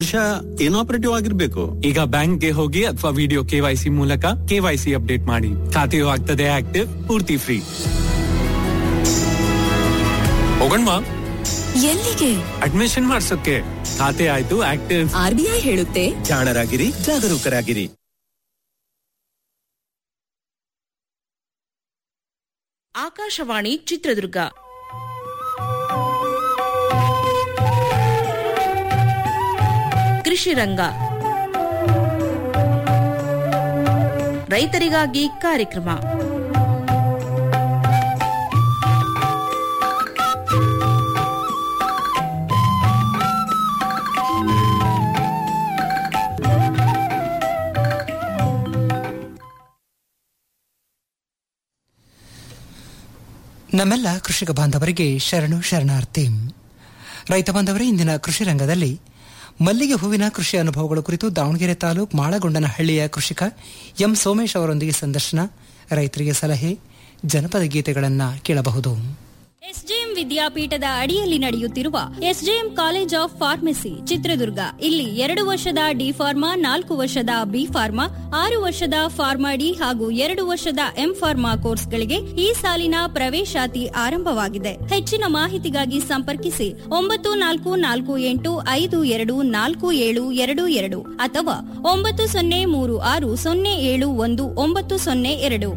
ವರ್ಷ ಇನಾಪರೇಟಿವ್ ಆಗಿರ್ಬೇಕು ಈಗ ಬ್ಯಾಂಕ್ಗೆ ಹೋಗಿ ಅಥವಾ ವಿಡಿಯೋ ಕೆವೈಸಿ ಮೂಲಕ ಕೆವೈಸಿ ಅಪ್ಡೇಟ್ ಮಾಡಿ ಖಾತೆಯು ಆಗ್ತದೆ ಆಕ್ಟಿವ್ ಪೂರ್ತಿ ಫ್ರೀ ಹೋಗಣ್ವಾ ಎಲ್ಲಿಗೆ ಅಡ್ಮಿಷನ್ ಮಾಡ್ಸೋಕೆ ಖಾತೆ ಆಯ್ತು ಆಕ್ಟಿವ್ ಆರ್ಬಿಐ ಹೇಳುತ್ತೆ ಜಾಣರಾಗಿರಿ ಜಾಗರೂಕರಾಗಿರಿ ಆಕಾಶವಾಣಿ ಚಿತ್ರದುರ್ಗ ಕೃಷಿ ರಂಗ ರೈತರಿಗಾಗಿ ಕಾರ್ಯಕ್ರಮ ನಮ್ಮೆಲ್ಲ ಕೃಷಿಕ ಬಾಂಧವರಿಗೆ ಶರಣು ಶರಣಾರ್ಥಿ ರೈತ ಬಾಂಧವರೇ ಇಂದಿನ ಕೃಷಿ ರಂಗದಲ್ಲಿ ಮಲ್ಲಿಗೆ ಹೂವಿನ ಕೃಷಿ ಅನುಭವಗಳ ಕುರಿತು ದಾವಣಗೆರೆ ತಾಲೂಕು ಮಾಳಗೊಂಡನಹಳ್ಳಿಯ ಕೃಷಿಕ ಎಂ ಸೋಮೇಶ್ ಅವರೊಂದಿಗೆ ಸಂದರ್ಶನ ರೈತರಿಗೆ ಸಲಹೆ ಜನಪದ ಗೀತೆಗಳನ್ನು ಕೇಳಬಹುದು ಎಸ್ಜೆಎಂ ವಿದ್ಯಾಪೀಠದ ಅಡಿಯಲ್ಲಿ ನಡೆಯುತ್ತಿರುವ SJM college of pharmacy Chitradurga ಇಲ್ಲಿ ಎರಡು ವರ್ಷದ ಡಿ ಫಾರ್ಮಾ ನಾಲ್ಕು ವರ್ಷದ ಬಿ ಫಾರ್ಮಾ ಆರು ವರ್ಷದ ಫಾರ್ಮಾ ಡಿ ಹಾಗೂ ಎರಡು ವರ್ಷದ ಎಂ ಫಾರ್ಮಾ ಕೋರ್ಸ್ಗಳಿಗೆ ಈ ಸಾಲಿನ ಪ್ರವೇಶಾತಿ ಆರಂಭವಾಗಿದೆ ಹೆಚ್ಚಿನ ಮಾಹಿತಿಗಾಗಿ ಸಂಪರ್ಕಿಸಿ ಒಂಬತ್ತು ನಾಲ್ಕು ನಾಲ್ಕು ಎಂಟು ಐದು ಎರಡು ನಾಲ್ಕು ಏಳು ಎರಡು ಎರಡು ಅಥವಾ ಒಂಬತ್ತು ಸೊನ್ನೆ ಮೂರು ಆರು ಸೊನ್ನೆ ಏಳು ಒಂದು ಒಂಬತ್ತು ಸೊನ್ನೆ ಎರಡು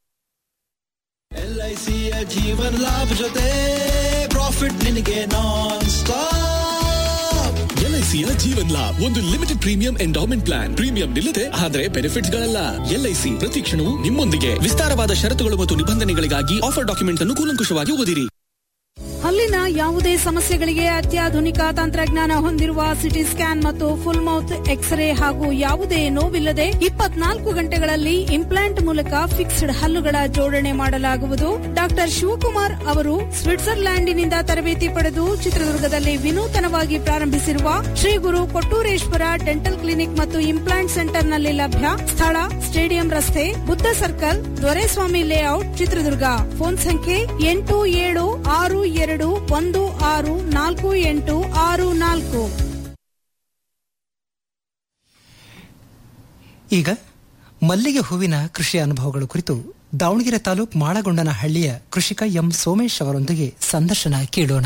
ಎಲ್ಐಸಿಯ ಜೀವನ್ ಲಾಭ ಜೊತೆ ಪ್ರಾಫಿಟ್ ನಿನಗೆ ನಾನ್ ಸ್ಟಾಪ್ ಎಲ್ಐಸಿಯ ಜೀವನ್ ಲಾಭ್ ಒಂದು limited premium endowment plan premium ನಿಲ್ಲದೆ ಆದರೆ ಬೆನಿಫಿಟ್ಸ್ ಗಳಲ್ಲ ಎಲ್ಐಸಿ ಪ್ರತಿ ಕ್ಷಣವೂ ನಿಮ್ಮೊಂದಿಗೆ ವಿಸ್ತಾರವಾದ ಷರತ್ತುಗಳು ಮತ್ತು ನಿಬಂಧನೆಗಳಿಗಾಗಿ ಆಫರ್ ಡಾಕ್ಯುಮೆಂಟ್ ಅನ್ನು ಕೂಲಂಕುಷವಾಗಿ ಓದಿರಿ ಹಲ್ಲಿನ ಯಾವುದೇ ಸಮಸ್ಯೆಗಳಿಗೆ ಅತ್ಯಾಧುನಿಕ ತಂತ್ರಜ್ಞಾನ ಹೊಂದಿರುವ ಸಿಟಿ ಸ್ಕ್ಯಾನ್ ಮತ್ತು ಫುಲ್ ಮೌತ್ ಎಕ್ಸ್ರೇ ಹಾಗೂ ಯಾವುದೇ ನೋವಿಲ್ಲದೆ ಇಪ್ಪತ್ನಾಲ್ಕು ಗಂಟೆಗಳಲ್ಲಿ ಇಂಪ್ಲಾಂಟ್ ಮೂಲಕ ಫಿಕ್ಸ್ಡ್ ಹಲ್ಲುಗಳ ಜೋಡಣೆ ಮಾಡಲಾಗುವುದು ಡಾಕ್ಟರ್ ಶಿವಕುಮಾರ್ ಅವರು ಸ್ವಿಟ್ಜರ್ಲ್ಯಾಂಡಿನಿಂದ ತರಬೇತಿ ಪಡೆದು ಚಿತ್ರದುರ್ಗದಲ್ಲಿ ವಿನೂತನವಾಗಿ ಪ್ರಾರಂಭಿಸಿರುವ ಶ್ರೀ ಗುರು ಕೊಟ್ಟೂರೇಶ್ವರ ಡೆಂಟಲ್ ಕ್ಲಿನಿಕ್ ಮತ್ತು ಇಂಪ್ಲಾಂಟ್ ಸೆಂಟರ್ನಲ್ಲಿ ಲಭ್ಯ ಸ್ಥಳ ಸ್ಟೇಡಿಯಂ ರಸ್ತೆ Buddha circle Doreswamy layout Chitradurga phone ಸಂಖ್ಯೆ ಎಂಟು ಏಳು ಆರು ಎರಡು ಒಂದು ಆರು ನಾಲ್ಕು ಎಂಟು ಆರು ನಾಲ್ಕು ಈಗ ಮಲ್ಲಿಗೆ ಹೂವಿನ ಕೃಷಿ ಅನುಭವಗಳ ಕುರಿತು ದಾವಣಗೆರೆ ತಾಲೂಕು ಮಾಳಗೊಂಡನಹಳ್ಳಿಯ ಕೃಷಿಕ ಎಂ ಸೋಮೇಶ್ ಅವರೊಂದಿಗೆ ಸಂದರ್ಶನ ಕೇಳೋಣ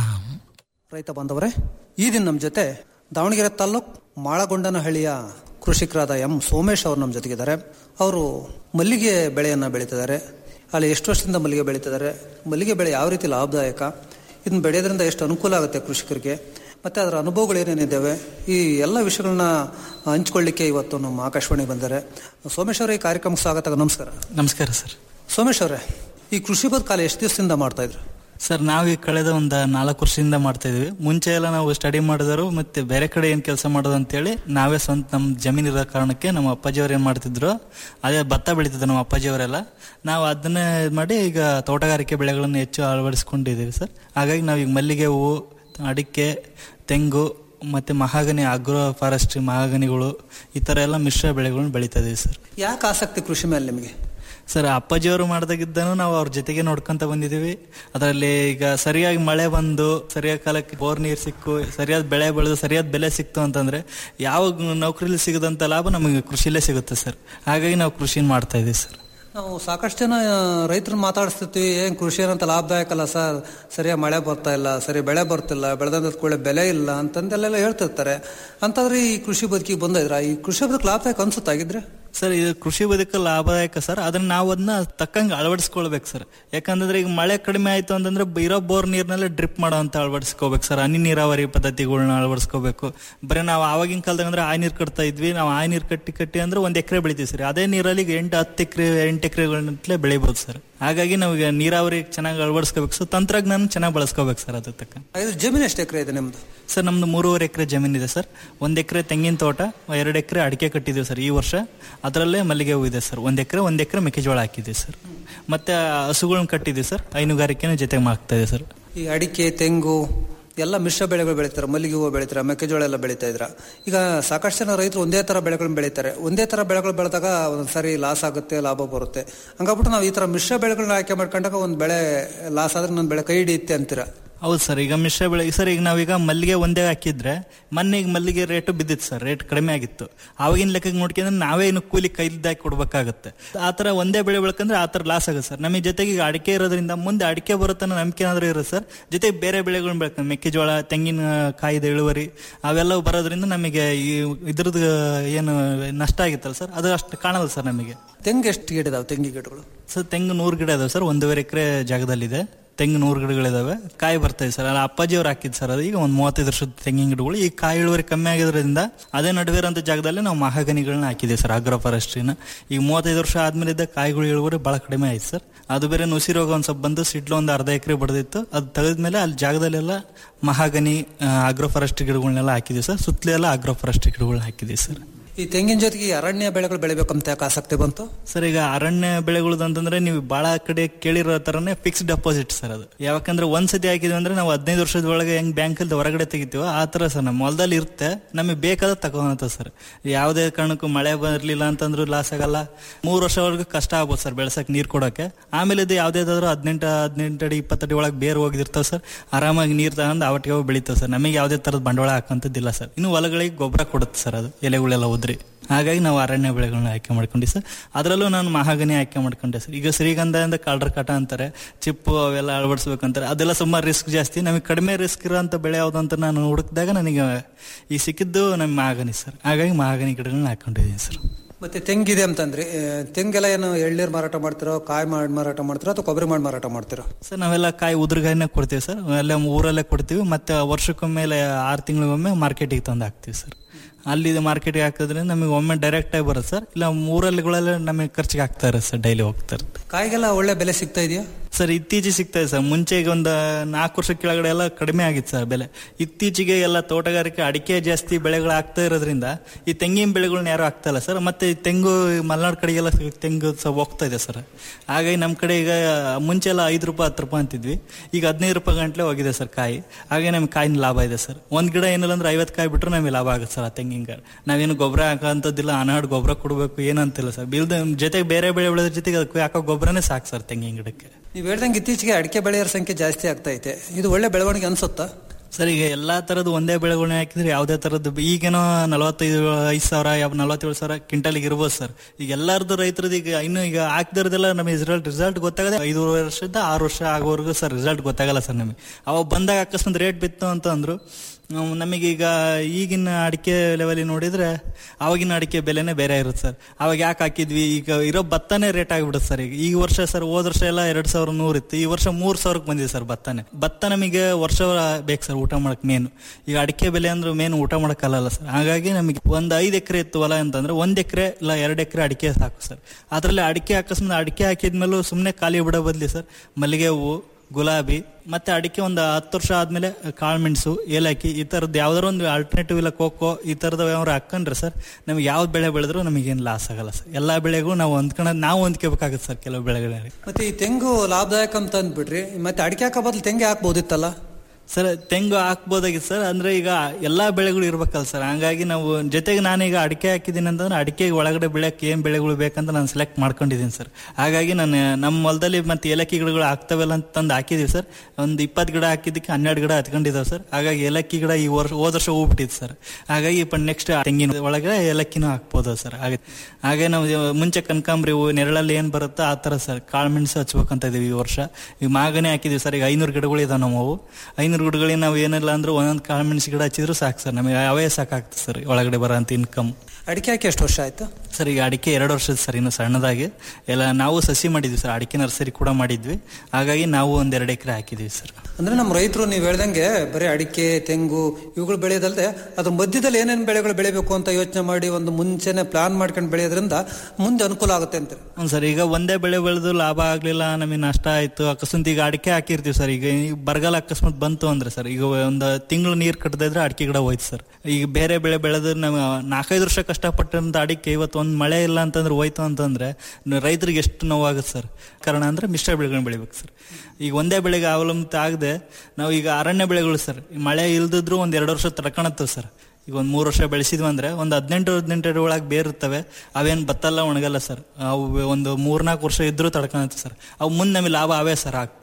ರೈತ ಬಾಂಧವರೇ ಈ ದಿನ ನಮ್ಮ ಜೊತೆ ದಾವಣಗೆರೆ ತಾಲ್ಲೂಕ್ ಮಾಳಗೊಂಡನಹಳ್ಳಿಯ ಕೃಷಿಕರಾದ ಎಂ ಸೋಮೇಶ್ ಅವರು ನಮ್ಮ ಜೊತೆಗಿದ್ದಾರೆ ಅವರು ಮಲ್ಲಿಗೆ ಬೆಳೆಯನ್ನು ಬೆಳೀತಿದ್ದಾರೆ ಅಲ್ಲಿ ಎಷ್ಟು ವರ್ಷದಿಂದ ಮಲ್ಲಿಗೆ ಬೆಳೀತಿದ್ದಾರೆ ಮಲ್ಲಿಗೆ ಬೆಳೆ ಯಾವ ರೀತಿ ಲಾಭದಾಯಕ ಇದನ್ನು ಬೆಳೆಯೋದ್ರಿಂದ ಎಷ್ಟು ಅನುಕೂಲ ಆಗುತ್ತೆ ಕೃಷಿಕರಿಗೆ ಮತ್ತು ಅದರ ಅನುಭವಗಳು ಏನೇನಿದ್ದಾವೆ ಈ ಎಲ್ಲ ವಿಷಯಗಳನ್ನ ಹಂಚ್ಕೊಳ್ಳಿಕ್ಕೆ ಇವತ್ತು ನಮ್ಮ ಆಕಾಶವಾಣಿ ಬಂದರೆ ಸೋಮೇಶ್ ಅವರೇ ಈ ಕಾರ್ಯಕ್ರಮಕ್ಕೆ ಸ್ವಾಗತ ನಮಸ್ಕಾರ ನಮಸ್ಕಾರ ಸರ್ ಸೋಮೇಶ್ ಅವರೇ ಈ ಕೃಷಿ ಬದುಕಾಲ ಎಷ್ಟು ದಿವಸದಿಂದ ಮಾಡ್ತಾ ಇದ್ರು ಸರ್ ನಾವು ಈ ಕಳೆದ ಒಂದು ನಾಲ್ಕು ವರ್ಷದಿಂದ ಮಾಡ್ತಾ ಇದೀವಿ ಮುಂಚೆ ಎಲ್ಲ ನಾವು ಸ್ಟಡಿ ಮಾಡಿದರು ಮತ್ತೆ ಬೇರೆ ಕಡೆ ಏನು ಕೆಲಸ ಮಾಡೋದು ಅಂತೇಳಿ ನಾವೇ ಸ್ವಂತ ನಮ್ಮ ಜಮೀನು ಇರೋ ಕಾರಣಕ್ಕೆ ನಮ್ಮ ಅಪ್ಪಾಜಿಯವ್ರು ಏನು ಮಾಡ್ತಿದ್ರು ಅದೇ ಭತ್ತ ಬೆಳೀತಿದ್ರು ನಮ್ಮ ಅಪ್ಪಾಜಿಯವರೆಲ್ಲ ನಾವು ಅದನ್ನೇ ಇದ್ ಮಾಡಿ ಈಗ ತೋಟಗಾರಿಕೆ ಬೆಳೆಗಳನ್ನು ಹೆಚ್ಚು ಅಳವಡಿಸ್ಕೊಂಡಿದ್ದೀವಿ ಸರ್ ಹಾಗಾಗಿ ನಾವು ಈಗ ಮಲ್ಲಿಗೆ ಹೂವು ಅಡಿಕೆ ತೆಂಗು ಮತ್ತೆ ಮಹಾಗನಿ ಆಗ್ರೋ ಫಾರೆಸ್ಟ್ರಿ ಮಹಾಗನಿಗಳು ಈ ಥರ ಎಲ್ಲ ಮಿಶ್ರ ಬೆಳೆಗಳನ್ನ ಬೆಳೀತಾ ಇದೀವಿ ಸರ್ ಯಾಕೆ ಆಸಕ್ತಿ ಕೃಷಿ ಮೇಲೆ ನಿಮಗೆ ಸರ್ ಅಪ್ಪಾಜಿಯವರು ಮಾಡ್ದಾಗಿದ್ದನು ನಾವು ಅವ್ರ ಜೊತೆಗೆ ನೋಡ್ಕೊಂತ ಬಂದಿದ್ದೀವಿ ಅದರಲ್ಲಿ ಈಗ ಸರಿಯಾಗಿ ಮಳೆ ಬಂದು ಸರಿಯಾದ ಕಾಲಕ್ಕೆ ಬೋರ್ ನೀರು ಸಿಕ್ಕು ಸರಿಯಾದ ಬೆಳೆ ಬೆಳೆದು ಸರಿಯಾದ ಬೆಲೆ ಸಿಕ್ತು ಅಂತಂದ್ರೆ ಯಾವ ನೌಕರಿಲಿ ಸಿಗದಂತ ಲಾಭ ನಮಗೆ ಕೃಷಿಲೇ ಸಿಗುತ್ತೆ ಸರ್ ಹಾಗಾಗಿ ನಾವು ಕೃಷಿ ಮಾಡ್ತಾ ಇದೀವಿ ಸರ್ ನಾವು ಸಾಕಷ್ಟು ಜನ ರೈತರನ್ನ ಮಾತಾಡಿಸ್ತಿರ್ತೀವಿ ಏನ್ ಕೃಷಿ ಏನಂತ ಲಾಭದಾಯಕ ಅಲ್ಲ ಸರ್ ಸರಿಯಾಗಿ ಮಳೆ ಬರ್ತಾ ಇಲ್ಲ ಸರಿ ಬೆಳೆ ಬರ್ತಿಲ್ಲ ಬೆಳೆದಂತ ಕೂಡಲೇ ಬೆಲೆ ಇಲ್ಲ ಅಂತಂದೆಲ್ಲ ಹೇಳ್ತಿರ್ತಾರೆ ಅಂತಂದ್ರೆ ಈ ಕೃಷಿ ಬದುಕಿಗೆ ಬಂದಿದ್ರ ಈ ಕೃಷಿ ಬದುಕು ಲಾಭದಾಯಕ ಅನ್ಸುತ್ತಾಗಿದ್ರೆ ಸರ್ ಇದು ಕೃಷಿ ಬದುಕು ಲಾಭದಾಯಕ ಸರ್ ಅದನ್ನ ನಾವು ಅದನ್ನ ತಕ್ಕಂಗೆ ಅಳವಡಿಸ್ಕೊಳ್ಬೇಕು ಸರ್ ಯಾಕಂತಂದ್ರೆ ಈಗ ಮಳೆ ಕಡಿಮೆ ಆಯ್ತು ಅಂತಂದ್ರೆ ಇರೋ ಬೋರ್ ನೀರ್ನೆಲ್ಲ ಡ್ರಿಪ್ ಮಾಡೋ ಅಂತ ಅಳವಡಿಸ್ಕೋಬೇಕು ಸರ್ ಹನಿ ನೀರಾವರಿ ಪದ್ಧತಿಗಳನ್ನ ಅಳವಡಿಸ್ಕೋಬೇಕು ಬರೀ ನಾವು ಆವಾಗಿನ ಕಾಲದಾಗ ಅಂದ್ರೆ ಆ ನೀರು ಕಟ್ತಾ ಇದ್ವಿ ನಾವು ಆ ನೀರು ಕಟ್ಟಿ ಕಟ್ಟಿ ಅಂದ್ರೆ ಒಂದ್ ಎಕರೆ ಬೆಳಿತೀವಿ ಸರ್ ಅದೇ ನೀರಲ್ಲಿ ಈಗ ಎಂಟು ಹತ್ತು ಎಕರೆ ಎಂಟು ಎಕರೆಗಳಂತಲೇ ಬೆಳಿಬೋದು ಸರ್ ಹಾಗಾಗಿ ನಾವು ಈಗ ನೀರಾವರಿ ಚೆನ್ನಾಗಿ ಅಳವಡಿಸ್ಕೋಬೇಕು ಸರ್ ತಂತ್ರಜ್ಞಾನ ಚೆನ್ನಾಗಿ ಬಳಸ್ಕೋಬೇಕು ಸರ್ ಅದ್ರ ತಕ್ಕ ಇದು ಜಮೀನು ಎಷ್ಟು ಎಕರೆ ಇದೆ ನಿಮ್ದು ಸರ್ ನಮ್ದು ಮೂರುವರೆ ಎಕರೆ ಜಮೀನ್ ಇದೆ ಸರ್ ಒಂದ್ ಎಕರೆ ತೆಂಗಿನ ತೋಟ ಎರಡು ಎಕರೆ ಅಡಿಕೆ ಕಟ್ಟಿದ್ದೀವಿ ಸರ್ ಈ ವರ್ಷ ಅದರಲ್ಲೇ ಮಲ್ಲಿಗೆ ಹೂ ಇದೆ ಸರ್ ಒಂದ್ ಎಕರೆ ಒಂದ್ ಎಕರೆ ಮೆಕ್ಕೆಜೋಳ ಹಾಕಿದ್ದೀವಿ ಸರ್ ಮತ್ತೆ ಹಸುಗಳನ್ನ ಕಟ್ಟಿದ್ದೀವಿ ಸರ್ ಹೈನುಗಾರಿಕೆನೂ ಜೊತೆಗೆ ಮಾಡ್ತಾ ಇದೆ ಸರ್ ಈ ಅಡಿಕೆ ತೆಂಗು ಎಲ್ಲ ಮಿಶ್ರ ಬೆಳೆಗಳು ಬೆಳೀತಾರೆ ಮಲ್ಲಿಗೆ ಹೂವು ಬೆಳೀತಾರೆ ಮೆಕ್ಕೆಜೋಳ ಎಲ್ಲ ಬೆಳೀತಾ ಇದ್ರ ಈಗ ಸಾಕಷ್ಟು ಜನ ರೈತರು ಒಂದೇ ತರ ಬೆಳೆಗಳನ್ನ ಬೆಳೀತಾರೆ ಒಂದೇ ತರ ಬೆಳೆಗಳು ಬೆಳೆದಾಗ ಒಂದ್ಸರಿ ಲಾಸ್ ಆಗುತ್ತೆ ಲಾಭ ಬರುತ್ತೆ ಹಂಗಾಗ್ಬಿಟ್ಟು ನಾವು ಈ ತರ ಮಿಶ್ರ ಬೆಳೆಗಳನ್ನ ಆಯ್ಕೆ ಮಾಡ್ಕೊಂಡಾಗ ಒಂದ್ ಬೆಳೆ ಲಾಸ್ ಆದ್ರೆ ನನ್ನ ಬೆಳೆ ಕೈ ಹಿಡಿಯುತ್ತೆ ಅಂತೀರ ಹೌದು ಸರ್ ಈಗ ಮಿಶ್ರ ಬೆಳೆ ಸರ್ ಈಗ ನಾವೀಗ ಮಲ್ಲಿಗೆ ಒಂದೇ ಹಾಕಿದ್ರೆ ಮೊನ್ನೆ ಈಗ ಮಲ್ಲಿಗೆ ರೇಟು ಬಿದ್ದಿತ್ತು ಸರ್ ರೇಟ್ ಕಡಿಮೆ ಆಗಿತ್ತು ಆವಾಗಿನ ಲೆಕ್ಕಕ್ಕೆ ನೋಡ್ಕೊಂಡ್ರೆ ನಾವೇ ಇನ್ನು ಕೂಲಿ ಕೈಲಿದ್ದಾಗಿ ಕೊಡ್ಬೇಕಾಗುತ್ತೆ ಆ ಥರ ಒಂದೇ ಬೆಳೆ ಬೆಳ್ಕಂದ್ರೆ ಆ ಥರ ಲಾಸ್ ಆಗುತ್ತೆ ಸರ್ ನಮಗೆ ಜೊತೆಗೆ ಈಗ ಅಡಿಕೆ ಇರೋದ್ರಿಂದ ಮುಂದೆ ಅಡಿಕೆ ಬರುತ್ತನ್ನೋ ನಂಬಿಕೆ ಏನಾದರೂ ಇರುತ್ತೆ ಸರ್ ಜೊತೆಗೆ ಬೇರೆ ಬೆಳೆಗಳನ್ನ ಬೆಳ್ಕೊಂಡು ಮೆಕ್ಕೆಜೋಳ ತೆಂಗಿನ ಕಾಯ್ದ ಇಳುವರಿ ಅವೆಲ್ಲವೂ ಬರೋದ್ರಿಂದ ನಮಗೆ ಈ ಇದ್ರದ್ದು ಏನು ನಷ್ಟ ಆಗಿತ್ತಲ್ಲ ಸರ್ ಅದು ಅಷ್ಟು ಕಾಣಲ್ಲ ಸರ್ ನಮಗೆ ತೆಂಗು ಎಷ್ಟು ಗಿಡ ಇದಾವೆ ತೆಂಗಿ ಗಿಡಗಳು ಸರ್ ತೆಂಗು ನೂರು ಗಿಡ ಇದಾವೆ ಸರ್ ಒಂದೂವರೆ ಎಕರೆ ಜಾಗದಲ್ಲಿದೆ ತೆಂಗು ನೂರು ಗಿಡಗಳಿದಾವೆ ಕಾಯಿ ಬರ್ತದೆ ಸರ್ ಅಲ್ಲ ಅಪ್ಪಾಜಿ ಅವ್ರು ಹಾಕಿದ್ ಸರ್ ಅದು ಈಗ ಒಂದು ಮೂವತ್ತೈದು ವರ್ಷದ ತೆಂಗಿನ ಗಿಡಗಳು ಈ ಕಾಯಿ ಇಳುವರಿ ಕಮ್ಮಿ ಆಗಿರೋದ್ರಿಂದ ಅದೇ ನಡುವೆ ಇರೋಂಥ ಜಾಗದಲ್ಲಿ ನಾವು ಮಹಾಗನಿಗಳನ್ನ ಹಾಕಿದ್ದೀವಿ ಸರ್ ಅಗ್ರೋ ಫಾರೆಸ್ಟ್ರಿನ ಈಗ ಮೂವತ್ತೈದು ವರ್ಷ ಆದ್ಮೇಲೆ ಇದ್ದ ಕಾಯಿಗಳು ಇಳುವರಿ ಭಾಳ ಕಡಿಮೆ ಆಯ್ತು ಸರ್ ಅದು ಬೇರೆ ನುಸಿ ರೋಗ ಒಂದು ಸ್ವಲ್ಪ ಬಂದು ಸಿಡ್ಲು ಒಂದು ಅರ್ಧ ಎಕರೆ ಬಡ್ದಿತ್ತು ಅದು ತೆಗೆದ್ಮೇಲೆ ಅಲ್ಲಿ ಜಾಗದಲ್ಲೆಲ್ಲ ಮಹಾಗನಿ ಅಗ್ರೋ ಫಾರೆಸ್ಟ್ರಿ ಗಿಡಗಳನ್ನೆಲ್ಲ ಹಾಕಿದ್ದೀವಿ ಸರ್ ಸುತ್ತಲೆಲ್ಲ ಅಗ್ರೋ ಫಾರೆಸ್ಟ್ರಿ ಗಿಡಗಳನ್ನ ಹಾಕಿದ್ದೀವಿ ಸರ್ ಈ ತೆಂಗಿನ ಜೊತೆಗೆ ಈ ಅರಣ್ಯ ಬೆಳೆಗಳು ಬೆಳಿಬೇಕಂತ ಯಾಕೆ ಆಸಕ್ತಿ ಬಂತು ಸರ್ ಈಗ ಅರಣ್ಯ ಬೆಳೆಗಳು ಅಂತಂದ್ರೆ ನೀವು ಬಹಳ ಕಡೆ ಕೇಳಿರೋ ತರನೇ ಫಿಕ್ಸ್ಡ್ ಡೆಪಾಸಿಟ್ ಸರ್ ಅದು ಯಾಕಂದ್ರೆ ಒಂದ್ಸತಿ ಹಾಕಿದ್ವಿ ಅಂದ್ರೆ ನಾವು ಹದಿನೈದು ವರ್ಷದ ಒಳಗೆ ಹೆಂಗ್ ಬ್ಯಾಂಕ್ ಅಲ್ಲಿ ಹೊರಗಡೆ ತೆಗಿತೀವೋ ಆ ತರ ಸರ್ ನಮ್ಮ ಹೊಲದಲ್ಲಿ ಇರುತ್ತೆ ನಮಗೆ ಬೇಕಾದ ತಗೋತ ಸರ್ ಯಾವುದೇ ಕಾರಣಕ್ಕೂ ಮಳೆ ಬರಲಿಲ್ಲ ಅಂತಂದ್ರೂ ಲಾಸ್ ಆಗಲ್ಲ ಮೂರು ವರ್ಷವರೆಗೂ ಕಷ್ಟ ಆಗ್ಬೋದು ಸರ್ ಬೆಳೆಸಕ್ ನೀರು ಕೊಡೋಕೆ ಆಮೇಲೆ ಇದು ಯಾವುದೇದಾದ್ರೂ ಹದಿನೆಂಟು ಹದಿನೆಂಟು ಅಡಿ ಇಪ್ಪತ್ತಡಿ ಒಳಗೆ ಬೇರೆ ಹೋಗಿರ್ತಾವೆ ಸರ್ ಆರಾಮಾಗಿ ನೀರು ತಗೊಂಡು ಅವಟ್ಟಿಗೆ ಬೆಳೀತಾವೆ ಸರ್ ನಮಗೆ ಯಾವುದೇ ತರದ ಬಂಡವಾಳ ಹಾಕಂತದ್ದಿಲ್ಲ ಸರ್ ಇನ್ನು ಹೊಲಗಳಿಗೆ ಗೊಬ್ಬರ ಕೊಡುತ್ತೆ ಸರ್ ಅದು ಎಲೆಗಳೆಲ್ಲ ಉದ್ರಿ ಹಾಗಾಗಿ ನಾವು ಅರಣ್ಯ ಬೆಳೆಗಳನ್ನ ಆಯ್ಕೆ ಮಾಡ್ಕೊಂಡಿ ಸರ್ ಅದರಲ್ಲೂ ನಾನು ಮಹಾಗನಿ ಆಯ್ಕೆ ಮಾಡ್ಕೊಂಡೆ ಸರ್ ಈಗ ಶ್ರೀಗಂಧ ಅಂತ ಕಾಲ್ಡ್ರ ಕಾಟ ಅಂತಾರೆ ಚಿಪ್ಪು ಅವೆಲ್ಲ ಅಳವಡಿಸ್ಬೇಕಂತಾರೆ ಅದೆಲ್ಲ ಸುಮಾರು ರಿಸ್ಕ್ ಜಾಸ್ತಿ ನಮಗೆ ಕಡಿಮೆ ರಿಸ್ಕ್ ಇರೋಂಥ ಬೆಳೆ ಯಾವುದು ಅಂತ ನಾನು ಹುಡುಕಿದಾಗ ನನಗೆ ಈ ಸಿಕ್ಕಿದ್ದು ನಮ್ಮ ಮಹಾಗನಿ ಸರ್ ಹಾಗಾಗಿ ಮಹಾಗನಿ ಗಿಡಗಳನ್ನ ಹಾಕೊಂಡಿದ್ದೀನಿ ಸರ್ ಮತ್ತೆ ತೆಂಗಿದೆ ಅಂತಂದ್ರೆ ಆ, ತೆಂಗೆಲ್ಲ ಏನು ಎಳ್ನೀರು ಮಾರಾಟ ಮಾಡ್ತಿರೋ ಕಾಯಿ ಮಾಡಿ ಮಾರಾಟ ಮಾಡ್ತಿರೋ ಅಥವಾ ಕೊಬ್ಬರಿ ಮಾಡಿ ಮಾರಾಟ ಮಾಡ್ತಿರೋ ಸರ್ ನಾವೆಲ್ಲ ಕಾಯಿ ಉದುರುಗಾಯಿನೇ ಕೊಡ್ತೀವಿ ಸರ್ ಎಲ್ಲ ಊರಲ್ಲೇ ಕೊಡ್ತೀವಿ ಮತ್ತೆ ವರ್ಷಕ್ಕೊಮ್ಮೆಲೆ ಆರು ತಿಂಗಳಿಗೊಮ್ಮೆ ಮಾರ್ಕೆಟಿಗೆ ತಂದು ಹಾಕ್ತೀವಿ ಸರ್ ಅಲ್ಲಿ ಮಾರ್ಕೆಟ್ಗೆ ಹಾಕಿದ್ರೆ ನಮಗೆ ಒಮ್ಮೆ ಡೈರೆಕ್ಟ್ ಆಗಿ ಬರುತ್ತೆ ಸರ್ ಇಲ್ಲ ಊರಲ್ಲಿಗಳೆಲ್ಲ ನಮಗೆ ಖರ್ಚಿಗೆ ಆಗ್ತಾ ಇರುತ್ತೆ ಸರ್ ಡೈಲಿ ಹೋಗ್ತಾ ಇರುತ್ತೆ ಕಾಯಿಗೆಲ್ಲ ಒಳ್ಳೆ ಬೆಲೆ ಸಿಗ್ತಾ ಇದೆಯಾ ಸರ್ ಇತ್ತೀಚೆಗೆ ಸಿಗ್ತಾ ಇದೆ ಸರ್ ಮುಂಚೆಗೆ ಒಂದು ನಾಲ್ಕು ವರ್ಷ ಕೆಳಗಡೆ ಎಲ್ಲ ಕಡಿಮೆ ಆಗಿತ್ತು ಸರ್ ಬೆಲೆ ಇತ್ತೀಚೆಗೆ ಎಲ್ಲ ತೋಟಗಾರಿಕೆ ಅಡಿಕೆ ಜಾಸ್ತಿ ಬೆಳೆಗಳು ಆಗ್ತಾ ಇರೋದ್ರಿಂದ ಈ ತೆಂಗಿನ ಬೆಳೆಗಳನ್ನ ಯಾರು ಆಗ್ತಾ ಇಲ್ಲ ಸರ್ ಮತ್ತೆ ಈ ತೆಂಗು ಈ ಮಲೆನಾಡು ಕಡೆಗೆಲ್ಲ ತೆಂಗು ಸಹ ಹೋಗ್ತಾ ಇದೆ ಸರ್ ಹಾಗಾಗಿ ನಮ್ಮ ಕಡೆ ಈಗ ಮುಂಚೆ ಎಲ್ಲ ಐದು ರೂಪಾಯಿ ಹತ್ತು ರೂಪಾಯಿ ಅಂತಿದ್ವಿ ಈಗ ಹದಿನೈದು ರೂಪಾಯಿ ಗಂಟ್ಲೆ ಹೋಗಿದೆ ಸರ್ ಕಾಯಿ ಹಾಗೆ ನಮ್ಗೆ ಕಾಯಿನ ಲಾಭ ಇದೆ ಸರ್ ಒಂದ್ ಗಿಡ ಏನಿಲ್ಲ ಅಂದ್ರೆ ಐವತ್ತು ಕಾಯಿ ಬಿಟ್ರೆ ನಮಗೆ ಲಾಭ ಆಗುತ್ತೆ ಸರ್ ಆ ತೆಂಗಿನ ಗಿಡ ನಾವೇನು ಗೊಬ್ಬರ ಹಾಕೋಂಥದ್ದಿಲ್ಲ ಅನಾಡ್ ಗೊಬ್ಬರ ಕೊಡಬೇಕು ಏನಂತಿಲ್ಲ ಸರ್ ಬಿಲ್ದ ಜೊತೆಗೆ ಬೇರೆ ಬೆಳೆ ಬೆಳೆದ್ರ ಜೊತೆಗೆ ಅದಕ್ಕೆ ಹಾಕೋ ಗೊಬ್ಬರನೇ ಸಾಕು ಸರ್ ತೆಂಗಿನ ಗಿಡಕ್ಕೆ ನೀವು ಹೇಳ್ದಂಗೆ ಇತ್ತೀಚೆಗೆ ಅಡಿಕೆ ಬೆಳೆಯೋರ ಸಂಖ್ಯೆ ಜಾಸ್ತಿ ಆಗ್ತಾ ಐತೆ ಇದು ಒಳ್ಳೆ ಬೆಳವಣಿಗೆ ಅನ್ಸುತ್ತಾ ಸರ್ ಈಗ ಎಲ್ಲಾ ತರದ್ದು ಒಂದೇ ಬೆಳೆಗಳನ್ನ ಹಾಕಿದ್ರೆ ಯಾವುದೇ ತರದ್ದು ಈಗೇನೋ ನಲವತ್ತೈದು ಐದು ಸಾವಿರ ಯಾವ ನಲವತ್ತೇಳು ಸಾವಿರ ಕ್ವಿಂಟಲ್ಗೆ ಇರ್ಬೋದು ಸರ್ ಈಗ ಎಲ್ಲರದ್ದು ರೈತರದ್ದು ಈಗ ಇನ್ನು ಈಗ ಹಾಕಿದಿರೋದೆಲ್ಲ ನಮಗೆ ರಿಸಲ್ಟ್ ರಿಸಲ್ಟ್ ಗೊತ್ತಾಗದೆ ಐದು ವರ್ಷದ ಆರು ವರ್ಷ ಆಗೋವರೆಗೂ ಸರ್ ರಿಸಲ್ಟ್ ಗೊತ್ತಾಗಲ್ಲ ಸರ್ ನಮಗೆ ಅವಾಗ ಬಂದಾಗ ಅಕಸ್ಮಾತ್ ರೇಟ್ ಬಿತ್ತು ಅಂತ ಅಂದ್ರು ಹ್ಮ್, ನಮಗೀಗ ಈಗಿನ ಅಡಿಕೆ ಲೆವೆಲ್ ನೋಡಿದ್ರೆ ಆವಾಗಿನ ಅಡಿಕೆ ಬೆಲೆನೇ ಬೇರೆ ಇರುತ್ತೆ ಸರ್ ಅವಾಗ ಯಾಕೆ ಹಾಕಿದ್ವಿ ಈಗ ಇರೋ ಭತ್ತನೇ ರೇಟ್ ಆಗಿಬಿಡುತ್ತೆ ಸರ್ ಈಗ ಈ ವರ್ಷ ಸರ್ ಹೋದ ವರ್ಷ ಎಲ್ಲ ಎರಡ್ ಸಾವಿರ ನೂರು ಇತ್ತು ಈ ವರ್ಷ ಮೂರ್ ಸಾವಿರಕ್ಕೆ ಬಂದಿದೆ ಸರ್ ಭತ್ತನೇ ಭತ್ತ ನಮಗೆ ವರ್ಷ ಬೇಕು ಸರ್ ಊಟ ಮಾಡಕ್ ಮೇನು ಈಗ ಅಡಿಕೆ ಬೆಲೆ ಅಂದ್ರೆ ಮೇನು ಊಟ ಮಾಡಕ್ಕಲ್ಲ ಸರ್ ಹಾಗಾಗಿ ನಮಗೆ ಒಂದು ಐದು ಎಕರೆ ಇತ್ತು ಹೊಲ ಅಂತಂದ್ರೆ ಒಂದ್ ಎಕರೆ ಇಲ್ಲ ಎರಡು ಎಕರೆ ಅಡಿಕೆ ಸಾಕು ಸರ್ ಅದರಲ್ಲಿ ಅಡಿಕೆ ಅಕಸ್ಮಾತ್ ಅಡಿಕೆ ಹಾಕಿದ್ಮೇಲೂ ಸುಮ್ಮನೆ ಖಾಲಿ ಬಿಡೋ ಬದ್ಲಿ ಸರ್ ಮಲ್ಲಿಗೆ ಹೂವು ಗುಲಾಬಿ ಮತ್ತೆ ಅಡಿಕೆ ಒಂದು ಹತ್ತು ವರ್ಷ ಆದ್ಮೇಲೆ ಕಾಳುಮೆಣಸು ಏಲಕ್ಕಿ ಈ ತರದ್ದು ಯಾವ್ದಾರ ಒಂದು ಆಲ್ಟರ್ನೇಟಿವ್ ಇಲ್ಲ ಕೋಕೋ ಈ ತರದ ಯಾವ್ದು ಹಾಕೊಂಡ್ರೆ ಸರ್ ನಮ್ಗೆ ಯಾವ ಬೆಳೆ ಬೆಳೆದ್ರು ನಮಗೇನು ಲಾಸ್ ಆಗಲ್ಲ ಸರ್ ಎಲ್ಲಾ ಬೆಳೆಗೂ ನಾವು ಹೊಂದ್ಕೊಂಡ ನಾವು ಹೊಂದ್ಕೋಬೇಕಾಗುತ್ತೆ ಸರ್ ಕೆಲವು ಬೆಳೆಗಳಿಗೆ ಮತ್ತೆ ಈ ತೆಂಗು ಲಾಭದಾಯಕ ಅಂತ ಅಂದ್ಬಿಟ್ರಿ ಮತ್ತೆ ಅಡಿಕೆ ಹಾಕೋ ಬದಲು ತೆಂಗೆ ಹಾಕ್ಬೋದಿತ್ತಲ್ಲ ಸರ್ ತೆಂಗು ಹಾಕ್ಬೋದಾಗಿತ್ತು ಸರ್ ಅಂದ್ರೆ ಈಗ ಎಲ್ಲಾ ಬೆಳೆಗಳು ಇರ್ಬೇಕಲ್ಲ ಸರ್ ಹಂಗಾಗಿ ನಾವು ಜೊತೆಗೆ ನಾನೀಗ ಅಡಿಕೆ ಹಾಕಿದ್ದೀನಿ ಅಂತಂದ್ರೆ ಅಡಿಕೆ ಒಳಗಡೆ ಬೆಳೆಯಕ್ಕೆ ಏನ್ ಬೆಳೆಗಳು ಬೇಕಂತ ನಾನು ಸೆಲೆಕ್ಟ್ ಮಾಡ್ಕೊಂಡಿದ್ದೀನಿ ಸರ್ ಹಾಗಾಗಿ ನಾನು ನಮ್ಮ ಹೊಲದಲ್ಲಿ ಮತ್ತೆ ಏಲಕ್ಕಿ ಗಿಡಗಳು ಆಗ್ತವೆಲ್ಲ ಅಂತ ತಂದು ಹಾಕಿದೀವಿ ಸರ್ ಒಂದು ಇಪ್ಪತ್ತು ಗಿಡ ಹಾಕಿದ್ದಕ್ಕೆ ಹನ್ನೆರಡು ಗಿಡ ಹತ್ಕೊಂಡಿದ್ದಾವೆ ಸರ್ ಹಾಗಾಗಿ ಏಲಕ್ಕಿ ಗಿಡ ಈ ವರ್ಷ ಹೋದ ವರ್ಷ ಹೂ ಬಿಟ್ಟಿತ್ತು ಸರ್ ಹಾಗಾಗಿ ಇಪ್ಪ ನೆಕ್ಸ್ಟ್ ತೆಂಗಿನ ಒಳಗಡೆ ಏಲಕ್ಕಿನೂ ಹಾಕ್ಬೋದು ಸರ್ ಹಾಗೆ ಹಾಗೆ ನಾವು ಮುಂಚೆ ಕನಕಾಂಬರಿ ಹೂವು ನೆರಳಲ್ಲಿ ಏನ್ ಬರುತ್ತೋ ಆ ತರ ಸರ್ ಕಾಳುಮೆಣಸು ಹಚ್ಬೇಕಂತ ಇದೀವಿ ಈ ವರ್ಷ ಈಗ ಮಾಗನೇ ಹಾಕಿದೀವಿ ಸರ್ ಈಗ ಐನೂರು ಗಿಡಗಳು ಇದಾವೆ ನಮ್ಮವು ಐನೂರು ಗಿಡಗಳಿಗೆ ನಾವು ಏನಿಲ್ಲ ಅಂದ್ರೆ ಒಂದೊಂದು ಕಾಳುಮೆಣಸು ಗಿಡ ಹಚ್ಚಿದ್ರು ಸಾಕು ಸರ್ ನಮಗೆ ಅವೇ ಸಾಕಾಗ್ತದೆ ಸರ್ ಒಳಗಡೆ ಬರೋಂಥ ಇನ್ಕಮ್ ಅಡಿಕೆ ಹಾಕಿ ಎಷ್ಟು ವರ್ಷ ಆಯ್ತು ಸರ್ ಈಗ ಅಡಿಕೆ ಎರಡು ವರ್ಷದ ಸರ್ ಇನ್ನು ಸಣ್ಣದಾಗಿ ಎಲ್ಲ ನಾವು ಸಸಿ ಮಾಡಿದ್ವಿ ಸರ್ ಅಡಿಕೆ ನರ್ಸರಿ ಕೂಡ ಮಾಡಿದ್ವಿ ಹಾಗಾಗಿ ನಾವು ಒಂದ್ ಎರಡು ಎಕರೆ ಹಾಕಿದ್ವಿ ಸರ್ ಅಂದ್ರೆ ನಮ್ಮ ರೈತರು ನೀವು ಹೇಳ್ದಂಗೆ ಬರೀ ಅಡಿಕೆ ತೆಂಗು ಇವುಗಳು ಬೆಳೆಯೋದಲ್ಲದೆ ಅದ್ರ ಮಧ್ಯದಲ್ಲಿ ಏನೇನು ಬೆಳೆಗಳು ಬೆಳಿಬೇಕು ಅಂತ ಯೋಚನೆ ಮಾಡಿ ಒಂದು ಮುಂಚೆನೆ ಪ್ಲಾನ್ ಮಾಡ್ಕೊಂಡು ಬೆಳೆಯೋದ್ರಿಂದ ಮುಂದೆ ಅನುಕೂಲ ಆಗುತ್ತೆ ಅಂತ ಹ್ಞೂ ಸರ್ ಈಗ ಒಂದೇ ಬೆಳೆ ಬೆಳೆದು ಲಾಭ ಆಗ್ಲಿಲ್ಲ ನಮಗೆ ನಷ್ಟ ಆಯ್ತು ಅಕಸ್ಮಾತ್ ಈಗ ಅಡಿಕೆ ಹಾಕಿರ್ತೀವಿ ಸರ್ ಈಗ ಈ ಬರಗಾಲ ಅಕಸ್ಮಾತ್ ಬಂತು ಅಂದ್ರೆ ಸರ್ ಈಗ ಒಂದು ತಿಂಗಳು ನೀರು ಕಟ್ಟದೇ ಇದ್ರೆ ಅಡಿಕೆ ಗಿಡ ಹೋಯ್ತು ಸರ್ ಈಗ ಬೇರೆ ಬೆಳೆ ಬೆಳೆದ್ರೆ ನಾವು ನಾಲ್ಕೈದು ವರ್ಷ ಕಷ್ಟಪಟ್ಟಂತ ಅಡಿಕೆ ಇವತ್ತು ಒಂದು ಮಳೆ ಇಲ್ಲ ಅಂತಂದ್ರೆ ಹೋಯ್ತು ಅಂತಂದ್ರೆ ನ- ರೈತರಿಗೆ ಎಷ್ಟು ನೋವಾಗುತ್ತೆ ಸರ್ ಕಾರಣ ಅಂದ್ರೆ ಮಿಶ್ರ ಬೆಳೆಗಳನ್ನ ಬೆಳಿಬೇಕು ಸರ್ ಈಗ ಒಂದೇ ಬೆಳೆಗೆ ಅವಲಂಬಿತ ಆಗದೆ ನಾವು ಈಗ ಅರಣ್ಯ ಬೆಳೆಗಳು ಸರ್ ಈ ಮಳೆ ಇಲ್ದಿದ್ರು ಒಂದ್ ಎರಡು ವರ್ಷ ತಡ್ಕೊಳತ್ತವೆ ಸರ್ ಈಗ ಒಂದು ಮೂರು ವರ್ಷ ಬೆಳೆಸಿದ್ವಿ ಅಂದ್ರೆ ಒಂದು ಹದಿನೆಂಟು ಹದಿನೆಂಟು ಅಡಿ ಒಳಗೆ ಬೇರಿರ್ತವೆ ಅವೇನು ಬತ್ತಲ್ಲ ಒಣಗಲ್ಲ ಸರ್ ಅವು ಒಂದು ಮೂರ್ನಾಲ್ಕು ವರ್ಷ ಇದ್ರೂ ತಡ್ಕೊಳತ್ತೆ ಸರ್ ಅವು ಮುಂದೆ ನಮಗೆ ಲಾಭ ಅವೇ ಸರ್ ಆಗ್ತವೆ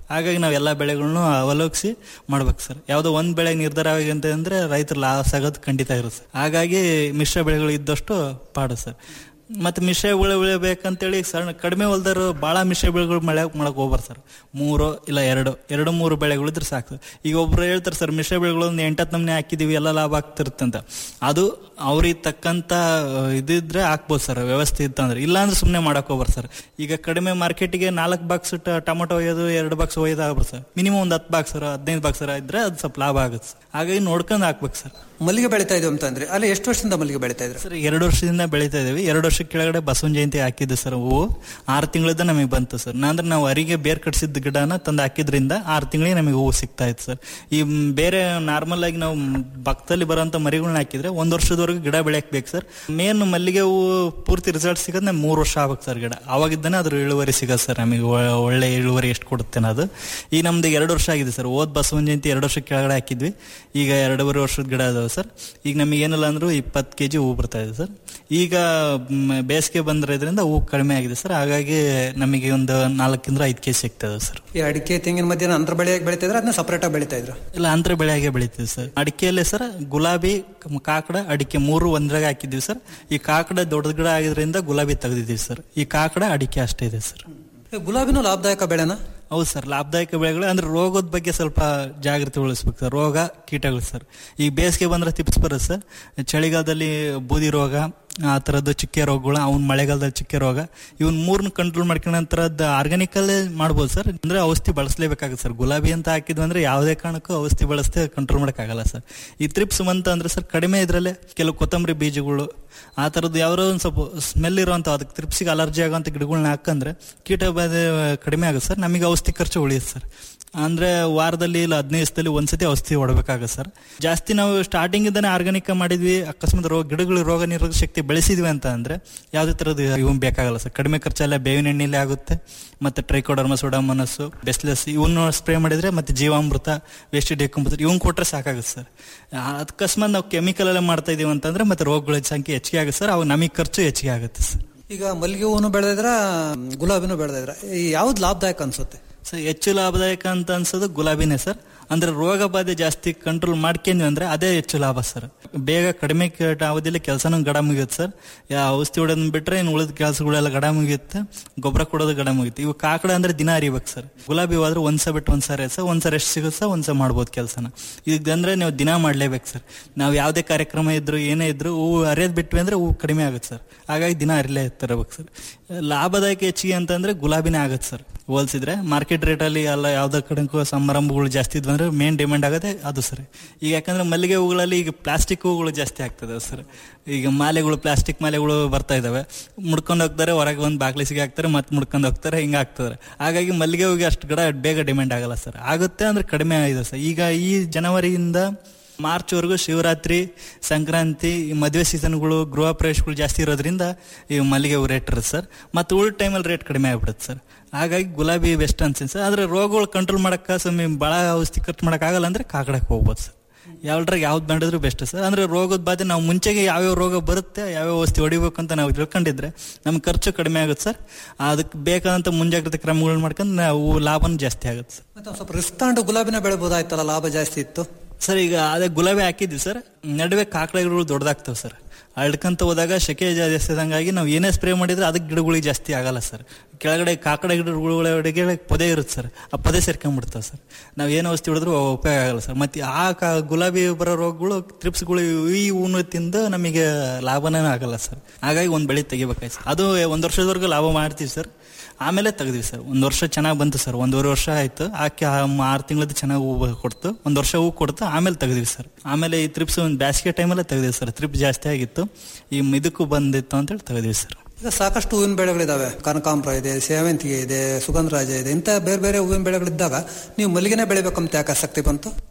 ಹಾಗಾಗಿ ನಾವು ಎಲ್ಲ ಬೆಳೆಗಳನ್ನು ಅವಲೋಕಿಸಿ ಮಾಡ್ಬೇಕು ಸರ್ ಯಾವುದೋ ಒಂದು ಬೆಳೆ ನಿರ್ಧಾರ ಆಗಿದೆ ಅಂತ ಅಂದ್ರೆ ರೈತರು ಲಾಸ್ ಆಗೋದು ಖಂಡಿತ ಇರುತ್ತೆ ಹಾಗಾಗಿ ಮಿಶ್ರ ಬೆಳೆಗಳು ಇದ್ದಷ್ಟು ಪಾಡು ಸರ್ ಮತ್ತೆ ಮಿಶ್ರ ಬೆಳೆ ಬೆಳಿಬೇಕಂತೇಳಿ ಸಣ್ಣ ಕಡಿಮೆ ಹೊಲ್ದರು ಭಾಳ ಮಿಶ್ರ ಬೆಳೆಗಳು ಮಳೆ ಮಾಡಕ್ ಹೋಗ್ಬಾರ್ದು ಸರ್ ಮೂರು ಇಲ್ಲ ಎರಡು ಎರಡು ಮೂರು ಬೆಳೆಗಳು ಇದ್ರೆ ಸಾಕು ಈಗ ಒಬ್ರು ಹೇಳ್ತಾರೆ ಸರ್ ಮಿಶ್ರ ಬೆಳೆಗಳು ಒಂದು ಎಂಟತ್ತು ನಮೂನೆ ಹಾಕಿದೀವಿ ಎಲ್ಲ ಲಾಭ ಆಗ್ತಿರುತ್ತಂತ ಅದು ಅವ್ರಿಗೆ ತಕ್ಕಂತ ಇದಿದ್ರೆ ಹಾಕ್ಬೋದು ಸರ್ ವ್ಯವಸ್ಥೆ ಇತ್ತಂದ್ರೆ ಇಲ್ಲಾಂದ್ರೆ ಸುಮ್ಮನೆ ಮಾಡಕ್ ಹೋಗ್ಬಾರ್ದು ಸರ್ ಈಗ ಕಡಿಮೆ ಮಾರ್ಕೆಟಿಗೆ ನಾಲ್ಕು ಬಾಕ್ಸ್ ಟೊಮೊಟೊ ಒಯ್ಯೋದು ಎರಡು ಬಾಕ್ಸ್ ಒಯ್ಯೋದು ಆಗ್ಬಾರ್ದು ಸರ್ ಮಿನಿಮಮ್ ಒಂದು ಹತ್ತು ಬಾಕ್ಸ್ ಹದಿನೈದು ಬಾಕ್ಸ್ ಇದ್ರೆ ಅದು ಸ್ವಲ್ಪ ಲಾಭ ಆಗುತ್ತೆ ಸರ್ ಹಾಗಾಗಿ ನೋಡ್ಕೊಂಡು ಹಾಕ್ಬೇಕು ಸರ್ ಮಲ್ಲಿಗೆ ಬೆಳೀತಾ ಇದೀವಿ ಅಂತಂದ್ರೆ ಅಲ್ಲಿ ಎಷ್ಟು ವರ್ಷದಿಂದ ಮಲ್ಲಿಗೆ ಬೆಳೀತಾ ಇದ್ರೆ ಸರ್ ಎರಡು ವರ್ಷದಿಂದ ಬೆಳೀತಾ ಇದೀವಿ ಎರಡು ವರ್ಷ ಕೆಳಗಡೆ ಬಸವನ ಜಯಂತಿ ಹಾಕಿದ್ದು ಸರ್ ಹೂವು ಆರು ತಿಂಗಳಿಂದ ನಮಗೆ ಬಂತು ಸರ್ ಅಂದ್ರೆ ನಾವು ಅರಿಗೆ ಬೇರ್ ಕಟ್ಸಿದ ಗಿಡನ ತಂದು ಹಾಕಿದ್ರಿಂದ ಆರು ತಿಂಗಳಿಗೆ ನಮಗೆ ಹೂವು ಸಿಗ್ತಾ ಇತ್ತು ಸರ್ ಈ ಮ್, ಬೇರೆ ನಾರ್ಮಲ್ ಆಗಿ ನಾವು ಭಕ್ತಲ್ಲಿ ಬರೋಂಥ ಮರಿಗಳನ್ನ ಹಾಕಿದ್ರೆ ಒಂದು ವರ್ಷದವರೆಗೂ ಗಿಡ ಬೆಳೆಯಕ್ ಬೇಕು ಸರ್ ಮೇನ್ ಮಲ್ಲಿಗೆ ಹೂವು ಪೂರ್ತಿ ರಿಸಲ್ಟ್ ಸಿಗೋದು ನಮ್ಗೆ ಮೂರು ವರ್ಷ ಆಗ್ಬೇಕು ಸರ್ ಗಿಡ ಅವಾಗಿದ್ದಾನೆ ಅದ್ರ ಇಳುವರಿ ಸಿಗೋದು ಸರ್ ನಮಗೆ ಒ- ಒಳ್ಳೆ ಇಳುವರಿ ಎಷ್ಟು ಕೊಡುತ್ತೆ ಅನ್ನೋದು ಈಗ ನಮ್ದು ಎರಡು ವರ್ಷ ಆಗಿದೆ ಸರ್ ಓದ್ ಬಸವನ ಜಯಂತಿ ಎರಡು ವರ್ಷ ಕೆಳಗಡೆ ಹಾಕಿದ್ವಿ ಈಗ ಎರಡೂವರೆ ವರ್ಷದ ಗಿಡ ಅದಾವೆ ಸರ್ ಈಗ ನಮಗೆ ಏನಿಲ್ಲ ಅಂದ್ರೂ ಇಪ್ಪತ್ತು ಕೆ ಜಿ ಹೂ ಬರ್ತಾ ಇದೆ ಸರ್ ಈಗ ಮ್, ಬೇಸಿಗೆ ಬಂದಿರೋದ್ರಿಂದ ಹೂ ಕಡಿಮೆ ಆಗಿದೆ ಸರ್ ಹಾಗಾಗಿ ನಮಗೆ ಒಂದು ನಾಲ್ಕರಿಂದ ಐದು ಕೆ ಜಿ ಸಿಗ್ತದೆ ಸರ್ ಈ ಅಡಿಕೆ ತೆಂಗಿನ ಮಧ್ಯೆ ಅಂತರ ಬೆಳೆಯಾಗಿ ಬೆಳೀತಾ ಇದ್ರೆ ಅದನ್ನ ಸಪರೇಟ್ ಆಗಿ ಬೆಳೀತಾ ಇದ್ರು ಇಲ್ಲ ಅಂತರ ಬೆಳೆಯಾಗೆ ಬೆಳಿತೀವಿ ಸರ್ ಅಡಿಕೆಯಲ್ಲೇ ಸರ್ ಗುಲಾಬಿ ಕ- ಕಾಕಡ ಅಡಿಕೆ ಮೂರು ಒಂದ್ರಾಗ ಹಾಕಿದ್ದೀವಿ ಸರ್ ಈ ಕಾಕಡ ದೊಡ್ಡ ಗಿಡ ಆಗಿದ್ರಿಂದ ಗುಲಾಬಿ ತೆಗೆದಿದ್ದೀವಿ ಸರ್ ಈ ಕಾಕಡ ಅಡಿಕೆ ಅಷ್ಟೇ ಇದೆ ಸರ್ ಈ ಗುಲಾಬಿನೂ ಲಾಭದಾಯಕ ಬೆಳೆನಾ ಹೌದು ಸರ್ ಲಾಭದಾಯಕ ಬೆಳೆಗಳು ಅಂದ್ರೆ ರೋಗದ ಬಗ್ಗೆ ಸ್ವಲ್ಪ ಜಾಗೃತಿ ವಹಿಸ್ಬೇಕು ಸರ್ ರೋಗ ಕೀಟಗಳು ಸರ್ ಈಗ ಬೇಸಿಗೆ ಬಂದ್ರೆ ತಿಪ್ಸ್ ಬರುತ್ತೆ ಸರ್ ಚಳಿಗಾಲದಲ್ಲಿ ಬೂದಿ ರೋಗ ಆ ಥರದ್ದು ಚಿಕ್ಕೆ ರೋಗಗಳು ಅವ್ನ ಮಳೆಗಾಲದಲ್ಲಿ ಚಿಕ್ಕೆ ರೋಗ ಇವನ್ ಮೂರನ್ನ ಕಂಟ್ರೋಲ್ ಮಾಡ್ಕೊಂಡ ನಂತರದ್ದು ಆರ್ಗಾನಿಕಲ್ಲೇ ಮಾಡ್ಬೋದು ಸರ್ ಅಂದ್ರೆ ಔಷಧಿ ಬಳಸಲೇಬೇಕಾಗುತ್ತೆ ಸರ್ ಗುಲಾಬಿ ಅಂತ ಹಾಕಿದ್ವಿ ಅಂದ್ರೆ ಯಾವುದೇ ಕಾರಣಕ್ಕೂ ಔಷಧಿ ಬಳಸದೆ ಕಂಟ್ರೋಲ್ ಮಾಡೋಕ್ಕಾಗಲ್ಲ ಸರ್ ಈ ತ್ರಿಪ್ಸ್ ಅಂತ ಅಂದ್ರೆ ಸರ್ ಕಡಿಮೆ ಇದ್ರಲ್ಲೇ ಕೆಲವು ಕೊತ್ತಂಬರಿ ಬೀಜಗಳು ಆ ಥರದ್ದು ಯಾವ್ದೋ ಒಂದು ಸ್ವಲ್ಪ ಸ್ಮೆಲ್ ಇರುವಂಥ ಅದಕ್ಕೆ ತ್ರಿಪ್ಸಿಗೆ ಅಲರ್ಜಿ ಆಗೋಂಥ ಗಿಡಗಳನ್ನ ಹಾಕಂದ್ರೆ ಕೀಟ ಬಾಧೆ ಕಡಿಮೆ ಆಗುತ್ತೆ ಸರ್ ನಮಗೆ ಔಷಧಿ ಖರ್ಚು ಉಳಿಯುತ್ತೆ ಸರ್ ಅಂದ್ರೆ ವಾರದಲ್ಲಿ ಇಲ್ಲ ಹದಿನೈದು ದಿವಸದಲ್ಲಿ ಒಂದ್ಸತಿ ಔಷಧಿ ಹೊಡಬೇಕಾಗುತ್ತೆ ಸರ್ ಜಾಸ್ತಿ ನಾವು ಸ್ಟಾರ್ಟಿಂಗ್ ಇಂದಾನೆ ಆರ್ಗಾನಿಕ್ ಮಾಡಿದ್ವಿ ಅಕಸ್ಮಾತ್ ರೋಗ ಗಿಡಗಳು ರೋಗ ನಿರೋಧಕ ಶಕ್ತಿ ಬೆಳೆಸಿದ್ವಿ ಅಂತ ಅಂದ್ರೆ ಯಾವುದೇ ತರದ್ದು ಇವನ್ ಬೇಕಾಗಲ್ಲ ಸರ್ ಕಡಿಮೆ ಖರ್ಚಲ್ಲೇ ಬೇವಿನ ಎಣ್ಣೆಲೆ ಆಗುತ್ತೆ ಮತ್ತೆ ಟ್ರೈಕೋಡರ್ಮ ಸೋಡಾಮನಸ್ಸು ಬೆಸ್ಲೆಸ್ ಇವನ್ನ ಸ್ಪ್ರೇ ಮಾಡಿದ್ರೆ ಮತ್ತೆ ಜೀವಾಮೃತ ವೇಸ್ಟ್ ಡೆಕಂಪೋಸರ್ ಇವನ್ ಕೊಟ್ರೆ ಸಾಕಾಗುತ್ತೆ ಸರ್ ಅಕಸ್ಮಾತ್ ನಾವು ಕೆಮಿಕಲ್ ಎಲ್ಲ ಮಾಡ್ತಾ ಇದೀವಿ ಅಂತಂದ್ರೆ ಮತ್ತೆ ರೋಗಗಳ ಸಂಖ್ಯೆ ಹೆಚ್ಚಿಗೆ ಆಗುತ್ತೆ ಸರ್ ಅವಾಗ ನಮಗೆ ಖರ್ಚು ಹೆಚ್ಚಿಗೆ ಆಗುತ್ತೆ ಸರ್ ಈಗ ಮಲ್ಲಿಗೆ ಹೂನು ಬೆಳೆದಿದ್ರ ಗುಲಾಬಿನೂ ಬೆಳೆದಿದ್ರ ಯಾವ್ದು ಲಾಭದಾಯಕ ಅನ್ಸುತ್ತೆ ಸರ್ ಹೆಚ್ಚು ಲಾಭದಾಯಕ ಅಂತ ಅನ್ಸೋದು ಗುಲಾಬಿನೇ ಸರ್ ಅಂದ್ರೆ ರೋಗ ಬಾಧೆ ಜಾಸ್ತಿ ಕಂಟ್ರೋಲ್ ಮಾಡ್ಕೊಂಡ್ವಿ ಅಂದ್ರೆ ಅದೇ ಹೆಚ್ಚು ಲಾಭ ಸರ್ ಬೇಗ ಕಡಿಮೆ ಕ- ಅವಧಿಯಲ್ಲಿ ಕೆಲಸನೂ ಗಡ ಮುಗಿಯುತ್ತೆ ಸರ್ ಯಾ ಔಷಧಿ ಹೊಡೆದ್ ಬಿಟ್ರೆ ಇನ್ನು ಉಳಿದ ಕೆಲಸಗಳೆಲ್ಲ ಗಡ ಮುಗಿಯುತ್ತೆ ಗೊಬ್ಬರ ಕೊಡೋದು ಗಡ ಮುಗಿಯುತ್ತೆ ಇವು ಕಾಕಡ ಅಂದ್ರೆ ದಿನ ಅರಿಬೇಕು ಸರ್ ಗುಲಾಬಿ ಹೋದ್ರೆ ಒಂದ್ಸ ಬಿಟ್ಟು ಒಂದ್ಸರಿ ಸರ್ ಒಂದ್ಸರಿ ಎಷ್ಟು ಸಿಗುತ್ತೆ ಸರ್ ಒಂದ್ಸ ಮಾಡ್ಬೋದು ಕೆಲಸನ ಇದಂದ್ರೆ ನೀವು ದಿನ ಮಾಡ್ಲೇಬೇಕು ಸರ್ ನಾವು ಯಾವುದೇ ಕಾರ್ಯಕ್ರಮ ಇದ್ರು ಏನೇ ಇದ್ರು ಹೂವು ಅರಿಯೋದ್ ಬಿಟ್ವಿ ಅಂದ್ರೆ ಹೂವು ಕಡಿಮೆ ಆಗುತ್ತೆ ಸರ್ ಹಾಗಾಗಿ ದಿನ ಅರಿಲೇ ತರಬೇಕು ಸರ್ ಲಾಭದಾಯಕ ಹೆಚ್ಚಿಗೆ ಅಂತಂದ್ರೆ ಗುಲಾಬಿನೇ ಆಗುತ್ತೆ ಸರ್ ಹೋಲ್ಸಿದ್ರೆ ಮಾರ್ಕೆಟ್ ರೇಟಲ್ಲಿ ಎಲ್ಲ ಯಾವ್ದೋ ಕಡೆಗೂ ಸಮಾರಂಭಗಳು ಜಾಸ್ತಿ ಇದ್ವು ಅಂದ್ರೆ ಮೇನ್ ಡಿಮ್ಯಾಂಡ್ ಆಗೋದೇ ಅದು ಸರ್ ಈಗ ಯಾಕಂದ್ರೆ ಮಲ್ಲಿಗೆ ಹೂಗಳಲ್ಲಿ ಈಗ ಪ್ಲಾಸ್ಟಿಕ್ ಹೂಗಳು ಜಾಸ್ತಿ ಆಗ್ತದೆ ಸರ್ ಈಗ ಮಾಲೆಗಳು ಪ್ಲಾಸ್ಟಿಕ್ ಮಾಲೆಗಳು ಬರ್ತಾ ಇದಾವೆ ಮುಡ್ಕೊಂಡು ಹೋಗ್ತಾರೆ ಹೊರಗೆ ಒಂದು ಬಾಗ್ಲಿಸಿಗೆ ಹಾಕ್ತಾರೆ ಮತ್ತೆ ಮುಡ್ಕೊಂಡು ಹೋಗ್ತಾರೆ ಹಿಂಗೆ ಆಗ್ತದೆ ಹಾಗಾಗಿ ಮಲ್ಲಿಗೆ ಹೂವಿಗೆ ಅಷ್ಟು ಕಡೆ ಬೇಗ ಡಿಮ್ಯಾಂಡ್ ಆಗಲ್ಲ ಸರ್ ಆಗುತ್ತೆ ಅಂದ್ರೆ ಕಡಿಮೆ ಆಗಿದೆ ಸರ್ ಈಗ ಈ ಜನವರಿಯಿಂದ ಮಾರ್ಚ್ವರೆಗೂ ಶಿವರಾತ್ರಿ ಸಂಕ್ರಾಂತಿ ಈ ಮದುವೆ ಸೀಸನ್ಗಳು ಗೃಹ ಪ್ರವೇಶಗಳು ಜಾಸ್ತಿ ಇರೋದ್ರಿಂದ ಈ ಮಲ್ಲಿಗೆ ಹೂ ರೇಟ್ ಇರುತ್ತೆ ಸರ್ ಮತ್ತು ಉಳಿದ ಟೈಮಲ್ಲಿ ರೇಟ್ ಕಡಿಮೆ ಆಗ್ಬಿಡುತ್ತೆ ಸರ್ ಹಾಗಾಗಿ ಗುಲಾಬಿ ಬೆಸ್ಟ್ ಅನ್ಸುತ್ತೆ ಸರ್ ಆದರೆ ರೋಗಗಳು ಕಂಟ್ರೋಲ್ ಮಾಡಕ್ಕೆ ಸ್ವಾಮಿ ಭಾಳ ಔಷಧಿ ಖರ್ಚು ಮಾಡೋಕ್ಕಾಗಲ್ಲ ಅಂದರೆ ಕಾಕಡಕ್ಕೆ ಹೋಗ್ಬೋದು ಸರ್ ಯಾವ್ದ್ರಾಗ ಯಾವ್ದು ಮಾಡಿದ್ರು ಬೆಸ್ಟ್ ಸರ್ ಅಂದ್ರೆ ರೋಗದ ಬಾಧೆ ನಾವು ಮುಂಚೆಗೆ ಯಾವ್ಯಾವ ರೋಗ ಬರುತ್ತೆ ಯಾವ್ಯಾವ ಔಷಧಿ ಹೊಡಿಬೇಕು ಅಂತ ನಾವು ತಿಳ್ಕೊಂಡಿದ್ರೆ ನಮ್ಗೆ ಖರ್ಚು ಕಡಿಮೆ ಆಗುತ್ತೆ ಸರ್ ಅದಕ್ಕೆ ಬೇಕಾದಂಥ ಮುಂಜಾಗ್ರತೆ ಕ್ರಮಗಳು ಮಾಡ್ಕೊಂಡು ನಾವು ಲಾಭನೂ ಜಾಸ್ತಿ ಆಗುತ್ತೆ ಸರ್ ಮತ್ತೆ ಒಂದ್ ಸ್ವಲ್ಪ ರಿಸ್ಕ್ ತಗೊಂಡು ಗುಲಾಬಿನ ಬೆಳೆಬೋದಾಯ್ತಲ್ಲ ಲಾಭ ಜಾಸ್ತಿ ಇತ್ತು ಸರ್ ಈಗ ಅದೇ ಗುಲಾಬಿ ಹಾಕಿದ್ವಿ ಸರ್ ನಡುವೆ ಕಾಕಡಗಳು ದೊಡ್ಡದಾಗ್ತವೆ ಸರ್ ಅಳ್ಕಂತ ಹೋದಾಗ ಸೆಕೆ ಜಾಸ್ತಿ ಆದಂಗಾಗಿ ನಾವು ಏನೇ ಸ್ಪ್ರೇ ಮಾಡಿದ್ರೆ ಅದಕ್ಕೆ ಗಿಡಗಳಿಗೆ ಜಾಸ್ತಿ ಆಗಲ್ಲ ಸರ್ ಕೆಳಗಡೆ ಕಾಕಡ ಗಿಡಗಳೊಳಗೆ ಪೊದೆ ಇರುತ್ತೆ ಸರ್ ಆ ಪೊದೆ ಸೇರ್ಕೊಂಡ್ಬಿಡ್ತಾವೆ ಸರ್ ನಾವು ಏನು ಔಷಧಿ ಹೊಡೆದ್ರು ಉಪಯೋಗ ಆಗಲ್ಲ ಸರ್ ಮತ್ತೆ ಆ ಕಾ ಗುಲಾಬಿ ಬರೋ ರೋಗಗಳು ತ್ರಿಪ್ಸ್ಗಳು ಈ ಹೂನು ತಿಂದು ನಮಗೆ ಲಾಭನೇ ಆಗಲ್ಲ ಸರ್ ಹಾಗಾಗಿ ಒಂದು ಬೆಳೆ ತೆಗಿಬೇಕಾಯ್ತು ಸರ್ ಅದು ಒಂದು ವರ್ಷದವರೆಗೂ ಲಾಭ ಮಾಡ್ತೀವಿ ಸರ್ ಆಮೇಲೆ ತೆಗ್ದ್ವಿ ಸರ್ ಒಂದು ವರ್ಷ ಚೆನ್ನಾಗಿ ಬಂತು ಸರ್ ಒಂದೂವರೆ ವರ್ಷ ಆಯ್ತು ಆಕೆ ಆರು ತಿಂಗಳದ್ದು ಚೆನ್ನಾಗಿ ಹೂ ಕೊಡ್ತು ಒಂದು ವರ್ಷ ಹೂ ಕೊಡ್ತು ಆಮೇಲೆ ತೆಗ್ದ್ವಿ ಸರ್ ಆಮೇಲೆ ಈ ತ್ರಿಪ್ಸ್ ಒಂದು ಬೇಸಿಗೆ ಟೈಮಲ್ಲೇ ತೆಗ್ದ್ವಿ ಸರ್ ತ್ರಿಪ್ ಜಾಸ್ತಿ ಆಗಿತ್ತು ಈ ಇದಕ್ಕೂ ಬಂದಿತ್ತು ಅಂತೇಳಿ ತೆಗ್ದ್ವಿ ಸರ್ ಈಗ ಸಾಕಷ್ಟು ಹೂವಿನ ಬೆಳೆಗಳಿದಾವೆ ಕನಕಾಂಬರ ಇದೆ ಸೇವಂತಿಗೆ ಇದೆ ಸುಗಂಧರಾಜ ಇದೆ ಇಂಥ ಬೇರೆ ಬೇರೆ ಹೂವಿನ ಬೆಳೆಗಳಿದ್ದಾಗ ನೀವು ಮಲ್ಲಿಗೆನೇ ಬೆಳಿಬೇಕಂತ ಯಾಕೆ ಆಸಕ್ತಿ ಬಂತು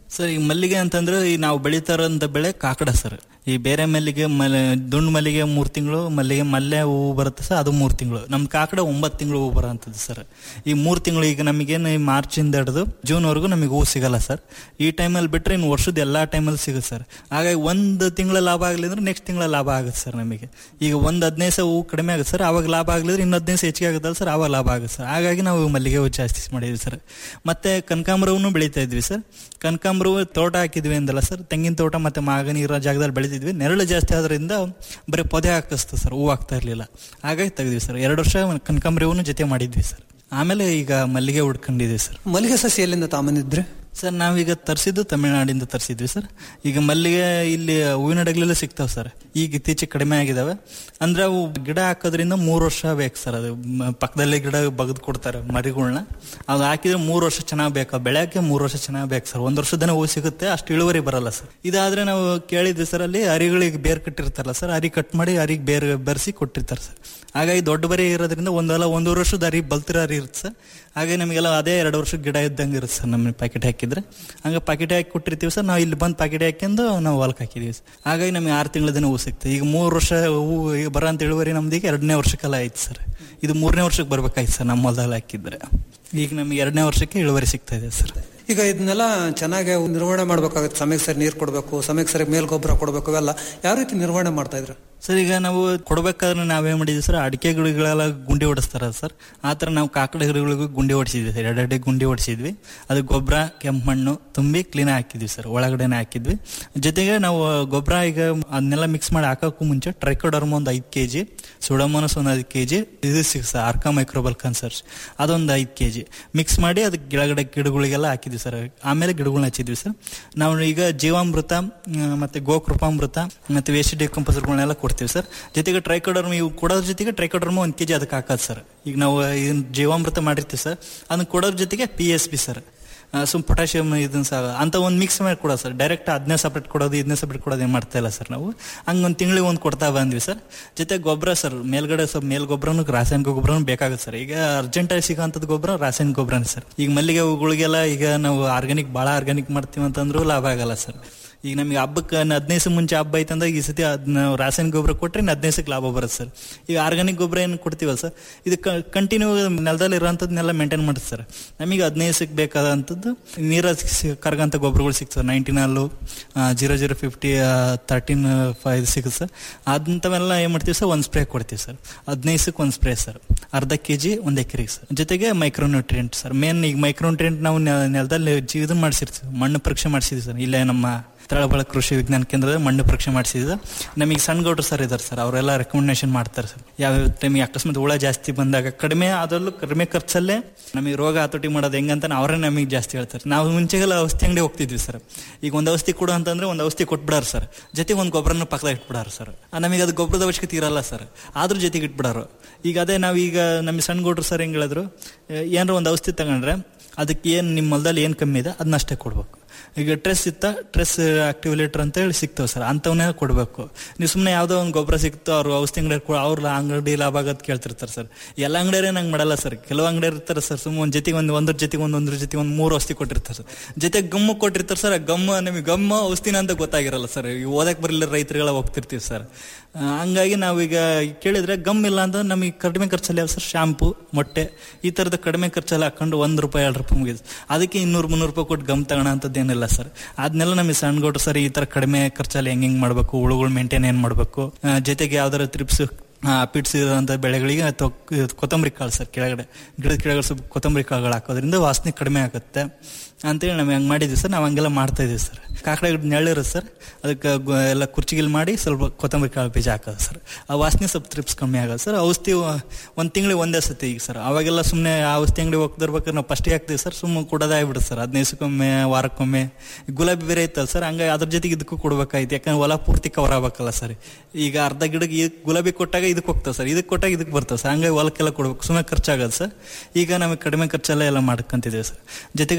ಸರ್ ಈ ಮಲ್ಲಿಗೆ ಅಂತಂದ್ರೆ ಈ ನಾವು ಬೆಳೀತಾರಂತ ಬೆಳೆ ಕಾಕಡ ಸರ್ ಈ ಬೇರೆ ಮಲ್ಲಿಗೆ ಮಲ್ ದುಂಡು ಮಲ್ಲಿಗೆ ಮೂರು ತಿಂಗಳು ಮಲ್ಲಿಗೆ ಮಲ್ಲೆ ಹೂವು ಬರುತ್ತೆ ಸರ್ ಅದು ಮೂರು ತಿಂಗಳು ನಮ್ಮ ಕಾಕಡ ಒಂಬತ್ತು ತಿಂಗಳು ಹೂವು ಬರೋಂಥದ್ದು ಸರ್ ಈ ಮೂರು ತಿಂಗಳು ಈಗ ನಮಗೇನು ಈ ಮಾರ್ಚಿಂದ ಹಿಡಿದು ಜೂನ್ವರೆಗೂ ನಮಗೆ ಹೂವು ಸಿಗಲ್ಲ ಸರ್ ಈ ಟೈಮಲ್ಲಿ ಬಿಟ್ಟರೆ ಇನ್ನು ವರ್ಷದ ಎಲ್ಲ ಟೈಮಲ್ಲಿ ಸಿಗುತ್ತೆ ಸರ್ ಹಾಗಾಗಿ ಒಂದು ತಿಂಗಳ ಲಾಭ ಆಗಲಿ ಅಂದ್ರೆ ನೆಕ್ಸ್ಟ್ ತಿಂಗಳ ಲಾಭ ಆಗುತ್ತೆ ಸರ್ ನಮಗೆ ಈಗ ಒಂದು ಹದಿನೈದು ಸಾವಿರ ಹೂವು ಕಡಿಮೆ ಆಗುತ್ತೆ ಸರ್ ಅವಾಗ ಲಾಭ ಆಗಲಿದ್ರೆ ಇನ್ನು ಹದಿನೈದು ಸಾವಿರ ಹೆಚ್ಚಿಗೆ ಆಗುತ್ತಲ್ಲ ಸರ್ ಆವಾಗ ಲಾಭ ಆಗುತ್ತೆ ಸರ್ ಹಾಗಾಗಿ ನಾವು ಮಲ್ಲಿಗೆ ಹೂವು ಜಾಸ್ತಿ ಮಾಡಿದ್ವಿ ಸರ್ ಮತ್ತೆ ಕನಕಾಂಬರವನ್ನು ಬೆಳೀತಾ ಇದ್ವಿ ಸರ್ ಕನಕಾಂಬರ ತೋಟ ಹಾಕಿದ್ವಿ ಅಂದಲ್ಲ ಸರ್ ತೆಂಗಿನ ತೋಟ ಮತ್ತೆ ಮಾಗನಿ ಇರೋ ಜಾಗದಲ್ಲಿ ಬೆಳೆದಿದ್ವಿ ನೆರಳು ಜಾಸ್ತಿ ಆದ್ರಿಂದ ಬರೀ ಪೊದೆ ಹಾಕಿಸ್ತು ಸರ್ ಹೂವು ಆಗ್ತಾ ಇರಲಿಲ್ಲ ಹಾಗಾಗಿ ತೆಗೆದ್ವಿ ಸರ್ ಎರಡು ವರ್ಷ ಕನಕಾಂಬರಿ ಹೂವನ್ನು ಜೊತೆ ಮಾಡಿದ್ವಿ ಸರ್ ಆಮೇಲೆ ಈಗ ಮಲ್ಲಿಗೆ ಹುಡ್ಕೊಂಡಿದ್ವಿ ಸರ್ ಮಲ್ಲಿಗೆ ಸಸಿ ಎಲ್ಲಿಂದ ತಾಮಂದಿದ್ರಿ ಸರ್ ನಾವೀಗ ತರಿಸಿದ್ದು ತಮಿಳುನಾಡಿಂದ ತರಿಸಿದ್ವಿ ಸರ್ ಈಗ ಮಲ್ಲಿಗೆ ಇಲ್ಲಿ ಹೂವಿನ ಹಡಗಲೆಲ್ಲ ಸಿಗ್ತಾವೆ ಸರ್ ಈಗ ಇತ್ತೀಚೆಗೆ ಕಡಿಮೆ ಆಗಿದಾವೆ ಅಂದ್ರೆ ಅವು ಗಿಡ ಹಾಕೋದ್ರಿಂದ ಮೂರು ವರ್ಷ ಬೇಕು ಸರ್ ಅದು ಮ- ಪಕ್ಕದಲ್ಲಿ ಗಿಡ ಬಗ್ದು ಕೊಡ್ತಾರೆ ಮರಿಗಳ್ನ ಅದು ಹಾಕಿದ್ರೆ ಮೂರು ವರ್ಷ ಚೆನ್ನಾಗಿ ಬೇಕು ಬೆಳೆಯೋಕೆ ಮೂರು ವರ್ಷ ಚೆನ್ನಾಗಿ ಬೇಕು ಸರ್ ಒಂದು ವರ್ಷದನೇ ಹೂ ಸಿಗುತ್ತೆ ಅಷ್ಟು ಇಳುವರಿ ಬರಲ್ಲ ಸರ್ ಇದಾದ್ರೆ ನಾವು ಕೇಳಿದ್ವಿ ಸರ್ ಅಲ್ಲಿ ಅರಿಗಳಿಗೆ ಬೇರ್ ಕಟ್ಟಿರ್ತಾರಲ್ಲ ಸರ್ ಅರಿ ಕಟ್ ಮಾಡಿ ಅರಿಗೆ ಬೇರ್ ಬೆರೆಸಿ ಕೊಟ್ಟಿರ್ತಾರೆ ಸರ್ ಹಾಗಾಗಿ ದೊಡ್ಡ ಬರಿ ಇರೋದ್ರಿಂದ ಒಂದಲ್ಲ ಒಂದೂವರೆ ವರ್ಷದ ಅರಿ ಬಲ್ತಿರೋ ಅರಿ ಇರುತ್ತೆ ಸರ್ ಹಾಗೆ ನಮಗೆಲ್ಲ ಅದೇ ಎರಡು ವರ್ಷ ಗಿಡ ಇದ್ದಂಗೆ ಇರುತ್ತೆ ಸರ್ ನಮ್ಮ ಪ್ಯಾಕೆಟ್ ಹಾಕಿದ್ರೆ ಹಂಗೆ ಪ್ಯಾಕೆಟ್ ಹಾಕಿ ಕೊಟ್ಟಿರ್ತೀವಿ ಸರ್ ನಾವು ಇಲ್ಲಿ ಬಂದು ಪ್ಯಾಕೆಟ್ ಹಾಕ್ಯಂದು ನಾವು ಹೊಲಕ್ಕೆ ಹಾಕಿದೀವಿ ಸರ್ ಹಾಗಾಗಿ ನಮಗೆ ಆರು ತಿಂಗಳ ದಿನ ಹೂ ಸಿಗ್ತದೆ ಈಗ ಮೂರು ವರ್ಷ ಹೂ ಈಗ ಬರೋ ಅಂತ ಇಳುವರಿ ನಮ್ದು ಈಗ ಎರಡನೇ ವರ್ಷಕ್ಕೆಲ್ಲ ಆಯ್ತು ಸರ್ ಇದು ಮೂರನೇ ವರ್ಷಕ್ಕೆ ಬರ್ಬೇಕಾಯ್ತು ಸರ್ ನಮ್ಮ ಹೊಲದಲ್ಲಿ ಹಾಕಿದ್ರೆ ಈಗ ನಮಗೆ ಎರಡನೇ ವರ್ಷಕ್ಕೆ ಇಳುವರಿ ಸಿಗ್ತಾ ಇದೆ ಸರ್ ಈಗ ಇದನ್ನೆಲ್ಲ ಚೆನ್ನಾಗಿ ನಿರ್ವಹಣೆ ಮಾಡ್ಬೇಕಾಗುತ್ತೆ ಸಮಯಕ್ಕೆ ಸರಿ ನೀರು ಕೊಡಬೇಕು ಸಮಯಕ್ಕೆ ಸರಿ ಮೇಲ್ ಗೊಬ್ಬರ ಕೊಡಬೇಕು ಇವೆಲ್ಲ ಯಾವ ರೀತಿ ನಿರ್ವಹಣೆ ಮಾಡ್ತಾ ಇದ್ರು ಸರ್ ಈಗ ನಾವು ಕೊಡ್ಬೇಕಾದ್ರೆ ನಾವೇನ್ ಮಾಡಿದ್ವಿ ಸರ್ ಅಡಿಕೆ ಗಿಡಗಳೆಲ್ಲ ಗುಂಡಿ ಹೊಡಿಸ್ತಾರ ಸರ್ ಆ ಥರ ನಾವು ಕಾಕಡ ಗಿಡಗಳಿಗೂ ಗುಂಡಿ ಹೊಡಿಸಿದ್ವಿ ಸರ್ ಎರಡೆರಡೆ ಗುಂಡಿ ಹೊಡಿಸಿದ್ವಿ ಅದು ಗೊಬ್ಬರ ಕೆಂಪು ಮಣ್ಣು ತುಂಬಿ ಕ್ಲೀನ್ ಹಾಕಿದ್ವಿ ಸರ್ ಒಳಗಡೆನೆ ಹಾಕಿದ್ವಿ ಜೊತೆಗೆ ನಾವು ಗೊಬ್ಬರ ಈಗ ಅದನ್ನೆಲ್ಲ ಮಿಕ್ಸ್ ಮಾಡಿ ಹಾಕೋಕ್ಕೂ ಮುಂಚೆ ಟ್ರೈಕೋಡರ್ಮ ಒಂದು ಐದು ಕೆ ಜಿ ಸುಡಮೋನಸ್ ಒಂದು ಐದು ಕೆ ಜಿ ಇದು ಸಿಕ್ಸ್ ಆರ್ಕಾ ಮೈಕ್ರೋಬಲ್ ಕನ್ಸರ್ಸ್ ಅದೊಂದು ಐದು ಕೆ ಜಿ ಮಿಕ್ಸ್ ಮಾಡಿ ಅದಕ್ಕೆ ಗಿಡಗಡೆ ಗಿಡಗಳಿಗೆಲ್ಲ ಹಾಕಿದ್ವಿ ಸರ್ ಆಮೇಲೆ ಗಿಡಗಳನ್ನ ಹಚ್ಚಿದ್ವಿ ಸರ್ ನಾವು ಈಗ ಜೀವಾಮೃತ ಆ, ಮತ್ತೆ ಗೋಕೃಪಾಮೃತ ಮತ್ತೆ ವೇಸ್ಟ್ ಡಿಕಂಪೋಸರ್ಗಳನ್ನೆಲ್ಲ ಕೊಡ್ತೀವಿ ಸರ್ ಜೊತೆಗೆ ಟ್ರೈಕೋಡರ್ಮ ಇವು ಕೊಡೋದ್ರ ಜೊತೆಗೆ ಟ್ರೈಕೋಡರ್ಮ ಒಂದು ಕೆಜಿ ಅದಕ್ಕೆ ಹಾಕೋದು ಸರ್ ಈಗ ನಾವು ಇದನ್ನ ಜೀವಾಮೃತ ಮಾಡಿರ್ತೀವಿ ಸರ್ ಅದನ್ನ ಕೊಡೋದ್ರ ಜೊತೆಗೆ ಪಿ ಎಸ್ ಬಿ ಸರ್ ಸುಮ್ ಪೊಟ್ಯಾಷಿಯಮ್ ಇದನ್ನ ಸಹ ಅಂತ ಒಂದು ಮಿಕ್ಸ್ ಮಾಡಿ ಕೊಡೋದು ಸರ್ ಡೈರೆಕ್ಟ್ ಅದನ್ನೇ ಸಪ್ರೇಟ್ ಕೊಡೋದು ಇದನ್ನೇ ಸಪ್ರೇಟ್ ಕೊಡೋದು ಏನು ಮಾಡ್ತಾ ಇಲ್ಲ ಸರ್ ನಾವು ಹಂಗೆ ಒಂದು ತಿಂಗಳಿಗೆ ಒಂದು ಕೊಡ್ತಾ ಬಂದ್ವಿ ಸರ್ ಜೊತೆ ಗೊಬ್ಬರ ಸರ್ ಮೇಲ್ಗಡೆ ಸ್ವಲ್ಪ ಮೇಲ್ ಗೊಬ್ಬರನು ರಾಸಾಯನಿಕ ಗೊಬ್ಬರನು ಬೇಕಾಗುತ್ತೆ ಸರ್ ಈಗ ಅರ್ಜೆಂಟಾಗಿ ಸಿಗೋಂಥದ್ದು ಗೊಬ್ಬರ ರಾಸಾಯನಿಕ ಗೊಬ್ಬರನೇ ಸರ್ ಈಗ ಮಲ್ಲಿಗೆ ಹೂಗಳಿಗೆಲ್ಲ ಈಗ ನಾವು ಆರ್ಗ್ಯಾನಿಕ್ ಭಾಳ ಆರ್ಗ್ಯಾನಿಕ್ ಮಾಡ್ತೀವಿ ಅಂತಂದ್ರೂ ಲಾಭ ಆಗಲ್ಲ ಸರ್ ಈಗ ನಮಗೆ ಹಬ್ಬಕ್ಕೆ ಹದಿನೈದು ದಿವಸ ಮುಂಚೆ ಹಬ್ಬ ಐತಂದಾಗ ಈ ಸತಿ ಅದನ್ನ ರಾಸಾಯನಿಕ ಗೊಬ್ಬರ ಕೊಟ್ಟರೆ ಹದಿನೈದು ದಿವಸಕ್ಕೆ ಲಾಭ ಬರುತ್ತೆ ಸರ್ ಈಗ ಆರ್ಗಾನಿಕ್ ಗೊಬ್ಬರ ಏನು ಕೊಡ್ತೀವಲ್ಲ ಸರ್ ಇದು ಕಂಟಿನ್ಯೂ ನೆಲದಲ್ಲಿ ಇರೋಂಥದ್ದನ್ನೆಲ್ಲ ಮೇಂಟೈನ್ ಮಾಡುತ್ತೆ ಸರ್ ನಮಗೆ ಹದಿನೈದು ದಿವಸಕ್ಕೆ ಬೇಕಾದಂಥದ್ದು ನೀರ ಕರಗಂಥ ಗೊಬ್ಬರಗಳು ಸಿಗ್ತವೆ ನೈಂಟಿನಲ್ಲು zero zero fifty thirteen five ಸಿಗುತ್ತೆ ಸರ್ ಅಂಥವೆಲ್ಲ ಏನು ಮಾಡ್ತೀವಿ ಸರ್ ಒಂದು ಸ್ಪ್ರೇ ಕೊಡ್ತೀವಿ ಸರ್ ಹದಿನೈದು ದಿವಸಕ್ಕೆ ಒಂದು ಸ್ಪ್ರೇ ಸರ್ ಅರ್ಧ ಕೆ ಜಿ ಒಂದು ಎಕರೆಗೆ ಸರ್ ಜೊತೆಗೆ ಮೈಕ್ರೋನ್ಯೂಟ್ರಿಯೆಂಟ್ ಸರ್ ಮೇನ್ ಈಗ ಮೈಕ್ರೋನ್ಯೂಟ್ರಿಯೆಂಟ್ ನಾವು ನೆ- ನೆಲದಲ್ಲಿ ಜಿ- ಇದನ್ನ ಮಾಡಿಸಿರ್ತೀವಿ ಮಣ್ಣು ಪರೀಕ್ಷೆ ಮಾಡಿಸಿದ್ವಿ ಸರ್ ಇಲ್ಲೇ ನಮ್ಮ ತಳಬಳ ಕೃಷಿ ವಿಜ್ಞಾನ ಕೇಂದ್ರದ ಮಣ್ಣು ಪರೀಕ್ಷೆ ಮಾಡಿಸಿದ ನಮಗೆ ಸಣ್ಣ ಗೌಡ್ರು ಸರ್ ಇದ್ದಾರೆ ಸರ್ ಅವರೆಲ್ಲ ರೆಕಮೆಂಡೇಶನ್ ಮಾಡ್ತಾರೆ ಸರ್ ಯಾವ ಟೈಮಿಗೆ ಅಕಸ್ಮಾತ್ ಹುಳ ಜಾಸ್ತಿ ಬಂದಾಗ ಕಡಿಮೆ ಅದರಲ್ಲೂ ಕಡಿಮೆ ಖರ್ಚಲ್ಲೇ ನಮಗೆ ರೋಗ ಹತೋಟಿ ಮಾಡೋದು ಹೆಂಗಂತ ಅವರೇ ನಮಗೆ ಜಾಸ್ತಿ ಹೇಳ್ತಾರೆ ನಾವು ಮುಂಚೆಗೆಲ್ಲ ಔಷಧಿ ಅಂಗಡಿ ಹೋಗ್ತಿದ್ವಿ ಸರ್ ಈಗ ಒಂದು ಔಷಧಿ ಕೊಡು ಅಂತಂದ್ರೆ ಒಂದು ಔಷಧಿ ಕೊಟ್ಬಿಡಾರ ಸರ್ ಜೊತೆಗೆ ಒಂದು ಗೊಬ್ಬರನ ಪಕ್ಕದಾಗ ಇಟ್ಬಿಡಾರ ಸರ್ ನಮಗೆ ಅದು ಗೊಬ್ಬರದ ಅವಶ್ಯಕತೆ ಇರಲ್ಲ ಸರ್ ಆದ್ರೂ ಜೊತೆಗೆ ಇಟ್ಬಿಡಾರು ಈಗ ಅದೇ ನಾವೀಗ ನಮ್ಮ ಸಣ್ಣ ಗೌಡ್ರು ಸರ್ ಹೆಂಗ್ ಹೇಳಿದ್ರು ಏನಾರ ಒಂದು ಔಷಧಿ ತಗೊಂಡ್ರೆ ಅದಕ್ಕೆ ಏನು ನಿಮ್ಮ ಹೊಲದಲ್ಲಿ ಏನು ಕಮ್ಮಿ ಇದೆ ಅದನ್ನಷ್ಟೇ ಕೊಡ್ಬೇಕು ಈಗ ಟ್ರೆಸ್ ಇತ್ತ ಟ್ರೆಸ್ ಆಕ್ಟಿವಿಲೇಟರ್ ಅಂತ ಹೇಳಿ ಸಿಗ್ತಾವೆ ಸರ್ ಅಂಥವನ್ನೇ ಕೊಡಬೇಕು ನೀವು ಸುಮ್ಮನೆ ಯಾವುದೋ ಒಂದು ಗೊಬ್ಬರ ಸಿಕ್ತು ಅವ್ರು ಔಷಧಿ ಅಂಗಡಿ ಅವ್ರ ಅಂಗಡಿ ಲಾಭ ಆಗೋದು ಕೇಳ್ತಿರ್ತಾರೆ ಸರ್ ಎಲ್ಲ ಅಂಗಡಿಯರೇ ನಂಗೆ ಮಾಡಲ್ಲ ಸರ್ ಕೆಲವು ಅಂಗಡಿ ಇರ್ತಾರೆ ಸರ್ ಸುಮ್ಮನೆ ಒಂದು ಜೊತೆಗೆ ಒಂದು ಒಂದ್ರ ಜೊತೆಗೆ ಒಂದು ಒಂದ್ರ ಜೊತೆಗೆ ಒಂದು ಮೂರು ಔಷಧಿ ಕೊಟ್ಟಿರ್ತಾರೆ ಸರ್ ಜೊತೆಗೆ ಗಮ್ಮು ಕೊಟ್ಟಿರ್ತಾರೆ ಸರ್ ಆ ಗಮ್ಮ ನಿಮಗೆ ಗಮ್ಮ ಔಷಧಿನ ಅಂತ ಗೊತ್ತಾಗಿರಲ್ಲ ಸರ್ ಈ ಓದಕ್ಕೆ ಬರಲಿಲ್ಲ ರೈತರುಗಳ ಹೋಗ್ತಿರ್ತೀವಿ ಸರ್ ಆ, ಹಂಗಾಗಿ ನಾವೀಗ ಕೇಳಿದ್ರೆ ಗಮ್ ಇಲ್ಲ ಅಂತ ನಮಗೆ ಕಡಿಮೆ ಖರ್ಚಲ್ಲಿ ಯಾವ ಸರ್ ಶಾಂಪು ಮೊಟ್ಟೆ ಈ ಥರದ ಕಡಿಮೆ ಖರ್ಚಲ್ಲಿ ಹಾಕೊಂಡು ಒಂದು ರೂಪಾಯಿ ಎರಡು ರೂಪಾಯಿ ಮುಗಿದು ಅದಕ್ಕೆ ಇನ್ನೂರು ಮುನ್ನೂರು ರೂಪಾಯಿ ಕೊಟ್ಟು ಗಮ್ ತಗೋಣ ಅಂತದ್ದು ಏನಿಲ್ಲ ಸರ್ ಅದನ್ನೆಲ್ಲ ನಮಗೆ ಸಣ್ಣ ಗೌಡ್ರು ಸರ್ ಈ ಥರ ಕಡಿಮೆ ಖರ್ಚಲ್ಲಿ ಹೆಂಗೆ ಹೆಂಗೆ ಮಾಡಬೇಕು ಹುಳುಗಳು ಮೇಂಟೈನ್ ಏನು ಮಾಡಬೇಕು ಜೊತೆಗೆ ಯಾವ್ದಾರು ತ್ರಿಪ್ಸ್ ಪಿಟ್ಸ್ ಇರೋಂಥ ಬೆಳೆಗಳಿಗೆ ಅಥವಾ ಕೊತ್ತಂಬರಿ ಕಾಳು ಸರ್ ಕೆಳಗಡೆ ಗಿಡದ ಕೆಳಗಡೆ ಸ್ವಲ್ಪ ಕೊತ್ತಂಬರಿ ಕಾಳುಗಳು ಹಾಕೋದ್ರಿಂದ ವಾಸನೆ ಕಡಿಮೆ ಆಗುತ್ತೆ ಅಂತೇಳಿ ನಾವು ಹಂಗೆ ಮಾಡಿದ್ವಿ ಸರ್ ನಾವು ಹಂಗೆಲ್ಲ ಮಾಡ್ತಾ ಇದೀವಿ ಸರ್ ಕಾಕಡ ಗಿಡ ನೆರಳಿರುತ್ತೆ ಸರ್ ಅದಕ್ಕೆ ಗೊ- ಎಲ್ಲ ಕುರ್ಚಿಗಿಲ್ ಮಾಡಿ ಸ್ವಲ್ಪ ಕೊತ್ತಂಬರಿ ಕಾಳು ಬೀಜ ಹಾಕೋದು ಸರ್ ಆ ವಾಸನೆ ಸ್ವಲ್ಪ ತ್ರಿಪ್ಸ್ ಕಮ್ಮಿ ಆಗೋದು ಸರ್ ಔಷಧಿ ಒಂದು ತಿಂಗಳಿಗೆ ಒಂದೇ ಸತಿ ಈಗ ಸರ್ ಅವಾಗೆಲ್ಲ ಸುಮ್ಮನೆ ಆ ಔಷಧಿ ಅಂಗಡಿ ಹೋಗ್ತಿರ್ಬೇಕಾದ್ರೆ ನಾವು ಫಸ್ಟಿಗೆ ಹಾಕ್ತೀವಿ ಸರ್ ಸುಮ್ಮನೆ ಕೊಡೋದೇ ಆಗ್ಬಿಡುತ್ತೆ ಸರ್ ಹದಿನೈದು ದಿವಸಕ್ಕೊಮ್ಮೆ ವಾರಕ್ಕೊಮ್ಮೆ ಗುಲಾಬಿ ಬೇರೆ ಇತ್ತಲ್ಲ ಸರ್ ಹಂಗಾಗಿ ಅದ್ರ ಜೊತೆಗೆ ಇದಕ್ಕೂ ಕೊಡ್ಬೇಕಾಯ್ತು ಯಾಕಂದ್ರೆ ಹೊಲ ಪೂರ್ತಿ ಕವರ್ ಆಗ್ಬೇಕಲ್ಲ ಸರ್ ಈಗ ಅರ್ಧ ಗಿಡಕ್ಕೆ ಈ ಗುಲಾಬಿ ಕೊಟ್ಟಾಗ ಇದಕ್ಕೆ ಹೋಗ್ತಾವೆ ಸರ್ ಇದಕ್ಕೆ ಕೊಟ್ಟಾಗ ಇದಕ್ಕೆ ಬರ್ತವೆ ಸರ್ ಹಂಗಾಗಿ ಹೊಲಕ್ಕೆಲ್ಲ ಕೊಡ್ಬೇಕು ಸುಮ್ಮನೆ ಖರ್ಚಾಗದು ಸರ್ ಈಗ ನಮಗೆ ಕಡಿಮೆ ಖರ್ಚೆಲ್ಲ ಎಲ್ಲ ಮಾಡ್ಕೊಂತಿದ್ದೇವೆ ಸರ್ ಜೊತೆಗೆ ಟ್ರೈಕೋಡ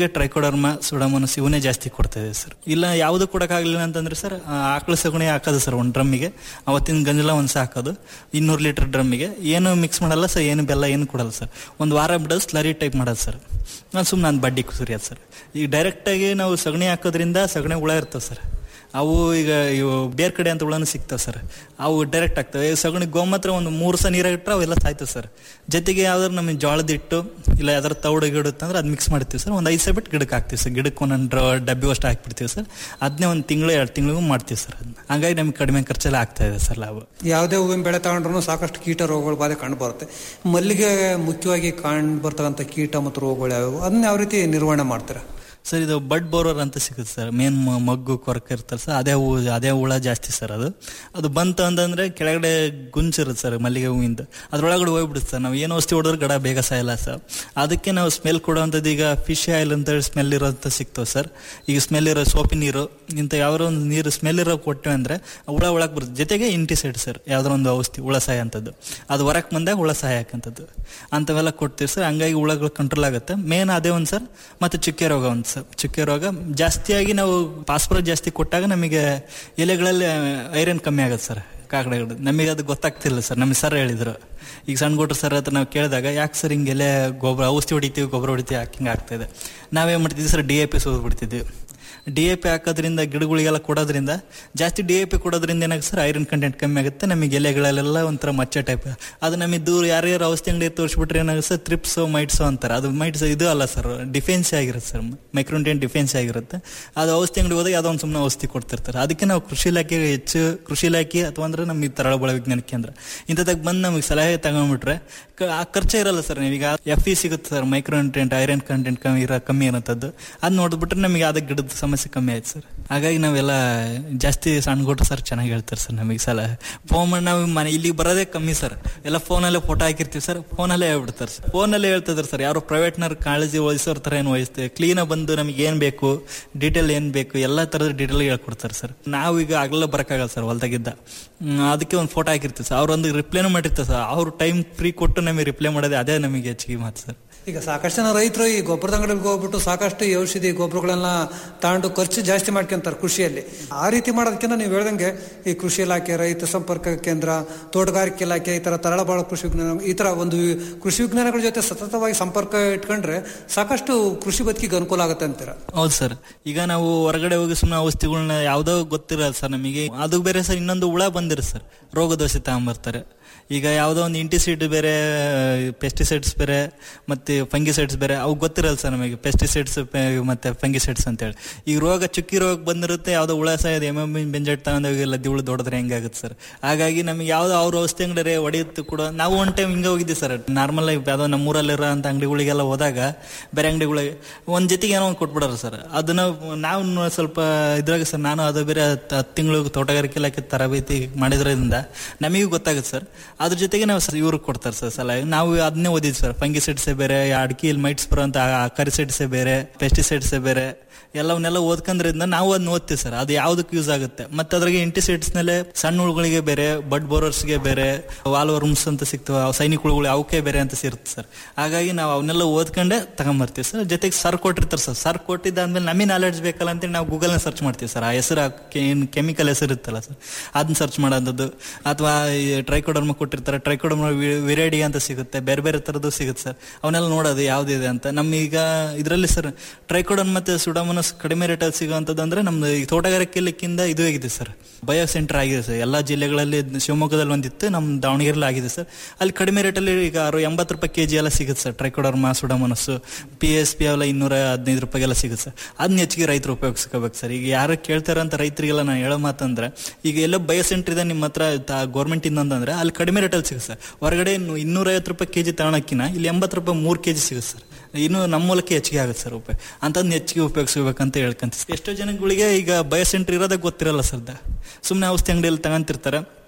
ಟ್ರೈಕೋಡರ್ಮ ಸುಡಮನಸ್ ಇವನ್ನೇ ಜಾಸ್ತಿ ಕೊಡ್ತಾ ಇದೆ ಸರ್ ಇಲ್ಲ ಯಾವುದು ಕೊಡೋಕ್ಕಾಗಲಿಲ್ಲ ಅಂತಂದ್ರೆ ಸರ್ ಆ, ಆಕಳ ಸಗಣಿ ಹಾಕೋದು ಸರ್ ಒಂದು ಡ್ರಮ್ಮಿಗೆ ಅವತ್ತಿನ ಗಂಜಲ ಒಂದು ಹಾಕೋದು ಇನ್ನೂರು ಲೀಟರ್ ಡ್ರಮ್ಮಿಗೆ ಏನು ಮಿಕ್ಸ್ ಮಾಡಲ್ಲ ಸರ್ ಏನು ಬೆಲ್ಲ ಏನು ಕೊಡಲ್ಲ ಸರ್ ಒಂದು ವಾರ ಬಿಡೋದು ಸ್ಲರಿ ಟೈಪ್ ಮಾಡೋದು ಸರ್ ನಾನು ಸುಮ್ಮನೆ ನಾನು ಬಡ್ಡಿ ಸುರಿಯೋದು ಸರ್ ಈಗ ಡೈರೆಕ್ಟಾಗಿ ನಾವು ಸಗಣಿ ಹಾಕೋದ್ರಿಂದ ಸಗಣಿ ಹುಳ ಇರ್ತವೆ ಸರ್ ಅವು ಈಗ ಇವು ಬೇರೆ ಕಡೆ ಅಂತ ಹುಳನೂ ಸಿಗ್ತಾವೆ ಸರ್ ಅವು ಡೈರೆಕ್ಟ್ ಆಗ್ತವೆ ಈಗ ಸಗಣಿ ಗೋಮಾತ್ರ ಒಂದು ಮೂರು ಸಹ ನೀರಾಗ ಇಟ್ಟರೆ ಅವೆಲ್ಲ ಸಾಯ್ತವೆ ಸರ್ ಜೊತೆಗೆ ಯಾವ್ದಾದ್ರು ನಮಗೆ ಜೋಳದ ಹಿಟ್ಟು ಇಲ್ಲ ಯಾವ್ದಾರು ತೌಡು ಗಿಡುತ್ತೆ ಅಂದ್ರೆ ಅದು ಮಿಕ್ಸ್ ಮಾಡ್ತೀವಿ ಸರ್ ಒಂದು ಐದು ಸಹ ಬಿಟ್ಟು ಗಿಡಕ್ಕೆ ಹಾಕ್ತೀವಿ ಸರ್ ಗಿಡಕ್ಕೆ ಒಂದೊಂದು ಡ್ರ- ಡಬ್ಬಿ ಅಷ್ಟು ಹಾಕ್ಬಿಡ್ತೀವಿ ಸರ್ ಅದನ್ನೇ ಒಂದು ತಿಂಗಳು ಎರಡು ತಿಂಗಳಿಗೂ ಮಾಡ್ತೀವಿ ಸರ್ ಅದನ್ನ ಹಂಗಾಗಿ ನಮ್ಗೆ ಕಡಿಮೆ ಖರ್ಚಲ್ಲಿ ಆಗ್ತಾ ಇದೆ ಸರ್ ಲಾಭ ಯಾವುದೇ ಹೂವಿನ ಬೆಳೆ ತಗೊಂಡ್ರು ಸಾಕಷ್ಟು ಕೀಟ ರೋಗಗಳ ಬಾಧೆ ಕಂಡು ಬರುತ್ತೆ ಮಲ್ಲಿಗೆ ಮುಖ್ಯವಾಗಿ ಕಂಡು ಬರ್ತಕ್ಕಂಥ ಕೀಟ ಮತ್ತು ರೋಗಗಳು ಯಾವ್ಯಾವು ಅದನ್ನ ಯಾವ ರೀತಿ ನಿರ್ವಹಣೆ ಮಾಡ್ತೀರಾ ಸರ್ ಇದು ಬಡ್ ಬೋರರ್ ಅಂತ ಸಿಗುತ್ತೆ ಸರ್ ಮೇನ್ ಮಗ್ಗು ಕೊರಕ ಇರ್ತಲ್ಲ ಸರ್ ಅದೇ ಹೂ ಅದೇ ಹುಳ ಜಾಸ್ತಿ ಸರ್ ಅದು ಅದು ಬಂತು ಅಂತಂದ್ರೆ ಕೆಳಗಡೆ ಗುಂಚಿರುತ್ತೆ ಸರ್ ಮಲ್ಲಿಗೆ ಹೂವಿಂದ ಅದ್ರೊಳಗಡೆ ಹೋಗ್ಬಿಡುತ್ತೆ ಸರ್ ನಾವು ಏನು ಔಷಧಿ ಹೊಡೆದ್ರೆ ಗಡ ಬೇಗ ಸಾಯಲ್ಲ ಸರ್ ಅದಕ್ಕೆ ನಾವು ಸ್ಮೆಲ್ ಕೊಡುವಂಥದ್ದು ಈಗ ಫಿಶ್ ಆಯಿಲ್ ಅಂತ ಹೇಳಿ ಸ್ಮೆಲ್ ಇರೋಂಥ ಸಿಗ್ತವೆ ಸರ್ ಈಗ ಸ್ಮೆಲ್ ಇರೋ ಸೋಪಿನ ನೀರು ಇಂಥ ಯಾವ್ದೋ ಒಂದು ನೀರು ಸ್ಮೆಲ್ ಇರೋ ಕೊಟ್ಟೆ ಅಂದ್ರೆ ಹುಳ ಒಳಗೆ ಬರುತ್ತೆ ಜೊತೆಗೆ ಇಂಟಿಸೈಡ್ ಸರ್ ಯಾವ್ದೋ ಒಂದು ಔಷಧಿ ಹುಳ ಸಾಯ ಅಂತದ್ದು ಅದು ಹೊರಕ್ಕೆ ಬಂದಾಗ ಹುಳ ಸಾಯ ಹಾಕಂಥದ್ದು ಅಂಥವೆಲ್ಲ ಕೊಡ್ತೀವಿ ಸರ್ ಹಂಗಾಗಿ ಹುಳಗಳು ಕಂಟ್ರೋಲ್ ಆಗುತ್ತೆ ಮೇನ್ ಅದೇ ಒಂದು ಸರ್ ಮತ್ತು ಚುಕ್ಕೆ ರೋಗ ಒಂದು ಸರ್ ಚುಕ್ಕೆ ರೋಗ ಜಾಸ್ತಿಯಾಗಿ ನಾವು ಫಾಸ್ಫರಸ್ ಜಾಸ್ತಿ ಕೊಟ್ಟಾಗ ನಮಗೆ ಎಲೆಗಳಲ್ಲಿ ಐರನ್ ಕಮ್ಮಿ ಆಗುತ್ತೆ ಸರ್ ಕಾಕಡೆಗಳು ನಮಗೆ ಅದು ಗೊತ್ತಾಗ್ತಿಲ್ಲ ಸರ್ ನಮಗೆ ಸರ್ ಹೇಳಿದ್ರು ಈಗ ಸಣ್ಣ ಕೊಟ್ರು ಸರ್ ಹತ್ರ ನಾವು ಕೇಳಿದಾಗ ಯಾಕೆ ಸರ್ ಹಿಂಗೆಲೆ ಗೊಬ್ಬರ ಔಷಧಿ ಹೊಡಿತೀವಿ ಗೊಬ್ಬರ ಹೊಡಿತೀವಿ ಯಾಕೆ ಹಿಂಗೆ ಆಗ್ತಾ ಇದೆ ನಾವೇನು ಮಾಡ್ತಿದ್ವಿ ಸರ್ ಡಿ ಎ ಪಿ ಬಿಡ್ತಿದ್ವಿ ಡಿ ಎ ಪಿ ಹಾಕೋದ್ರಿಂದ ಗಿಡಗಳಿಗೆಲ್ಲ ಕೊಡೋದ್ರಿಂದ ಜಾಸ್ತಿ ಡಿ ಎ ಪಿ ಕೊಡೋದ್ರಿಂದ ಏನಾಗುತ್ತೆ ಸರ್ ಐರನ್ ಕಂಟೆಂಟ್ ಕಮ್ಮಿ ಆಗುತ್ತೆ ನಮಗೆ ಎಲೆಗಳಲ್ಲೆಲ್ಲ ಒಂಥರ ಮಚ್ಚ ಟೈಪ್ ಅದು ನಮಗೆ ದೂರ ಯಾರ್ಯಾರು ಔಷಧಿ ಅಂಗಡಿ ತೋರಿಸ್ಬಿಟ್ರೆ ಏನಾಗುತ್ತೆ ಸರ್ ತ್ರಿಪ್ಸೋ ಮೈಟ್ಸೋ ಅಂತಾರೆ ಅದು ಮೈಟ್ಸ್ ಇದು ಅಲ್ಲ ಸರ್ ಡಿಫೆನ್ಸ್ ಆಗಿರುತ್ತೆ ಸರ್ ಮೈಕ್ರೋನ್ಟೇನ್ ಡಿಫೆನ್ಸ್ ಆಗಿರುತ್ತೆ ಅದು ಔಷಧಿ ಅಂಗಡಿ ಹೋದಾಗ ಅದೊಂದು ಸುಮ್ಮನೆ ಔಷಧಿ ಕೊಡ್ತಿರ್ತಾರೆ ಅದಕ್ಕೆ ನಾವು ಕೃಷಿ ಇಲಾಖೆಗೆ ಹೆಚ್ಚು ಕೃಷಿ ಇಲಾಖೆ ಅಥವಾ ಅಂದ್ರೆ ನಮಗೆ ತರಳಬಳ ವಿಜ್ಞಾನ ಕೇಂದ್ರ ಇಂಥದಾಗ ಬಂದು ನಮಗೆ ಸಲಹೆ ತಗೊಂಡ್ಬಿಟ್ರೆ ಕ- ಆ ಖರ್ಚೆ ಇರಲ್ಲ ಸರ್ ನೀವೀಗ ಎಫ್ ಇ ಸಿಗುತ್ತೆ ಸರ್ ಮೈಕ್ರೋನ್ಟೆಂಟ್ ಐರನ್ ಕಂಟೆಂಟ್ ಕಮ್ಮಿ ಇರೋ ಕಮ್ಮಿ ಇರೋಂಥದ್ದು ಅದು ನೋಡ್ಬಿಟ್ರೆ ನಮಗೆ ಅದಕ್ಕೆ ಗಿಡದ ಸಮಸ್ಯೆ ಕಮ್ಮಿ ಆಯ್ತು ಸರ್ ಹಾಗಾಗಿ ನಾವೆಲ್ಲ ಜಾಸ್ತಿ ಸಣ್ಣಗೊಟ್ರು ಸರ್ ಚೆನ್ನಾಗಿ ಹೇಳ್ತಾರೆ ಸರ್ ನಮಗೆ ಸಲ ಫೋನ್ ಮಾಡಿ ನಾವು ಮನೆ ಇಲ್ಲಿಗೆ ಬರೋದೇ ಕಮ್ಮಿ ಸರ್ ಎಲ್ಲ ಫೋನಲ್ಲೇ ಫೋಟೋ ಹಾಕಿರ್ತೀವಿ ಸರ್ ಫೋನಲ್ಲೇ ಹೇಳ್ಬಿಡ್ತಾರೆ ಸರ್ ಫೋನಲ್ಲೇ ಹೇಳ್ತಿದ್ರು ಸರ್ ಯಾರು ಪ್ರೈವೇಟ್ನರ್ ಕಾಳಜಿ ವಹಿಸೋರ್ ಥರ ಏನು ವಹಿಸ್ತೇವೆ ಕ್ಲೀನಾಗಿ ಬಂದು ನಮಗೆ ಏನು ಬೇಕು ಡೀಟೇಲ್ ಏನು ಬೇಕು ಎಲ್ಲ ಥರದ ಡೀಟೇಲ್ ಹೇಳ್ಕೊಡ್ತಾರೆ ಸರ್ ನಾವು ಈಗ ಆಗಲ್ಲ ಬರೋಕ್ಕಾಗಲ್ಲ ಸರ್ ಹೊಲ್ದಾಗಿದ್ದ ಹ್ಮ್, ಅದಕ್ಕೆ ಒಂದು ಫೋಟೋ ಹಾಕಿರ್ತೀವಿ ಸರ್ ಅವ್ರೊಂದು ರಿಪ್ಲೈನೂ ಮಾಡಿರ್ತಾರೆ ಸರ್ ಅವ್ರು ಟೈಮ್ ಫ್ರೀ ಕೊಟ್ಟು ನಮಗೆ ರಿಪ್ಲೈ ಮಾಡೋದೇ ಅದೇ ನಮಗೆ ಹೆಚ್ಚಿಗೆ ಮಾತು ಸರ್ ಈಗ ಸಾಕಷ್ಟು ಜನ ರೈತರು ಈ ಗೊಬ್ಬರದ ಅಂಗಡಿಗೆ ಹೋಗ್ಬಿಟ್ಟು ಸಾಕಷ್ಟು ಈ ಔಷಧಿ ಗೊಬ್ಬರಗಳನ್ನ ತಗೊಂಡು ಖರ್ಚು ಜಾಸ್ತಿ ಮಾಡ್ಕೊಂತಾರೆ ಕೃಷಿಯಲ್ಲಿ ಆ ರೀತಿ ಮಾಡೋದಕ್ಕಿಂತ ನೀವು ಹೇಳ್ದಂಗೆ ಈ ಕೃಷಿ ಇಲಾಖೆ ರೈತ ಸಂಪರ್ಕ ಕೇಂದ್ರ ತೋಟಗಾರಿಕೆ ಇಲಾಖೆ ಈ ತರ ತರಳಬಾಳ ಕೃಷಿ ವಿಜ್ಞಾನ ಈ ತರ ಒಂದು ಕೃಷಿ ವಿಜ್ಞಾನಗಳ ಜೊತೆ ಸತತವಾಗಿ ಸಂಪರ್ಕ ಇಟ್ಕೊಂಡ್ರೆ ಸಾಕಷ್ಟು ಕೃಷಿ ಬದುಕಿಗೆ ಅನುಕೂಲ ಆಗುತ್ತೆ ಅಂತೀರ ಹೌದು ಸರ್ ಈಗ ನಾವು ಹೊರಗಡೆ ಹೋಗಿ ಸುಮ್ಮನೆ ಔಷಧಿಗಳನ್ನ ಯಾವುದೋ ಗೊತ್ತಿರಲ್ಲ ಸರ್ ನಮಗೆ ಅದು ಬೇರೆ ಸರ್ ಇನ್ನೊಂದು ಹುಳ ಬಂದಿರುತ್ತೆ ಸರ್ ರೋಗ ದೋಷ ತಗೊಂಬರ್ತಾರೆ ಈಗ ಯಾವುದೋ ಒಂದು ಇಂಟಿಸೈಡ್ ಬೇರೆ ಪೆಸ್ಟಿಸೈಡ್ಸ್ ಬೇರೆ ಮತ್ತೆ ಫಂಗಿಸೈಡ್ಸ್ ಬೇರೆ ಅವು ಗೊತ್ತಿರಲ್ಲ ಸರ್ ನಮಗೆ ಪೆಸ್ಟಿಸೈಡ್ಸ್ ಮತ್ತೆ ಫಂಗಿಸೈಡ್ಸ್ ಅಂತೇಳಿ ಈಗ ರೋಗ ಚುಕ್ಕಿ ರೋಗ ಬಂದಿರುತ್ತೆ ಯಾವುದೋ ಹುಳ ಸಾಯೋದು ಎಮ್ ಎಮ್ ಬೆಂಜೆಟ್ ತಗೊಂಡೋಗಿಲ್ಲ ದಿವಳು ದೊಡ್ಡದ್ರೆ ಹೆಂಗಾಗುತ್ತೆ ಸರ್ ಹಾಗಾಗಿ ನಮಗೆ ಯಾವುದೋ ಅವ್ರ ಔಷಧಿ ಅಂಗಡಿ ಹೊಡೆಯುತ್ತೆ ಕೂಡ ನಾವು ಒನ್ ಟೈಮ್ ಹಿಂಗೆ ಹೋಗಿದ್ವಿ ಸರ್ ನಾರ್ಮಲ್ ಆಗಿ ಯಾವುದೋ ನಮ್ಮೂರಲ್ಲಿರೋ ಅಂತ ಅಂಗಡಿಗಳಿಗೆಲ್ಲ ಹೋದಾಗ ಬೇರೆ ಅಂಗಡಿಗಳಿಗೆ ಒಂದ್ ಜೊತೆಗೆ ಏನೋ ಒಂದು ಕೊಟ್ಬಿಡಾರ ಸರ್ ಅದನ್ನ ನಾವು ನ- ಸ್ವಲ್ಪ ಇದ್ರಾಗ ಸರ್ ನಾನು ಅದು ಬೇರೆ ಹತ್ತು ತಿಂಗಳು ತೋಟಗಾರಿಕೆ ಇಲಾಖೆ ತರಬೇತಿ ಮಾಡಿದ್ರಿಂದ ನಮಗೂ ಗೊತ್ತಾಗುತ್ತೆ ಸರ್ ಅದ್ರ ಜೊತೆಗೆ ನಾವು ಸರ್ ಇವ್ರಿಗೆ ಕೊಡ್ತಾರೆ ಸರ್ ಸಲಹೆ ನಾವು ಅದನ್ನೇ ಓದಿದ್ವಿ ಸರ್ ಫಂಗಿಸೈಡ್ಸೇ ಬೇರೆ ಅಡಿಕೆಯಲ್ಲಿ ಮೈಟ್ಸ್ ಬರೋಂಥ ಕರಿಸೈಡ್ಸೇ ಬೇರೆ ಪೆಸ್ಟಿಸೈಡ್ಸೇ ಬೇರೆ ಎಲ್ಲವನ್ನೆಲ್ಲ ಓದ್ಕೊಂಡ್ರಿಂದ ನಾವು ಅದನ್ನ ಓದ್ತೀವಿ ಸರ್ ಅದು ಯಾವ್ದಕ್ಕೆ ಯೂಸ್ ಆಗುತ್ತೆ ಮತ್ತೆ ಅದ್ರಾಗೆ ಇಂಟಿಸೈಡ್ಸ್ ನಲ್ಲೇ ಸಣ್ಣ ಹುಳುಗಳಿಗೆ ಬೇರೆ ಬಡ್ ಬೋರರ್ಸ್ಗೆ ಬೇರೆ ವಾಲ್ ವರ್ಮ್ಸ್ ಅಂತ ಸಿಗ್ತವೆ ಅವು ಸೈನಿಕ ಹುಳುಗಳು ಅವಕ್ಕೆ ಬೇರೆ ಅಂತ ಸಿರುತ್ತೆ ಸರ್ ಹಾಗಾಗಿ ನಾವು ಅವನ್ನೆಲ್ಲ ಓದ್ಕೊಂಡೆ ತಗೊಂಬರ್ತೀವಿ ಸರ್ ಜೊತೆಗೆ ಸರ್ ಕೊಟ್ಟಿರ್ತಾರೆ ಸರ್ ಸರ್ ಕೊಟ್ಟಿದ್ದಾದ್ಮೇಲೆ ನಮಗೆ ನಾಲೆಡ್ಜ್ ಬೇಕಲ್ಲ ಅಂತೇಳಿ ನಾವು ಗೂಗಲ್ನ ಸರ್ಚ್ ಮಾಡ್ತೀವಿ ಸರ್ ಆ ಹೆಸರು ಏನು ಕೆಮಿಕಲ್ ಹೆಸರು ಇರುತ್ತಲ್ಲ ಸರ್ ಅದನ್ನ ಸರ್ಚ್ ಮಾಡೋದು ಅಥವಾ ಟ್ರೈಕೋಡರ್ಮ ಕೊಟ್ಟಿರ್ತಾರೆ ಟ್ರೈಕೋಡರ್ಮ ವಿರೇಡಿ ಅಂತ ಸಿಗುತ್ತೆ ಬೇರೆ ಬೇರೆ ಥರದ್ದು ಸಿಗುತ್ತೆ ಸರ್ ಅವನ್ನೆಲ್ಲ ನೋಡೋದು ಯಾವ್ದಿದೆ ಅಂತ ನಮ್ಮೀಗ ಇದರಲ್ಲಿ ಸರ್ ಟ್ರೈಕೋಡನ್ ಮತ್ತೆ ಸುಡಮನಸ್ ಕಡಿಮೆ ರೇಟಲ್ಲಿ ಸಿಗುವಂಥದ್ದು ಅಂದ್ರೆ ನಮ್ದು ಈ ತೋಟಗಾರಿಕೆ ಇಲಾಖೆಯಿಂದ ಇದು ಆಗಿದೆ ಸರ್ ಬಯೋ ಸೆಂಟರ್ ಆಗಿದೆ ಸರ್ ಎಲ್ಲ ಜಿಲ್ಲೆಗಳಲ್ಲಿ ಶಿವಮೊಗ್ಗದಲ್ಲಿ ಒಂದಿತ್ತು ನಮ್ಮ ದಾವಣಗೆರೆಲಿ ಆಗಿದೆ ಸರ್ ಅಲ್ಲಿ ಕಡಿಮೆ ರೇಟಲ್ಲಿ ಈಗ ಅರು ಎಂಬತ್ತು ರೂಪಾಯಿ ಕೆ ಜಿ ಎಲ್ಲ ಸಿಗುತ್ತೆ sir trichoderma pseudomonas P S P ಅವೆಲ್ಲ ಇನ್ನೂರ ಹದಿನೈದು ರೂಪಾಯಿಗೆಲ್ಲ ಸಿಗುತ್ತೆ ಸರ್ ಅದನ್ನ ಹೆಚ್ಚಿಗೆ ರೈತರು ಉಪಯೋಗಿಸ್ಕೋಬೇಕು ಸರ್ ಈಗ ಯಾರು ಕೇಳ್ತಾರ ಅಂತ ರೈತರಿಗೆಲ್ಲ ನಾನು ಹೇಳೋ ಮಾತಂದ್ರೆ ಈಗ ಎಲ್ಲೋ ಬಯೋ ಸೆಂಟರ್ ಇದೆ ನಿಮ್ಮ ಹತ್ರ ಗೌರ್ಮೆಂಟ್ ಇಂದಂದ್ರೆ ಅಲ್ಲಿ ಕಡಿಮೆ ರೇಟಲ್ಲಿ ಸಿಗುತ್ತೆ ಸರ್ ಹೊರಗಡೆ ಇನ್ನೂರೈವತ್ತು ರೂಪಾಯಿ ಕೆ ಜಿ ತಗೊಳಕ್ಕಿನ ಇಲ್ಲಿ ಎಂಬತ್ತು ರೂಪಾಯಿ ಮೂರು ಕೆ ಜಿ ಸಿಗುತ್ತೆ ಸರ್ ಇನ್ನು ನಮ್ಮ ಮೂಲಕ ಹೆಚ್ಚಿಗೆ ಆಗುತ್ತೆ ಸರ್ ಉಪಯೋಗ ಅಂತಂದು ಹೆಚ್ಚಿಗೆ ಉಪಯೋಗಿಸ್ಬೇಕಂತ ಹೇಳ್ಕೊಂತ ಎಷ್ಟೋ ಜನಗಳಿಗೆ ಈಗ ಬಯೋ ಸೆಂಟರ್ ಇರೋದೇ ಗೊತ್ತಿರಲ್ಲ ಸರ್ ಸುಮ್ಮನೆ ಔಷಧಿ ಅಂಗಡಿಯಲ್ಲಿ ತಗೊಂತಿರ್ತಾರೆ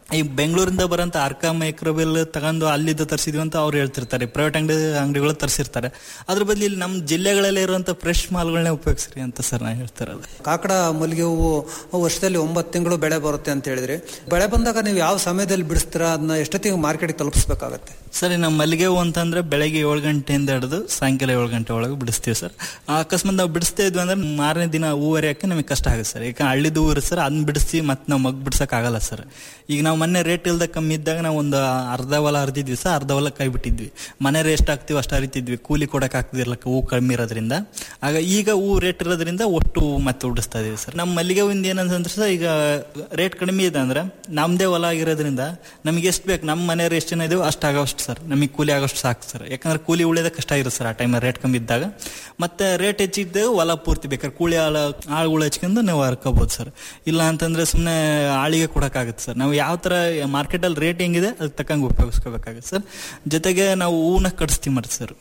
ಈ ಬೆಂಗಳೂರಿಂದ ಬರೋಂಥ ಅರ್ಕ ಮೈಕ್ರೋಬೆಲ್ ತಗೊಂಡು ಅಲ್ಲಿದ್ದ ತರಿಸಿದ್ವಿ ಅಂತ ಅವ್ರು ಹೇಳ್ತಿರ್ತಾರೆ ಪ್ರೈವೇಟ್ ಅಂಗಡಿ ಅಂಗಡಿಗಳು ತರಿಸಿರ್ತಾರೆ ಅದ್ರ ಬದಲು ಇಲ್ಲಿ ನಮ್ಮ ಜಿಲ್ಲೆಗಳಲ್ಲಿ ಇರುವಂಥ ಫ್ರೆಶ್ ಮಾಲ್ಗಳನ್ನೇ ಉಪಯೋಗಿಸ್ರಿ ಅಂತ ಸರ್ ನಾನು ಹೇಳ್ತಿರೋದು ಕಾಕಡ ಮಲ್ಲಿಗೆ ಹೂವು ವರ್ಷದಲ್ಲಿ ಒಂಬತ್ತು ತಿಂಗಳು ಬೆಳೆ ಬರುತ್ತೆ ಅಂತ ಹೇಳಿದ್ರಿ ಬೆಳೆ ಬಂದಾಗ ನೀವು ಯಾವ ಸಮಯದಲ್ಲಿ ಬಿಡಿಸ್ತೀರಾ ಅದನ್ನ ಎಷ್ಟೊತ್ತಿಗೆ ಮಾರ್ಕೆಟ್ಗೆ ತಲುಪಿಸ್ಬೇಕಾಗತ್ತೆ ಸರಿ ನಾವು ಮಲ್ಲಿಗೆ ಹೂ ಅಂತಂದ್ರೆ ಬೆಳಗ್ಗೆ ಏಳು ಗಂಟೆಯಿಂದ ಹಿಡಿದು ಸಾಯಂಕಾಲ ಏಳು ಗಂಟೆ ಒಳಗೆ ಬಿಡಿಸ್ತೀವಿ ಸರ್ ಅಕಸ್ಮಾತ್ ನಾವು ಬಿಡಿಸ್ತಾ ಇದ್ವಿ ಅಂದ್ರೆ ಮಾರನೇ ದಿನ ಹೂ ಹರಿಯಕ್ಕೆ ನಮಗೆ ಕಷ್ಟ ಆಗುತ್ತೆ ಸರ್ ಯಾಕಂದ್ರೆ ಹಳ್ಳಿದ ಹೂ ಇರುತ್ತೆ ಸರ್ ಅದನ್ನ ಬಿಡಿಸಿ ಮತ್ತೆ ನಾವು ಮಗ್ ಬಿಡ್ಸಕ್ ಆಗಲ್ಲ ಸರ್ ಈಗ ನಾವು ಮೊನ್ನೆ ರೇಟ್ ಇಲ್ದ ಕಮ್ಮಿ ಇದ್ದಾಗ ನಾವು ಒಂದು ಅರ್ಧ ಹೊಲ ಹರಿದಿದ್ವಿ ಸರ್ ಅರ್ಧ ಹೊಲ ಕೈ ಬಿಟ್ಟಿದ್ವಿ ಮನೆ ಎಷ್ಟು ಹಾಕ್ತಿವಿ ಅಷ್ಟು ಹರಿತಿದ್ವಿ ಕೂಲಿ ಕೊಡಕ್ ಆಗ್ತಿದಿರ್ಲ ಹೂ ಕಮ್ಮಿ ಇರೋದ್ರಿಂದ ಆಗ ಈಗ ಹೂ ರೇಟ್ ಇರೋದ್ರಿಂದ ಒಟ್ಟು ಹೂ ಮತ್ತೆ ಉಡಿಸ್ತಾ ಇದೀವಿ ಸರ್ ನಮ್ಮ ಮಲ್ಲಿಗೆ ಹೂವಿಂದ ಏನಂತಂದ್ರೆ ಸರ್ ಈಗ ರೇಟ್ ಕಡಿಮೆ ಇದೆ ಅಂದ್ರೆ ನಮ್ದೇ ಹೊಲ ಆಗಿರೋದ್ರಿಂದ ನಮಗೆ ಎಷ್ಟು ಬೇಕು ನಮ್ಮ ಮನೆಯವ್ರು ಎಷ್ಟು ಜನ ಇದೆಯೋ ಅಷ್ಟು ಆಗೋಷ್ಟು ಸರ್ ನಮಗೆ ಕೂಲಿ ಆಗೋಷ್ಟು ಸಾಕು ಸರ್ ಯಾಕಂದ್ರೆ ಕೂಲಿ ಉಳಿಯೋದೇ ಕಷ್ಟ ಇರುತ್ತೆ ಸರ್ ಆ ಟೈಮ್ ರೇಟ್ ಕಮ್ಮಿ ಇದ್ದಾಗ ಮತ್ತೆ ರೇಟ್ ಹೆಚ್ಚಿದ್ದಾಗ ಹೊಲ ಪೂರ್ತಿ ಬೇಕಾದ್ರೆ ಕೂಲಿ ಆಳ ಆಳುಗಳು ಹಚ್ಕೊಂಡು ನೀವು ಹರ್ಕೋಬಹುದು ಸರ್ ಇಲ್ಲ ಅಂತಂದ್ರೆ ಸುಮ್ಮನೆ ಆಳಿಗೆ ಕೊಡೋಕ್ಕಾಗುತ್ತೆ ಸರ್ ನಾವು ಯಾವ ಥರ ಮಾರ್ಕೆಟಲ್ಲಿ ರೇಟ್ ಹೆಂಗಿದೆ ಅದಕ್ಕೆ ತಕ್ಕಂಗೆ ಉಪಯೋಗಿಸ್ಕೋಬೇಕಾಗುತ್ತೆ ಸರ್ ಜೊತೆಗೆ ನಾವು ಹೂವನ್ನ ಕಡಿಸ್ತೀವಿ ಮತ್ತೆ ಸರ್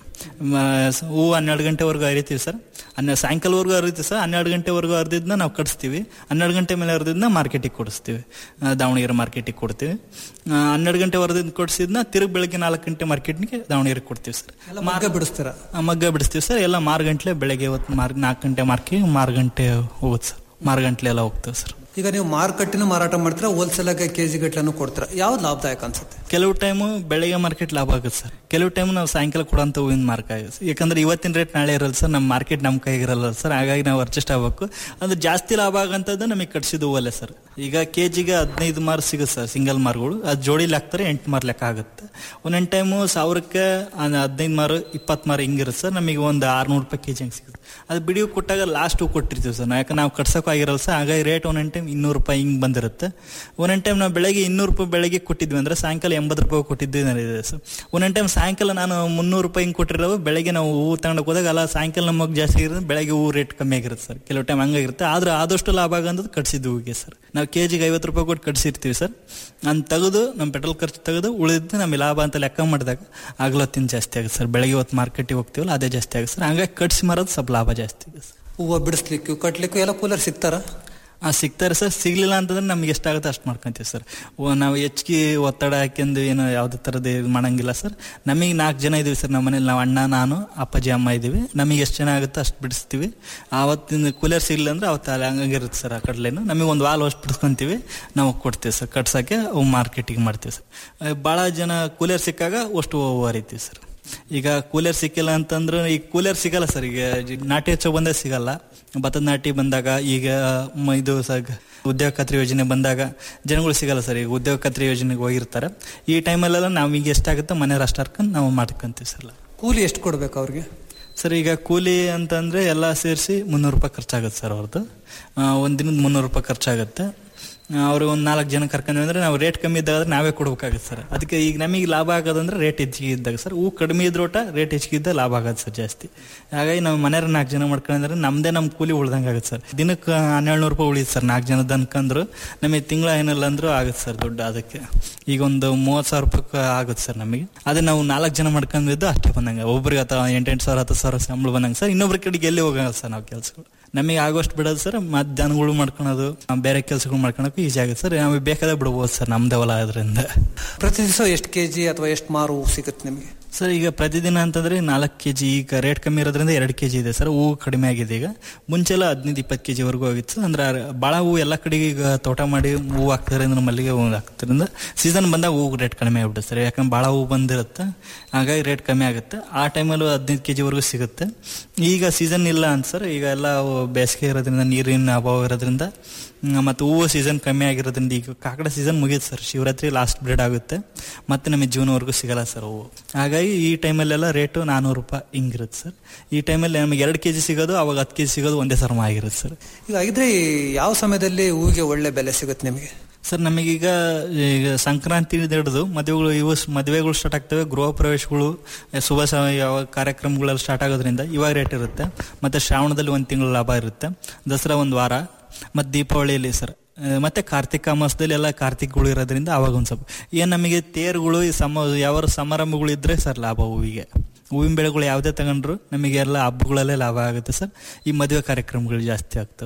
ಹೂ ಹನ್ನೆರಡು ಗಂಟೆವರೆಗೂ ಹರಿತೀವಿ ಸರ್ ಹನ್ನೆರಡು ಸಾಯಂಕಾಲವರೆಗೂ ಹರಿತೀವಿ ಸರ್ ಹನ್ನೆರಡು ಗಂಟೆವರೆಗೂ ಹರಿದಿದ್ದನ್ನ ನಾವು ಕಡಿಸ್ತೀವಿ ಹನ್ನೆರಡು ಗಂಟೆ ಮೇಲೆ ಹರಿದಿದ್ದನ್ನ ಮಾರ್ಕೆಟಿಗೆ ಕೊಡಿಸ್ತೀವಿ ಆ, ದಾವಣಗೆರೆ ಮಾರ್ಕೆಟಿಗೆ ಕೊಡ್ತೀವಿ ಆ, ಹನ್ನೆರಡು ಗಂಟೆ ಹೊರದಿಂದ ಕೊಡಿಸಿದ್ನ ತಿರುಗಿ ಬೆಳಗ್ಗೆ ನಾಲ್ಕು ಗಂಟೆ ಮಾರ್ಕೆಟ್ಗೆ ದಾವಣಗೆರೆಗೆ ಕೊಡ್ತೀವಿ ಸರ್ ಮಗ್ಗ ಬಿಡಿಸ್ತೀರಾ ಆ, ಮಗ್ಗ ಬಿಡಿಸ್ತೀವಿ ಸರ್ ಎಲ್ಲ ಮಾರು ಗಂಟ್ಲೆ ಬೆಳಗ್ಗೆ ಇವತ್ತು ಮಾರ್ ನಾಲ್ಕು ಗಂಟೆ ಮಾರ್ಕಿ ಮಾರು ಗಂಟೆ ಹೋಗುತ್ತೆ ಸರ್ ಮಾರು ಗಂಟ್ಲೆ ಎಲ್ಲ ಹೋಗ್ತೇವೆ ಸರ್ ಈಗ ನೀವು ಮಾರುಕಟ್ಟೆನೂ ಮಾರಾಟ ಮಾಡ್ತೀರಾ ಹೋಲ್ಸೇಲ್ ಆಗಿ ಕೆಜಿ ಗಟ್ಲೆನೂ ಕೊಡ್ತೀರಾ ಯಾವ್ದು ಲಾಭದಾಯಕ ಅನ್ಸುತ್ತೆ ಕೆಲವು ಟೈಮು ಬೆಳಗ್ಗೆ ಮಾರ್ಕೆಟ್ ಲಾಭ ಆಗುತ್ತೆ ಸರ್ ಕೆಲವು ಟೈಮ್ ನಾವು ಸಾಯಂಕಾಲ ಕೊಡೋಂಥ ಹೂವಿನ ಮಾರ್ಕ್ ಆಗುತ್ತೆ ಯಾಕಂದ್ರೆ ಇವತ್ತಿನ ರೇಟ್ ನಾಳೆ ಇರಲ್ಲ ಸರ್ ನಮ್ಮ ಮಾರ್ಕೆಟ್ ನಮ್ಮ ಕೈಗಿರಲ್ಲ ಸರ್ ಹಾಗಾಗಿ ನಾವು ಅಡ್ಜಸ್ಟ್ ಆಗಬೇಕು ಅಂದ್ರೆ ಜಾಸ್ತಿ ಲಾಭ ಆಗಂತದ್ದು ನಮಗೆ ಕಟ್ಸಿದ ಹೂವಲ್ಲೇ ಸರ್ ಈಗ ಕೆ ಜಿಗೆ ಹದಿನೈದು ಮಾರು ಸಿಗುತ್ತೆ ಸರ್ ಸಿಂಗಲ್ ಮಾರ್ಗಳು ಅದು ಜೋಡಿಲಿ ಹಾಕ್ತಾರೆ ಎಂಟು ಮಾರು ಲೆಕ್ಕ ಆಗುತ್ತೆ ಒಂದೊಂದು ಟೈಮು ಸಾವಿರಕ್ಕೆ ಹದಿನೈದು ಮಾರು ಇಪ್ಪತ್ತು ಮಾರು ಹಿಂಗಿರುತ್ತೆ ಸರ್ ನಮಗೆ ಒಂದು ಆರ್ನೂರು ರೂಪಾಯಿ ಕೆ ಜಿ ಹಂಗೆ ಸಿಗುತ್ತೆ ಅದು ಬಿಡಿಯು ಕೊಟ್ಟಾಗ ಲಾಸ್ಟ್ ಕೊಟ್ಟಿರ್ತೀವಿ ಸರ್ ಯಾಕಂದ್ರೆ ನಾವು ಕಟ್ಸೋಕೆ ಆಗಿರಲ್ಲ ಸರ್ ಹಾಗಾಗಿ ರೇಟ್ ಒಂದೊಂದು ಟೈಮ್ ಇನ್ನೂರು ರೂಪಾಯಿ ಹಿಂಗೆ ಬಂದಿರುತ್ತೆ ಒಂದೊಂದು ಟೈಮ್ ನಾವು ಬೆಳಗ್ಗೆ ಇನ್ನೂರು ರೂಪಾಯಿ ಬೆಳಗ್ಗೆ ಕೊಟ್ಟಿದ್ವಿ ಅಂದ್ರೆ ಸಾಯಂಕಾಲ ಎಂಬತ್ತು ರೂಪಾಯಿ ಕೊಟ್ಟಿದ್ವಿ ಇದೆ ಸರ್ ಒಂದೊಂದು ಟೈಮ್ ಸಾಯಂಕಾಲ ನಾನು ಮುನ್ನೂರು ರೂಪಾಯಿ ಹಿಂಗೆ ಕೊಟ್ಟಿರೋ ಬೆಳಗ್ಗೆ ನಾವು ಹೂ ತಗೊಂಡೋಗಿ ಹೋದಾಗ ಅಲ್ಲ ಸಾಯಂಕಾಲ ನಮಗೆ ಜಾಸ್ತಿ ಇರುತ್ತೆ ಬೆಳಗ್ಗೆ ಹೂ ರೇಟ್ ಕಮ್ಮಿ ಆಗಿರುತ್ತೆ ಸರ್ ಕೆಲವು ಟೈಮ್ ಹಂಗಾಗಿರುತ್ತೆ ಆದ್ರೆ ಆದಷ್ಟು ಲಾಭ ಆಗಂತದ್ದು ಕಟ್ಸಿದ್ದು ಹೂವಿಗೆ ಸರ್ ನಾವು ಕೆ ಜಿಗೆ ಐವತ್ತು ರೂಪಾಯಿ ಕೊಟ್ಟು ಕಟ್ಸಿರ್ತೀವಿ ಸರ್ ನಾನು ತೆಗೆದು ನಮ್ಮ ಪೆಟ್ರೋಲ್ ಖರ್ಚು ತೆಗೆದು ಉಳಿದಿದ್ದು ನಮಗೆ ಲಾಭ ಅಂತ ಲೆಕ್ಕ ಮಾಡಿದಾಗ ಆಗ್ಲತ್ತಿನ ಜಾಸ್ತಿ ಆಗುತ್ತೆ ಸರ್ ಬೆಳಗ್ಗೆ ಹೊತ್ತು ಮಾರ್ಕೆಟಿಗೆ ಹೋಗ್ತೀವಲ್ಲ ಅದೇ ಜಾಸ್ತಿ ಆಗುತ್ತೆ ಸರ್ ಹಂಗಾಗಿ ಕಟ್ಸಿ ಮಾರೋದು ಸ್ವಲ್ಪ ಲಾಭ ಜಾಸ್ತಿ ಇದೆ ಸರ್ ಹೂವು ಬಿಡಿಸ್ಲಿಕ್ಕೂ ಕಟ್ಲಿಕ್ಕೂ ಎಲ್ಲ ಕೂಲರ್ ಸಿಗ್ತಾರಾ ಆ ಸಿಗ್ತಾರೆ ಸರ್ ಸಿಗ್ಲಿಲ್ಲ ಅಂತಂದ್ರೆ ನಮ್ಗೆ ಎಷ್ಟಾಗುತ್ತೆ ಅಷ್ಟು ಮಾಡ್ಕೊಂತೀವಿ ಸರ್ ಓ, ನಾವು ಹೆಚ್ಚಿಗೆ ಒತ್ತಡ ಹಾಕ್ಯಂದು ಏನು ಯಾವುದೇ ಥರದ್ದು ಇದು ಮಾಡಂಗಿಲ್ಲ ಸರ್ ನಮಗೆ ನಾಲ್ಕು ಜನ ಇದೀವಿ ಸರ್ ನಮ್ಮ ಮನೇಲಿ ನಾವು ಅಣ್ಣ ನಾನು ಅಪ್ಪಾಜಿ ಅಮ್ಮ ಇದ್ದೀವಿ ನಮಗೆ ಎಷ್ಟು ಜನ ಆಗುತ್ತೆ ಅಷ್ಟು ಬಿಡಿಸ್ತೀವಿ ಆವತ್ತಿನ ಕೂಲರ್ ಸಿಗ್ಲಿಲ್ಲ ಅಂದ್ರೆ ಅವತ್ತು ಅಲ್ಲಿ ಹಂಗಾಗಿರುತ್ತೆ ಸರ್ ಆ ಕಡ್ಲೇನು ನಮಗೆ ಒಂದು ವಾಲ್ ಅಷ್ಟು ಬಿಡಿಸ್ಕೊಂತೀವಿ ನಾವು ಕೊಡ್ತೀವಿ ಸರ್ ಕಟ್ಸೋಕ್ಕೆ ಅವು ಮಾರ್ಕೆಟಿಗೆ ಮಾಡ್ತೀವಿ ಸರ್ ಭಾಳ ಜನ ಕೂಲರ್ ಸಿಕ್ಕಾಗ ಅಷ್ಟು ಹೂವು ಹರಿತೀವಿ ಸರ್ ಈಗ ಕೂಲರ್ ಸಿಕ್ಕಿಲ್ಲ ಅಂತಂದ್ರೆ ಈಗ ಕೂಲರ್ ಸಿಗಲ್ಲ ಸರ್ ಈಗ ಜಿ- ನಾಟಿ ಹಚ್ಚೋ ಬಂದೇ ಸಿಗಲ್ಲ ಭತ್ತದ ನಾಟಿ ಬಂದಾಗ ಈಗ ಮ- ಇದು ಸ- ಉದ್ಯೋಗ ಖಾತ್ರಿ ಯೋಜನೆ ಬಂದಾಗ ಜನಗಳು ಸಿಗಲ್ಲ ಸರ್ ಈಗ ಉದ್ಯೋಗ ಖಾತ್ರಿ ಯೋಜನೆಗೆ ಹೋಗಿರ್ತಾರೆ ಈ ಟೈಮಲ್ಲೆಲ್ಲ ನಾವು ಈಗ ಎಷ್ಟಾಗುತ್ತೆ ಮನೆ ಅಷ್ಟು ಹರ್ಕೊಂಡು ನಾವು ಮಾಡ್ಕೊಂತೀವಿ ಸರ್ ಕೂಲಿ ಎಷ್ಟು ಕೊಡ್ಬೇಕು ಅವ್ರಿಗೆ ಸರ್ ಈಗ ಕೂಲಿ ಅಂತಂದ್ರೆ ಎಲ್ಲ ಸೇರಿಸಿ ಮುನ್ನೂರು ರೂಪಾಯಿ ಖರ್ಚಾಗುತ್ತೆ ಸರ್ ಅವ್ರದ್ದು ಒಂದು ದಿನದ ಮುನ್ನೂರು ರೂಪಾಯಿ ಖರ್ಚಾಗುತ್ತೆ ಅವರು ಒಂದು ನಾಲ್ಕು ಜನ ಕರ್ಕೊಂಡ್ವಿ ಅಂದ್ರೆ ನಾವು ರೇಟ್ ಕಮ್ಮಿ ಇದ್ದಾಗ ನಾವೇ ಕೊಡ್ಬೇಕಾಗುತ್ತೆ ಸರ್ ಅದಕ್ಕೆ ಈಗ ನಮಗೆ ಲಾಭ ಆಗೋದಂದ್ರೆ ರೇಟ್ ಹೆಚ್ಚಿಗೆ ಇದ್ದಾಗ ಸರ್ ಹೂ ಕಡಿಮೆ ಇದ್ರೋಟ ರೇಟ್ ಹೆಚ್ಚಿಗೆ ಇದ್ದಾಗ ಲಾಭ ಆಗೋದು ಸರ್ ಜಾಸ್ತಿ ಹಾಗಾಗಿ ನಾವು ಮನೆಯವ್ರ ನಾಲ್ಕು ಜನ ಮಾಡ್ಕೊಂಡ್ರೆ ನಮ್ದೇ ನಮ್ಮ ಕೂಲಿ ಉಳ್ದಂಗೆ ಆಗುತ್ತೆ ಸರ್ ದಿನಕ್ಕೆ ಹನ್ನೆರಡು ನೂರು ರೂಪಾಯಿ ಉಳಿಯುತ್ತೆ ಸರ್ ನಾಲ್ಕು ಜನದ ಅನ್ಕಂದ್ರು ನಮಗೆ ತಿಂಗಳ ಏನಿಲ್ಲ ಅಂದ್ರೂ ಆಗುತ್ತೆ ಸರ್ ದುಡ್ಡು ಅದಕ್ಕೆ ಈಗ ಒಂದು ಮೂವತ್ತು ಸಾವಿರ ರೂಪಾಯಿ ಆಗುತ್ತೆ ಸರ್ ನಮಗೆ ಅದೇ ನಾವು ನಾಲ್ಕು ಜನ ಮಾಡ್ಕೊಂಡಿದ್ದು ಅಷ್ಟೇ ಬಂದಂಗೆ ಒಬ್ರಿಗೆ ಅಥವಾ ಎಂಟೆಂಟು ಸಾವಿರ ಹತ್ತು ಸಾವಿರ ಸಂಬಳ ಬಂದಂಗೆ ಸರ್ ಇನ್ನೊಬ್ರ ಕಡೆಗೆ ಎಲ್ಲಿ ಹೋಗಲ್ಲ ಸರ್ ನಾವು ಕೆಲಸಗಳು ನಮಗೆ ಆಗೋಷ್ಟು ಬಿಡೋದು ಸರ್ ಮತ್ತೆ ಜನಗಳು ಮಾಡ್ಕೊಳೋದು ಆ, ಬೇರೆ ಕೆಲಸಗಳು ಮಾಡ್ಕೊಳಕ್ಕೂ ಈಸಿ ಆಗುತ್ತೆ ಸರ್ ನಮಗೆ ಬೇಕಾದ ಬಿಡ್ಬೋದು ಸರ್ ನಮ್ದೇ ಹೊಲ ಆದ್ರಿಂದ ಪ್ರತಿ ದಿವಸ ಎಷ್ಟು ಕೆಜಿ ಅಥವಾ ಎಷ್ಟು ಮಾರು ಹೂ ಸಿಗುತ್ತೆ ನಿಮಗೆ ಸರ್ ಈಗ ಪ್ರತಿದಿನ ಅಂತಂದ್ರೆ ನಾಲ್ಕು ಕೆ ಜಿ ಈಗ ರೇಟ್ ಕಮ್ಮಿ ಇರೋದ್ರಿಂದ ಎರಡು ಕೆ ಜಿ ಇದೆ ಸರ್ ಹೂವು ಕಡಿಮೆ ಆಗಿದೆ ಈಗ ಮುಂಚೆಲ್ಲ ಹದಿನೈದು ಇಪ್ಪತ್ತು ಕೆ ಜಿವರೆಗೂ ಆಗಿತ್ತು ಅಂದ್ರೆ ಭಾಳ ಹೂವು ಎಲ್ಲ ಕಡೆಗೆ ಈಗ ತೋಟ ಮಾಡಿ ಹೂವು ಹಾಕ್ತಾರೆ ಅಂದ್ರೆ ಮಲ್ಲಿಗೆ ಹೂವು ಹಾಕ್ತಾರಿಂದ ಸೀಸನ್ ಬಂದಾಗ ಹೂವು ರೇಟ್ ಕಡಿಮೆ ಆಗ್ಬಿಡುತ್ತೆ ಸರ್ ಯಾಕಂದ್ರೆ ಭಾಳ ಹೂವು ಬಂದಿರುತ್ತೆ ಹಾಗಾಗಿ ರೇಟ್ ಕಮ್ಮಿ ಆಗುತ್ತೆ ಆ ಟೈಮಲ್ಲೂ ಹದಿನೈದು ಕೆ ಜಿವರೆಗೂ ಸಿಗುತ್ತೆ ಈಗ ಸೀಸನ್ ಇಲ್ಲ ಅಂತ ಸರ್ ಈಗ ಎಲ್ಲ ಬೇಸಿಗೆ ಇರೋದ್ರಿಂದ ನೀರಿನ ಅಭಾವ ಇರೋದ್ರಿಂದ ಹ್ಮ್, ಮತ್ತು ಹೂವು ಸೀಸನ್ ಕಮ್ಮಿ ಆಗಿರೋದ್ರಿಂದ ಈಗ ಕಾಕಡ ಸೀಸನ್ ಮುಗೀತು ಸರ್ ಶಿವರಾತ್ರಿ ಲಾಸ್ಟ್ ಬ್ರೇಡ್ ಆಗುತ್ತೆ ಮತ್ತೆ ನಮಗೆ ಜೂನ್ವರೆಗೂ ಸಿಗಲ್ಲ ಸರ್ ಹೂವು ಹಾಗಾಗಿ ಈ ಟೈಮಲ್ಲೆಲ್ಲ ರೇಟು ನಾನ್ನೂರು ರೂಪಾಯಿ ಹಿಂಗಿರುತ್ತೆ ಸರ್ ಈ ಟೈಮಲ್ಲಿ ನಮಗೆ ಎರಡು ಕೆ ಜಿ ಸಿಗೋದು ಅವಾಗ ಹತ್ತು ಕೆ ಜಿ ಸಿಗೋದು ಒಂದೇ ಸರ್ಮ ಆಗಿರುತ್ತೆ ಸರ್ ಈಗ ಆಗಿದ್ರೆ ಈ ಯಾವ ಸಮಯದಲ್ಲಿ ಹೂವಿಗೆ ಒಳ್ಳೆ ಬೆಲೆ ಸಿಗುತ್ತೆ ನಿಮಗೆ ಸರ್ ನಮಗೀಗ ಈಗ ಸಂಕ್ರಾಂತಿ ಹಿಡಿದು ಮದುವೆಗಳು ಇವು ಸ್- ಮದುವೆಗಳು ಸ್ಟಾರ್ಟ್ ಆಗ್ತವೆ ಗೃಹ ಪ್ರವೇಶಗಳು ಶುಭ ಸ- ಯಾವ ಕಾರ್ಯಕ್ರಮಗಳೆಲ್ಲ ಸ್ಟಾರ್ಟ್ ಆಗೋದ್ರಿಂದ ಇವಾಗ ರೇಟ್ ಇರುತ್ತೆ ಮತ್ತೆ ಶ್ರಾವಣದಲ್ಲಿ ಒಂದು ತಿಂಗಳು ಲಾಭ ಇರುತ್ತೆ ದಸರಾ ಒಂದು ವಾರ ಮತ್ತು ದೀಪಾವಳಿಯಲ್ಲಿ ಸರ್ ಆ, ಮತ್ತೆ ಕಾರ್ತಿಕ ಮಾಸದಲ್ಲಿ ಎಲ್ಲ ಕಾರ್ತಿಕಗಳು ಇರೋದ್ರಿಂದ ಅವಾಗ ಒಂದು ಸ್ವಲ್ಪ ಏನು ನಮಗೆ ತೇರುಗಳು ಈ ಸಮ ಯಾವ ಸಮಾರಂಭಗಳು ಇದ್ರೆ ಸರ್ ಲಾಭ ಹೂವಿಗೆ ಹೂವಿನ ಬೆಳೆಗಳು ಯಾವುದೇ ತಗೊಂಡ್ರು ನಮಗೆ ಎಲ್ಲ ಹಬ್ಬಗಳಲ್ಲೇ ಲಾಭ ಆಗುತ್ತೆ ಸರ್ ಈ ಮದುವೆ ಕಾರ್ಯಕ್ರಮಗಳು ಜಾಸ್ತಿ ಆಗ್ತವೆ ಸರ್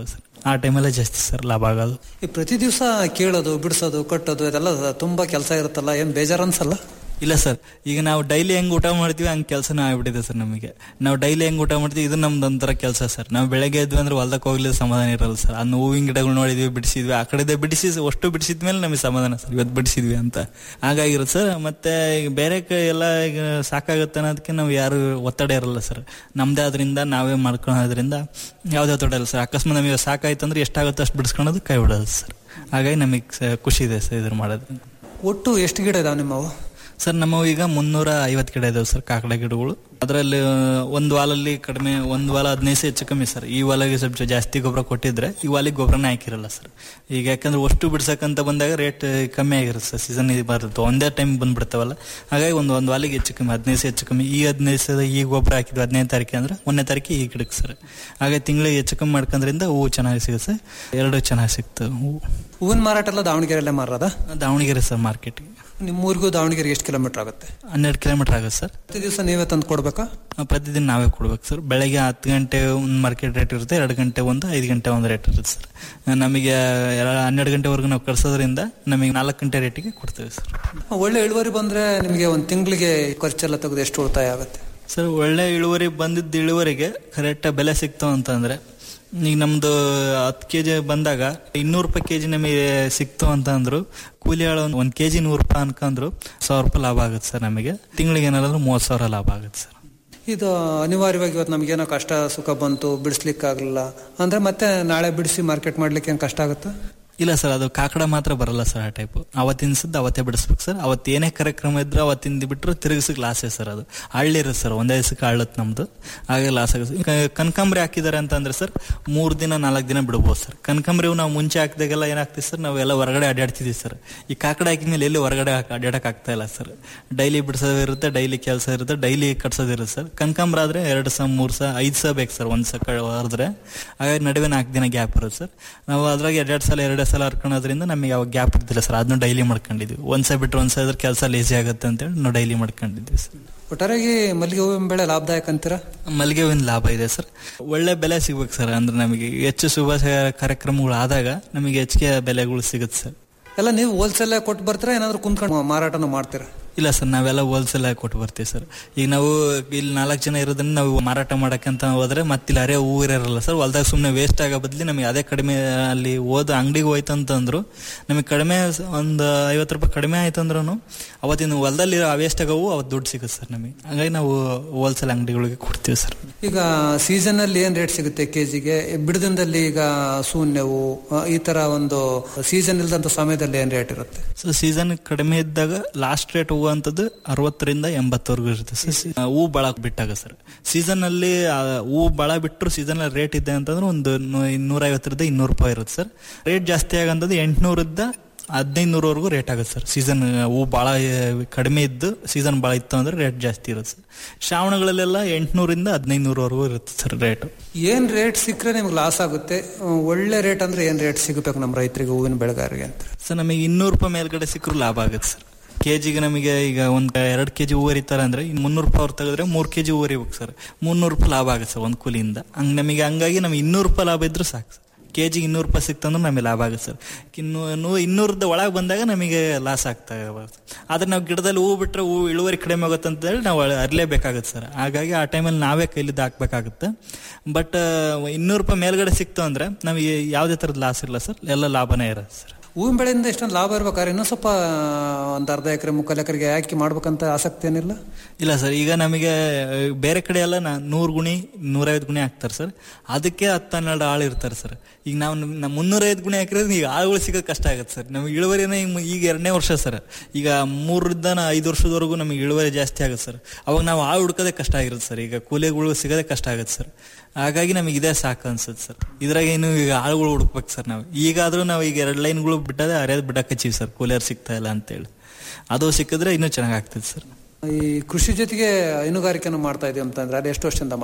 ಆ ಟೈಮಲ್ಲೇ ಜಾಸ್ತಿ ಸರ್ ಲಾಭ ಆಗೋದು ಈ ಪ್ರತಿ ದಿವಸ ಕೀಳೋದು ಬಿಡಿಸೋದು ಕಟ್ಟೋದು ಇದೆಲ್ಲ ತುಂಬಾ ಕೆಲಸ ಇರುತ್ತಲ್ಲ ಏನ್ ಬೇಜಾರು ಅನ್ಸಲ್ಲ ಇಲ್ಲ ಸರ್ ಈಗ ನಾವು ಡೈಲಿ ಹೆಂಗ್ ಊಟ ಮಾಡ್ತೀವಿ ಹಂಗೆ ಕೆಲಸನೂ ಆಗ್ಬಿಟ್ಟಿದೆ ಸರ್ ನಮಗೆ ನಾವು ಡೈಲಿ ಹೆಂಗ್ ಊಟ ಮಾಡ್ತೀವಿ ಇದು ನಮ್ದು ಒಂಥರ ಕೆಲಸ ಸರ್ ನಾವು ಬೆಳಗ್ಗೆ ಎದ್ವಿ ಅಂದ್ರೆ ಹೊಲ್ದಕ್ಕೆ ಹೋಗ್ಲಿಲ್ಲ ಸಮಾಧಾನ ಇರಲ್ಲ ಸರ್ ಅದನ್ನ ಹೂವಿನ ಗಿಡಗಳು ನೋಡಿದ್ವಿ ಬಿಡಿಸಿದ್ವಿ ಆ ಕಡೆದೇ ಬಿಡಿಸಿ ಅಷ್ಟು ಬಿಡಿಸಿದ ಮೇಲೆ ನಮಗೆ ಸಮಾಧಾನ ಸರ್ ಇವತ್ತು ಬಿಡಿಸಿದ್ವಿ ಅಂತ ಹಾಗಾಗಿರುತ್ತೆ ಸರ್ ಮತ್ತೆ ಈಗ ಬೇರೆ ಕ- ಎಲ್ಲ ಈಗ ಸಾಕಾಗುತ್ತೆ ಅನ್ನೋದಕ್ಕೆ ನಾವು ಯಾರು ಒತ್ತಡ ಇರಲ್ಲ ಸರ್ ನಮ್ದೇ ಆದ್ರಿಂದ ನಾವೇ ಮಾಡ್ಕೊಳ್ಳೋದ್ರಿಂದ ಯಾವುದೇ ಒತ್ತಡ ಇಲ್ಲ ಸರ್ ಅಕಸ್ಮಾತ್ ನಮಗೆ ಸಾಕಾಯ್ತು ಅಂದ್ರೆ ಎಷ್ಟಾಗುತ್ತೋ ಅಷ್ಟು ಬಿಡಿಸ್ಕೊಳ್ಳೋದು ಕೈ ಬಿಡೋದು ಸರ್ ಹಾಗಾಗಿ ನಮಗೆ ಸ- ಖುಷಿ ಇದೆ ಸರ್ ಇದ್ರ ಮಾಡೋದ್ರಿಂದ ಒಟ್ಟು ಎಷ್ಟು ಗಿಡ ಇದಾವೆ ನಿಮ್ಮವು ಸರ್ ನಮ್ಮವು ಈಗ ಮುನ್ನೂರ ಐವತ್ತು ಗಿಡ ಇದಾವೆ ಸರ್ ಕಾಕಡ ಗಿಡಗಳು ಅದರಲ್ಲಿ ಒಂದು ವಾಲಲ್ಲಿ ಕಡಿಮೆ ಒಂದು ವಾಲ ಹದಿನೈದು ಹೆಚ್ಚು ಕಮ್ಮಿ ಸರ್ ಈ ವಾಲಿಗೆ ಸ್ವಲ್ಪ ಜಾಸ್ತಿ ಗೊಬ್ಬರ ಕೊಟ್ಟಿದ್ರೆ ಈ ವಾಲಿಗೆ ಗೊಬ್ಬರನೇ ಹಾಕಿರಲ್ಲ ಸರ್ ಈಗ ಯಾಕಂದ್ರೆ ಅಷ್ಟು ಬಿಡ್ಸಕ್ಕಂತ ಬಂದಾಗ ರೇಟ್ ಕಮ್ಮಿ ಆಗಿರುತ್ತೆ ಸರ್ ಸೀಸನ್ ಬರುತ್ತೆ ಒಂದೇ ಟೈಮ್ ಬಂದ್ಬಿಡ್ತಾವಲ್ಲ ಹಾಗಾಗಿ ಒಂದು ಒಂದು ವಾಲಿಗೆ ಹೆಚ್ಚು ಕಮ್ಮಿ ಹದಿನೈದು ಹೆಚ್ಚು ಕಮ್ಮಿ ಈ ಹದಿನೈದು ಈ ಗೊಬ್ಬರ ಹಾಕಿದ್ವಿ ಹದಿನೈದು ತಾರೀಕು ಅಂದ್ರೆ ಒಂದನೇ ತಾರೀಕು ಈ ಗಿಡಕ್ಕೆ ಸರ್ ಹಾಗಾಗಿ ತಿಂಗಳಿಗೆ ಹೆಚ್ಚು ಕಮ್ಮಿ ಮಾಡ್ಕೊಂಡ್ರಿಂದ ಹೂವು ಚೆನ್ನಾಗಿ ಸಿಗುತ್ತೆ ಎರಡು ಚೆನ್ನಾಗಿ ಸಿಗ್ತವೆ ಹೂವು ಹೂವಿನ ಮಾರಾಟ ಎಲ್ಲ ದಾವಣಗೆರೆಯಲ್ಲೇ ಮಾರದ ದಾವಣಗೆರೆ ಸರ್ ಮಾರ್ಕೆಟ್ಗೆ ನಿಮ್ಮೂರಿಗೂ ದಾವಣಗೆರೆ ಎಷ್ಟು ಕಿಲೋಮೀಟರ್ ಆಗುತ್ತೆ ಹನ್ನೆರಡು ಕಿಲೋಮೀಟರ್ ಆಗುತ್ತೆ ಸರ್ ಪ್ರತಿ ದಿವಸ ನೀವೇ ತಂದು ಕೊಡ್ಬೇಕಾ ಆ, ಪ್ರತಿದಿನ ನಾವೇ ಕೊಡ್ಬೇಕು ಸರ್ ಬೆಳಗ್ಗೆ ಹತ್ತು ಗಂಟೆ ಒಂದು ಮಾರ್ಕೆಟ್ ರೇಟ್ ಇರುತ್ತೆ ಎರಡು ಗಂಟೆ ಒಂದು ಐದು ಗಂಟೆ ಒಂದು ರೇಟ್ ಇರುತ್ತೆ ಸರ್ ನಮಗೆ ಎರ- ಹನ್ನೆರಡು ಗಂಟೆವರೆಗೂ ನಾವು ಕಳ್ಸೋದ್ರಿಂದ ನಮಗೆ ನಾಲ್ಕು ಗಂಟೆ ರೇಟಿಗೆ ಕೊಡ್ತೇವೆ ಸರ್ ಒಳ್ಳೆ ಇಳುವರಿ ಬಂದ್ರೆ ನಿಮಗೆ ಒಂದು ತಿಂಗಳಿಗೆ ಖರ್ಚೆಲ್ಲ ತೆಗೆದು ಎಷ್ಟು ಉಳಿತಾಯ ಆಗುತ್ತೆ ಸರ್ ಒಳ್ಳೆ ಇಳುವರಿ ಬಂದಿದ್ದ ಇಳುವರಿಗೆ ಕರೆಕ್ಟ್ ಬೆಲೆ ಸಿಕ್ತು ಅಂತಂದ್ರೆ ಈಗ ನಮ್ದು ಹತ್ತು ಕೆ ಜಿ ಬಂದಾಗ ಇನ್ನೂರು ರೂಪಾಯಿ ಕೆ ಜಿ ನಮಗೆ ಸಿಕ್ತು ಅಂತ ಅಂದ್ರು ಕೂಲಿ ಆಳು ಒಂದು ಒಂದು ಕೆ ಜಿ ನೂರು ರೂಪಾಯಿ ಅನ್ಕೊಂಡ್ರು ಸಾವಿರ ರೂಪಾಯಿ ಲಾಭ ಆಗುತ್ತೆ ಸರ್ ನಮಗೆ ತಿಂಗಳಿಗೆ ಏನಾದ್ರು ಮೂವತ್ತು ಸಾವಿರ ಲಾಭ ಆಗುತ್ತೆ ಸರ್ ಇದು ಅನಿವಾರ್ಯವಾಗಿ ಇವತ್ತು ನಮಗೇನೋ ಕಷ್ಟ ಸುಖ ಬಂತು ಬಿಡಿಸ್ಲಿಕ್ಕಾಗಲಿಲ್ಲ ಅಂದ್ರೆ ಮತ್ತೆ ನಾಳೆ ಬಿಡಿಸಿ ಮಾರ್ಕೆಟ್ ಮಾಡ್ಲಿಕ್ಕೆ ಏನು ಕಷ್ಟ ಆಗುತ್ತಾ ಇಲ್ಲ ಸರ್ ಅದು ಕಾಕಡ ಮಾತ್ರ ಬರಲ್ಲ ಸರ್ ಆ ಟೈಪ್ ಅವತ್ತಿನ ಸದ್ದು ಅವತ್ತೇ ಬಿಡಿಸ್ಬೇಕು ಸರ್ ಅವತ್ತು ಏನೇ ಕಾರ್ಯಕ್ರಮ ಇದ್ರೆ ಅವತ್ತಿಂದ ಬಿಟ್ಟರು ತಿರುಗಿಸಕ್ಕೆ ಲಾಸೇ ಸರ್ ಅದು ಹಳ್ಳಿರುತ್ತೆ ಸರ್ ಒಂದೇ ದಿವಸಕ್ಕೆ ಆಳತ್ ನಮ್ದು ಹಾಗೆ ಲಾಸ್ ಆಗುತ್ತೆ ಈಗ ಕನಕಾಂಬರಿ ಹಾಕಿದ್ದಾರೆ ಅಂತ ಅಂದ್ರೆ ಸರ್ ಮೂರು ದಿನ ನಾಲ್ಕು ದಿನ ಬಿಡ್ಬೋದು ಸರ್ ಕನಕಾಂಬರಿ ನಾವು ಮುಂಚೆ ಹಾಕಿದಾಗೆಲ್ಲ ಏನಾಗ್ತಿದೆ ಸರ್ ನಾವೆಲ್ಲ ಹೊರಗಡೆ ಅಡ್ಡಾಡ್ತಿದ್ವಿ ಸರ್ ಈ ಕಾಕಡ ಹಾಕಿದ್ಮೇಲೆ ಎಲ್ಲಿ ಹೊರಗಡೆ ಅಡ್ಡಾಡಕ್ ಆಗ್ತಾ ಇಲ್ಲ ಸರ್ ಡೈಲಿ ಬಿಡಿಸೋದಿರುತ್ತೆ ಡೈಲಿ ಕೆಲಸ ಇರುತ್ತೆ ಡೈಲಿ ಕಟ್ಸೋದಿರುತ್ತೆ ಸರ್ ಕನಕಾಂಬರ ಆದ್ರೆ ಎರಡು ಸಹ ಮೂರು ಸಹ ಐದು ಸಹ ಬೇಕು ಸರ್ ಒಂದು ಸಹ ಹೊರದ್ರೆ ಹಾಗಾಗಿ ನಡುವೆ ನಾಲ್ಕು ದಿನ ಗ್ಯಾಪ್ ಇರುತ್ತೆ ಸರ್ ನಾವು ಅದ್ರಾಗ ಎರಡೆರಡು ಸಲ ಎರಡೇ ಸಲ ಹರ್ಕೊಳೋದ್ರಿಂದ ನಮಗೆ ಯಾವ ಗ್ಯಾಪ್ ಇರ್ತಿಲ್ಲ ಸರ್ ಅದನ್ನು ಡೈಲಿ ಮಾಡ್ಕೊಂಡಿದ್ವಿ ಒಂದ್ಸಲ ಬಿಟ್ಟರೆ ಒಂದ್ಸಲ ಇದ್ರೆ ಕೆಲಸ ಲೇಸಿ ಆಗುತ್ತೆ ಅಂತೇಳಿ ನಾವು ಡೈಲಿ ಮಾಡ್ಕೊಂಡಿದ್ವಿ ಸರ್ ಒಟ್ಟಾರೆಯಾಗಿ ಮಲ್ಲಿಗೆ ಹೂವಿನ ಬೆಳೆ ಲಾಭದಾಯಕ ಅಂತೀರಾ ಮಲ್ಲಿಗೆ ಹೂವಿನ ಲಾಭ ಇದೆ ಸರ್ ಒಳ್ಳೆ ಬೆಲೆ ಸಿಗ್ಬೇಕು ಸರ್ ಅಂದ್ರೆ ನಮಗೆ ಹೆಚ್ಚು ಶುಭಾಶಯ ಕಾರ್ಯಕ್ರಮಗಳು ಆದಾಗ ನಮಗೆ ಹೆಚ್ಚಿಗೆ ಬೆಲೆಗಳು ಸಿಗುತ್ತೆ ಸರ್ ಎಲ್ಲ ನೀವು ಹೋಲ್ಸೇಲ್ ಕೊಟ್ಟು ಬರ್ತೀರಾ ಏನಾದ್ರು ಕುಂತ್ಕೊಂಡು ಮಾರಾಟನೂ ಮಾಡ್ತೀರಾ ಇಲ್ಲ ಸರ್ ನಾವೆಲ್ಲ ಹೋಲ್ಸೇಲ್ ಆಗಿ ಕೊಟ್ಟು ಬರ್ತೀವಿ ಸರ್ ಈಗ ನಾವು ಇಲ್ಲಿ ನಾಲ್ಕು ಜನ ಇರೋದ್ರಿಂದ ನಾವು ಮಾರಾಟ ಮಾಡಕ್ಕಂತ ಹೋದ್ರೆ ಮತ್ತೆ ಇಲ್ಲಿ ಅರೆ ಹೂ ಇರಲ್ಲ ಸರ್ ಹೊಲ್ದಾಗ ಸುಮ್ಮನೆ ವೇಸ್ಟ್ ಆಗೋ ಬದ್ಲಿ ನಮಗೆ ಅದೇ ಕಡಿಮೆ ಅಲ್ಲಿ ಹೋದ ಅಂಗಡಿಗೆ ಹೋಯ್ತು ಅಂತಂದ್ರು ನಮಗೆ ಕಡಿಮೆ ಒಂದು ಐವತ್ತು ರೂಪಾಯಿ ಕಡಿಮೆ ಆಯ್ತು ಅಂದ್ರೂ ಅವತ್ತಿನ ಹೊಲದಲ್ಲಿ ವೇಸ್ಟ್ ಆಗವು ಅವತ್ತು ದುಡ್ಡು ಸಿಗುತ್ತೆ ಸರ್ ನಮಗೆ ಹಾಗಾಗಿ ನಾವು ಹೋಲ್ಸೇಲ್ ಅಂಗಡಿಗಳಿಗೆ ಕೊಡ್ತೀವಿ ಸರ್ ಈಗ ಸೀಸನ್ ಅಲ್ಲಿ ಏನ್ ರೇಟ್ ಸಿಗುತ್ತೆ ಕೆಜಿಗೆ ಬಿಡದಿಂದಲ್ಲಿ ಈಗ ಶೂನ್ಯವು ಆ, ಈ ತರ ಒಂದು ಸೀಸನ್ ಇಲ್ದಂತ ಸಮಯದಲ್ಲಿ ಏನ್ ರೇಟ್ ಇರುತ್ತೆ ಸೊ ಸೀಸನ್ ಕಡಿಮೆ ಇದ್ದಾಗ ಲಾಸ್ಟ್ ರೇಟ್ ಹೂವು ಅಂತದ್ದು ಅರವತ್ತರಿಂದ ಎಂಬತ್ತವರೆಗೂ ಇರುತ್ತೆ ಸರ್ ಸಿ- ಆ, ಹೂ ಬಾಳ ಬಿಟ್ಟಾಗ ಸರ್ ಸೀಸನ್ ಅಲ್ಲಿ ಆ, ಹೂ ಬಾಳ ಬಿಟ್ಟರು ಸೀಸನ್ ಅಲ್ಲಿ ರೇಟ್ ಇದೆ ಅಂತಂದ್ರೆ ಒಂದು ನೂರ ಐವತ್ತರಿಂದ ಇನ್ನೂರು ರೂಪಾಯಿ ಇರುತ್ತೆ ಸರ್ ರೇಟ್ ಜಾಸ್ತಿ ಆಗಂತದ್ದು ಎಂಟ್ನೂರಿಂದ ಹದಿನೈದು ನೂರವರೆಗೂ ರೇಟ್ ಆಗುತ್ತೆ ಸರ್ ಸೀಸನ್ ಹೂ ಭಾಳ ಕಡಿಮೆ ಇದ್ದು ಸೀಸನ್ ಭಾಳ ಇತ್ತು ಅಂದ್ರೆ ರೇಟ್ ಜಾಸ್ತಿ ಇರುತ್ತೆ ಸರ್ ಶ್ರಾವಣಗಳಲ್ಲೆಲ್ಲ ಎಂಟ್ನೂರಿಂದ ಹದಿನೈದು ನೂರವರೆಗೂ ಇರುತ್ತೆ ಸರ್ ರೇಟ್ ಏನ್ ರೇಟ್ ಸಿಕ್ಕರೆ ನಿಮ್ಗೆ ಲಾಸ್ ಆಗುತ್ತೆ ಆ, ಒಳ್ಳೆ ರೇಟ್ ಅಂದ್ರೆ ಏನ್ ರೇಟ್ ಸಿಗಬೇಕು ನಮ್ಮ ರೈತರಿಗೆ ಹೂವಿನ ಬೆಳೆಗಾರರಿಗೆ ಅಂತ ಸರ್ ನಮಗೆ ಇನ್ನೂರು ರೂಪಾಯಿ ಮೇಲ್ಗಡೆ ಸಿಕ್ಕರು ಲಾಭ ಆಗುತ್ತೆ ಸರ್ ಕೆಜಿಗೆ ನಮಗೆ ಈಗ ಒಂದು ಎರಡು ಕೆಜಿ ಹೂವು ಹರಿತಾರೆ ಅಂದ್ರೆ ಇನ್ನು ಮುನ್ನೂರು ರೂಪಾಯಿ ಅವ್ರು ತೆಗೆದ್ರೆ ಮೂರು ಕೆಜಿ ಹೂವು ಹರಿಬೇಕು ಸರ್ ಮುನ್ನೂರು ರೂಪಾಯಿ ಲಾಭ ಆಗುತ್ತೆ ಸರ್ ಒಂದು ಕೂಲಿಯಿಂದ ಹಂಗೆ ನಮಗೆ ಹಂಗಾಗಿ ನಮಗೆ ಇನ್ನೂರು ರೂಪಾಯಿ ಲಾಭ ಇದ್ರೂ ಸಾಕು ಸರ್ ಕೆಜಿಗೆ ಇನ್ನೂರು ರೂಪಾಯಿ ಸಿಕ್ತಂದ್ರೆ ನಮಗೆ ಲಾಭ ಆಗುತ್ತೆ ಸರ್ ಇನ್ನು ನೂ- ಇನ್ನೂರದ ಒಳಗೆ ಬಂದಾಗ ನಮಗೆ ಲಾಸ್ ಆಗ್ತಾ ಇರುತ್ತೆ. ಆದ್ರೆ ನಾವು ಗಿಡದಲ್ಲಿ ಹೂವು ಬಿಟ್ಟರೆ ಹೂವು ಇಳುವರಿ ಕಡಿಮೆ ಆಗುತ್ತೆ ಅಂತ ಹೇಳಿ ನಾವು ಅರ್ಲೇಬೇಕಾಗುತ್ತೆ ಸರ್ ಹಾಗಾಗಿ ಆ ಟೈಮಲ್ಲಿ ನಾವೇ ಕೈಲಿದ್ದು ಹಾಕ್ಬೇಕಾಗುತ್ತೆ ಬಟ್ ಇನ್ನೂರು ರೂಪಾಯಿ ಮೇಲ್ಗಡೆ ಸಿಕ್ತು ಅಂದ್ರೆ ನಮಗೆ ಯಾವುದೇ ಥರದ ಲಾಸ್ ಇಲ್ಲ ಸರ್ ಎಲ್ಲ ಲಾಭನೇ ಇರುತ್ತೆ ಸರ್ ಹೂವಿನ ಬೆಳೆಯಿಂದ ಎಷ್ಟೊಂದು ಲಾಭ ಇರ್ಬೇಕಾದ್ರೆ ಇನ್ನೂ ಸ್ವಲ್ಪ ಒಂದು ಅರ್ಧ ಎಕರೆ ಮುಕ್ಕಾಲು ಎಕರೆಗೆ ಹಾಕಿ ಮಾಡ್ಬೇಕಂತ ಆಸಕ್ತಿ ಏನಿಲ್ಲ ಇಲ್ಲ ಸರ್ ಈಗ ನಮಗೆ ಆ, ಬೇರೆ ಕಡೆ ಎಲ್ಲ ನಾ ನೂರು ಗುಣಿ ನೂರೈವತ್ತು ಗುಣಿ ಹಾಕ್ತಾರೆ ಸರ್ ಅದಕ್ಕೆ ಹತ್ತು ಹನ್ನೆರಡು ಆಳು ಇರ್ತಾರೆ ಸರ್ ಈಗ ನಾವು ನಮ್ಮ ಮುನ್ನೂರೈವತ್ತು ಗುಣಿ ಹಾಕಿರೋದು ಈಗ ಆಳುಗಳು ಸಿಗೋದು ಕಷ್ಟ ಆಗುತ್ತೆ ಸರ್ ನಮಗೆ ಇಳುವರಿನೇ ಈಗ- ಈಗ ಎರಡನೇ ವರ್ಷ ಸರ್ ಈಗ ಮೂರರಿಂದ ಐದು ವರ್ಷದವರೆಗೂ ನಮಗೆ ಇಳುವರಿ ಜಾಸ್ತಿ ಆಗುತ್ತೆ ಸರ್ ಅವಾಗ ನಾವು ಆಳು ಹುಡ್ಕೋದೇ ಕಷ್ಟ ಆಗಿರುತ್ತೆ ಸರ್ ಈಗ ಕೂಲಿಗಳು ಸಿಗೋದೇ ಕಷ್ಟ ಆಗುತ್ತೆ ಸರ್ ಹಾಗಾಗಿ ನಮಗೆ ಇದೇ ಸಾಕು ಅನ್ಸುತ್ತೆ ಸರ್ ಇದ್ರಾಗ ಏನು ಈಗ ಆಳುಗಳು ಹುಡುಕ್ಬೇಕು ಸರ್ ನಾವು ಈಗಾದ್ರೂ ನಾವು ಈಗ ಎರಡು ಲೈನ್ಗಳು ಬಿಟ್ಟದೆ ಅರಿಯೋದು ಬಿಡಕ್ಕೆ ಹಚ್ಚೀವಿ ಸರ್ ಕೂಲಿಯರ್ ಸಿಗ್ತಾ ಇಲ್ಲ ಅಂತೇಳಿ ಅದು ಸಿಕ್ಕಿದ್ರೆ ಇನ್ನೂ ಚೆನ್ನಾಗಿ ಆಗ್ತದೆ ಸರ್ ಈ ಕೃಷಿ ಜೊತೆಗೆ ಹೈನುಗಾರಿಕೆನೂ ಮಾಡ್ತಾ ಇದೀವಿ ಅಂತಂದ್ರೆ ಅದು ಎಷ್ಟು ವರ್ಷದಿಂದ ಮಾಡ್ತಾ ಇದ್ರಿ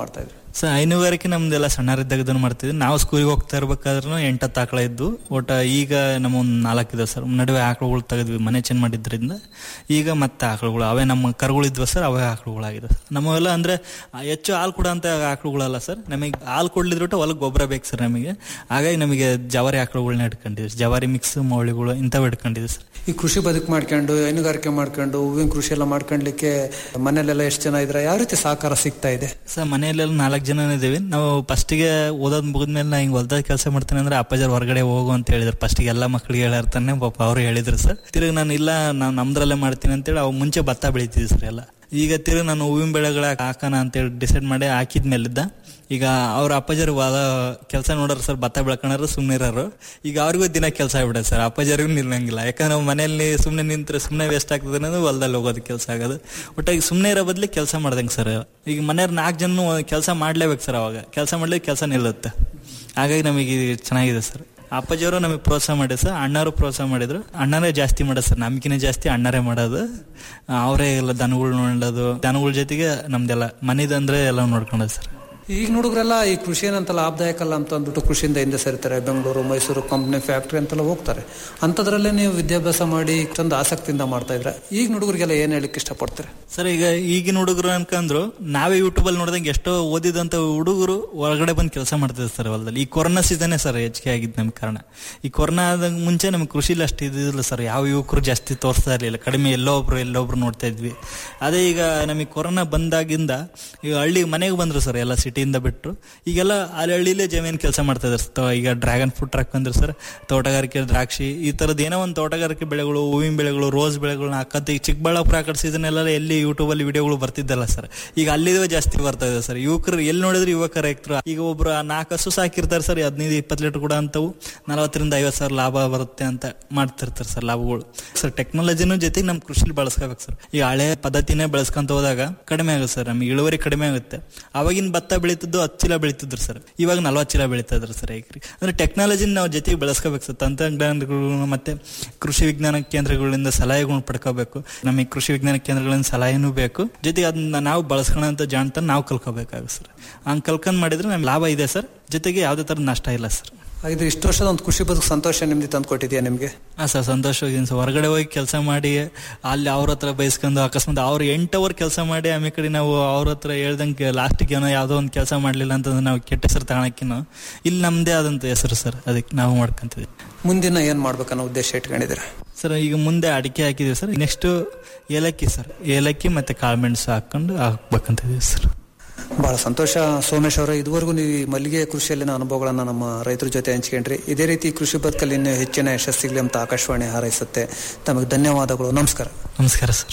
ಸೊ ಹೈನುಗಾರಿಕೆ ನಮ್ದೆಲ್ಲ ಸಣ್ಣರಿದ್ದಾಗದನ್ನು ಮಾಡ್ತಿದ್ವಿ ನಾವು ಸ್ಕೂಲಿಗೆ ಹೋಗ್ತಾ ಇರ್ಬೇಕಾದ್ರೂ ಎಂಟತ್ತು ಆಕಳ ಇದ್ದು ಒಟ್ಟು ಈಗ ನಮ್ಮ ಒಂದು ನಾಲ್ಕು ಇದಾವೆ ಸರ್ ನಡುವೆ ಆಕಳುಗಳು ತೆಗೆದ್ವಿ ಮನೆ ಚೇಂಜ್ ಮಾಡಿದ್ರಿಂದ ಈಗ ಮತ್ತೆ ಆಕಳುಗಳು ಅವೇ ನಮ್ಮ ಕರುಗಳಿದ್ವ ಸರ್ ಅವೇ ಆಕಳುಗಳಾಗಿದೆ ಸರ್ ನಮ್ಮವೆಲ್ಲ ಅಂದರೆ ಹೆಚ್ಚು ಹಾಲು ಕೊಡೋಂಥ ಆಕಳುಗಳಲ್ಲ ಸರ್ ನಮಗೆ ಹಾಲು ಕೊಡ್ಲಿದ್ಬಿಟ್ಟು ಹೊಲಕ್ಕೆ ಗೊಬ್ಬರ ಬೇಕು ಸರ್ ನಮಗೆ ಹಾಗಾಗಿ ನಮಗೆ ಜವಾರಿ ಆಕಳುಗಳನ್ನ ಇಟ್ಕೊಂಡಿದ್ವಿ ಜವಾರಿ ಮಿಕ್ಸ್ ಮೌಳಿಗಳು ಇಂಥವು ಇಟ್ಕೊಂಡಿದ್ವಿ ಸರ್ ಈ ಕೃಷಿ ಬದುಕು ಮಾಡ್ಕೊಂಡು ಹೈನುಗಾರಿಕೆ ಮಾಡ್ಕೊಂಡು ಹೂವಿನ ಕೃಷಿ ಎಲ್ಲ ಮಾಡ್ಕೊಂಡ್ಲಿಕ್ಕೆ ಮನೇಲೆಲ್ಲ ಎಷ್ಟು ಜನ ಇದ್ರೆ ಯಾವ ರೀತಿ ಸಹಕಾರ ಸಿಗ್ತಾ ಇದೆ ಸರ್ ಮನೆಯಲ್ಲೆಲ್ಲ ನಾಲ್ಕು ಜನ ಇದ್ದೀವಿ ನಾವು ಫಸ್ಟಿಗೆ ಓದೋದ್ ಮುಗಿದ್ಮೇಲೆ ನಾ ಹಿಂಗೆ ಹೊಲ್ದಾಗ ಕೆಲಸ ಮಾಡ್ತೇನೆ ಅಂದ್ರೆ ಅಪ್ಪಾಜರ್ ಹೊರಗಡೆ ಹೋಗು ಅಂತ ಹೇಳಿದ್ರು ಫಸ್ಟಿಗೆ ಎಲ್ಲ ಮಕ್ಳಿಗೆ ಹೇಳಿರ್ತಾನೆ ಪಾಪ ಅವ್ರು ಹೇಳಿದ್ರು ಸರ್ ತಿರುಗಿ ನಾನು ಇಲ್ಲ ನಾನು ನಮ್ದ್ರಲ್ಲೇ ಮಾಡ್ತೀನಿ ಅಂತೇಳಿ ಅವು ಮುಂಚೆ ಭತ್ತ ಬೆಳಿತಿದ್ವಿ ಸರ್ ಎಲ್ಲ ಈಗ ತಿರುಗಿ ನಾನು ಹೂವಿನ ಬೆಳೆಗಳ ಹಾಕೋಣ ಅಂತೇಳಿ ಡಿಸೈಡ್ ಮಾಡಿ ಹಾಕಿದ್ಮೇಲಿದ್ದ ಈಗ ಅವ್ರ ಅಪ್ಪಾಜರು ವಾದ ಕೆಲಸ ನೋಡೋರು ಸರ್ ಭತ್ತ ಬೆಳ್ಕೊಳೋರು ಸುಮ್ಮನೆ ಇರೋರು ಈಗ ಅವ್ರಿಗೂ ದಿನ ಕೆಲಸ ಆಗ್ಬಿಡುತ್ತೆ ಸರ್ ಅಪ್ಪಾಜರಿಗೂ ನಿಲ್ಲಂಗಿಲ್ಲ ಯಾಕಂದ್ರೆ ನಾವು ಮನೆಯಲ್ಲಿ ಸುಮ್ಮನೆ ನಿಂತ್ರೆ ಸುಮ್ಮನೆ ವೇಸ್ಟ್ ಆಗ್ತದೆ ಅನ್ನೋದು ಹೊಲದಲ್ಲಿ ಹೋಗೋದು ಕೆಲಸ ಆಗೋದು ಒಟ್ಟಾಗಿ ಸುಮ್ಮನೆ ಇರೋ ಬದಲು ಕೆಲಸ ಮಾಡ್ದಂಗೆ ಸರ್ ಈಗ ಮನೆಯವ್ರು ನಾಲ್ಕು ಜನ ಕೆಲಸ ಮಾಡ್ಲೇಬೇಕು ಸರ್ ಅವಾಗ ಕೆಲಸ ಮಾಡ್ಲಿಕ್ಕೆ ಕೆಲಸ ನಿಲ್ಲುತ್ತೆ ಹಾಗಾಗಿ ನಮಗೆ ಇದು ಚೆನ್ನಾಗಿದೆ ಸರ್ ಅಪ್ಪಾಜಿಯವರು ನಮಗೆ ಪ್ರೋತ್ಸಾಹ ಮಾಡಿದ್ರು ಸರ್ ಅಣ್ಣವರು ಪ್ರೋತ್ಸಾಹ ಮಾಡಿದ್ರು ಅಣ್ಣರೇ ಜಾಸ್ತಿ ಮಾಡೋದು ಸರ್ ನಮ್ಗಿನ ಜಾಸ್ತಿ ಅಣ್ಣರೇ ಮಾಡೋದು ಅವರೇ ಎಲ್ಲ ದನಗಳು ನೋಡೋದು ದನಗಳ ಜೊತೆಗೆ ನಮ್ದೆಲ್ಲ ಮನೆದಂದ್ರೆ ಎಲ್ಲ ನೋಡ್ಕೊಳ್ಳೋದು ಸರ್ ಈಗ ನೋಡಿದ್ರೆಲ್ಲ ಈ ಕೃಷಿ ಏನಂತ ಲಾಭದಾಯಕ ಅಲ್ಲ ಅಂತ ಅಂದ್ಬಿಟ್ಟು ಕೃಷಿಯಿಂದ ಹಿಂದೆ ಸರಿತಾರೆ ಬೆಂಗಳೂರು ಮೈಸೂರು ಕಂಪ್ನಿ ಫ್ಯಾಕ್ಟ್ರಿ ಅಂತೆಲ್ಲ ಹೋಗ್ತಾರೆ ಅಂಥದ್ರಲ್ಲೇ ನೀವು ವಿದ್ಯಾಭ್ಯಾಸ ಮಾಡಿ ಇಷ್ಟೊಂದು ಆಸಕ್ತಿಯಿಂದ ಮಾಡ್ತಾ ಇದ್ರೆ ಈಗ ಹುಡುಗರಿಗೆಲ್ಲ ಏನು ಹೇಳಿಕ್ಕೆ ಇಷ್ಟಪಡ್ತೀರಿ ಸರ್ ಈಗ ಈಗಿನ ಹುಡುಗರು ಅನ್ಕಂದ್ರು ನಾವೇ ಯೂಟ್ಯೂಬಲ್ಲಿ ನೋಡಿದಂಗೆ ಎಷ್ಟೋ ಓದಿದಂತ ಹುಡುಗರು ಹೊರಗಡೆ ಬಂದು ಕೆಲಸ ಮಾಡ್ತಿದ್ದಾರೆ ಸರ್ ಹೊಲದಲ್ಲಿ ಈ ಕೊರೋನಾ ಸೀಸನ್ನೇ ಸರ್ ಹೆಚ್ಚಿಗೆ ಆಗಿದ್ದು ನಮ್ಗೆ ಕಾರಣ ಈ ಕೊರೋನಾ ಆದ ಮುಂಚೆ ನಮ್ಗೆ ಕೃಷಿಲಿ ಅಷ್ಟು ಇದ್ದಿಲ್ಲ ಸರ್ ಯಾವ ಯುವಕರು ಜಾಸ್ತಿ ತೋರಿಸ್ತಾ ಇರಲಿಲ್ಲ ಕಡಿಮೆ ಎಲ್ಲೋ ಒಬ್ರು ಎಲ್ಲೊಬ್ರು ನೋಡ್ತಾ ಇದ್ವಿ ಅದೇ ಈಗ ನಮಗೆ ಕೊರೋನಾ ಬಂದಾಗಿಂದ ಈಗ ಹಳ್ಳಿ ಮನೆಗೆ ಬಂದ್ರು ಸರ್ ಎಲ್ಲ ಸಿಟಿಯಿಂದ ಬಿಟ್ಟು ಈಗೆಲ್ಲ ಅಲ್ಲಿ ಹಳ್ಳಿಲೇ ಜಮೀನು ಕೆಲಸ ಮಾಡ್ತಾ ಇದ್ದಾರೆ ಸರ್. ತ- ಈಗ ಡ್ರ್ಯಾಗನ್ ಫ್ರೂಟ್ ಟ್ರಕ್ ಬಂದ್ರು ಸರ್ ತೋಟಗಾರಿಕೆ ದ್ರಾಕ್ಷಿ ಈ ಥರದ್ದು ಏನೋ ಒಂದು ತೋಟಗಾರಿಕೆ ಬೆಳೆಗಳು ಹೂವಿನ ಬೆಳೆಗಳು ರೋಸ್ ಬೆಳೆಗಳನ್ನ ಹಾಕತ್ತೆ ಈಗ ಚಿಕ್ಕಬಳ್ಳಾಪುರ ಆ ಕಡೆ ಸೀಸನ್ ಎಲ್ಲ ಎಲ್ಲಿ ಯೂಟ್ಯೂಬಲ್ಲಿ ವಿಡಿಯೋಗಳು ಬರ್ತಿದ್ದಲ್ಲ ಸರ್ ಈಗ ಅಲ್ಲಿದೇ ಜಾಸ್ತಿ ಬರ್ತಾ ಇದೆ ಸರ್ ಯುವಕರು ಎಲ್ಲಿ ನೋಡಿದ್ರು ಯುವಕ ರೈತರು ಈಗ ಒಬ್ರು ನಾಲ್ಕು ಹಸು ಸಾಕಿರ್ತಾರೆ ಸರ್ ಹದಿನೈದು ಇಪ್ಪತ್ತು ಲೀಟರ್ ಕೂಡ ಅಂತವು ನಲವತ್ತರಿಂದ ಐವತ್ತು ಸಾವಿರ ಲಾಭ ಬರುತ್ತೆ ಅಂತ ಮಾಡ್ತಿರ್ತಾರೆ ಸರ್ ಲಾಭಗಳು ಸರ್ ಟೆಕ್ನಾಲಜಿನೂ ಜೊತೆಗೆ ನಮ್ಮ ಕೃಷಿಲಿ ಬಳಸ್ಕೋಬೇಕು ಸರ್ ಈ ಹಳೆ ಪದ್ಧತಿನೇ ಬೆಳೆಸ್ಕೊಂತ ಹೋದಾಗ ಕಡಿಮೆ ಆಗುತ್ತೆ ಸರ್ ನಮಗೆ ಇಳುವರಿ ಕಡಿಮೆ ಆಗುತ್ತೆ ಅವಾಗಿನ ಭತ್ತ ಬೆಳೀತಿದ್ದು ಹತ್ತು ಚೀಲ ಬೆಳೀತಿದ್ರು ಸರ್ ಇವಾಗ ನಲ್ವತ್ತು ಚೀಲ ಬೆಳೀತಾ ಇದ್ರು ಸರ್ ಈಗ ಅಂದ್ರೆ ಟೆಕ್ನಾಲಜಿನ ನಾವು ಜೊತೆಗೆ ಬೆಳೆಸ್ಕೋಬೇಕು ಸರ್ ತಂತ್ರಜ್ಞಾನಗಳು ಮತ್ತೆ ಕೃಷಿ ವಿಜ್ಞಾನ ಕೇಂದ್ರಗಳಿಂದ ಸಲಹೆಗಳನ್ನ ಪಡ್ಕೋಬೇಕು ನಮಗೆ ಕೃಷಿ ವಿಜ್ಞಾನ ಕೇಂದ್ರಗಳಿಂದ ಸಲಹೆನೂ ಬೇಕು ಜೊತೆಗೆ ಅದನ್ನ ನಾವು ಬಳಸ್ಕೊಳ್ಳೋಂಥ ಜಾಣ್ತಾನ ನಾವು ಕಲ್ಕೋಬೇಕಾಗುತ್ತೆ ಸರ್ ಹಂಗೆ ಕಲ್ಕೊಂಡ್ ಮಾಡಿದ್ರೆ ನಮ್ಗೆ ಲಾಭ ಇದೆ ಸರ್ ಜೊತೆಗೆ ಯಾವುದೇ ಥರದ ನಷ್ಟ ಇಲ್ಲ ಸರ್ ಹಾಗಿದ್ರೆ ಇಷ್ಟು ವರ್ಷದ ಒಂದು ಖುಷಿ ಬದುಕು ಸಂತೋಷ ನೆಮ್ಮದಿ ತಂದು ಕೊಟ್ಟಿದ್ಯಾ ನಿಮಗೆ ಹಾಂ ಸರ್ ಸಂತೋಷವಾಗಿ ಸರ್ ಹೊರಗಡೆ ಹೋಗಿ ಕೆಲಸ ಮಾಡಿ ಅಲ್ಲಿ ಅವ್ರ ಹತ್ರ ಬೈಸ್ಕೊಂಡು ಅಕಸ್ಮಾತ್ ಅವ್ರು ಎಂಟು ಅವರ್ ಕೆಲಸ ಮಾಡಿ ಆಮೇಲೆ ಕಡೆ ನಾವು ಅವ್ರ ಹತ್ರ ಹೇಳ್ದಂಗೆ ಲಾಸ್ಟಿಗೆ ಏನೋ ಯಾವುದೋ ಒಂದು ಕೆಲಸ ಮಾಡಲಿಲ್ಲ ಅಂತಂದ್ರೆ ನಾವು ಕೆಟ್ಟ ಹೆಸರು ತಗೊಳಕ್ಕಿನೋ ಇಲ್ಲಿ ನಮ್ಮದೇ ಆದಂಥ ಹೆಸರು ಸರ್ ಅದಕ್ಕೆ ನಾವು ಮಾಡ್ಕೊಂತೀವಿ ಮುಂದಿನ ಏನು ಮಾಡ್ಬೇಕನ್ನೋ ಉದ್ದೇಶ ಇಟ್ಕೊಂಡಿದ್ದೀರಾ ಸರ್ ಈಗ ಮುಂದೆ ಅಡಿಕೆ ಹಾಕಿದೀವಿ ಸರ್ ನೆಕ್ಸ್ಟ್ ಏಲಕ್ಕಿ ಸರ್ ಏಲಕ್ಕಿ ಮತ್ತೆ ಕಾಳುಮೆಣಸು ಹಾಕೊಂಡು ಹಾಕ್ಬೇಕಂತಿದೀವಿ ಸರ್ ಬಹಳ ಸಂತೋಷ ಸೋಮೇಶ್ ಅವರೇ ಇದುವರೆಗೂ ನೀವು ಈ ಮಲ್ಲಿಗೆ ಕೃಷಿಯಲ್ಲಿನ ಅನುಭವಗಳನ್ನು ನಮ್ಮ ರೈತರ ಜೊತೆ ಹಂಚ್ಕೊಂಡ್ರಿ ಇದೇ ರೀತಿ ಕೃಷಿ ಬದುಕಲ್ಲಿ ಇನ್ನೂ ಹೆಚ್ಚಿನ ಯಶಸ್ಸಿಗಲಿ ಅಂತ ಆಕಾಶವಾಣಿ ಹಾರೈಸುತ್ತೆ ತಮಗೆ ಧನ್ಯವಾದಗಳು ನಮಸ್ಕಾರ ನಮಸ್ಕಾರ ಸರ್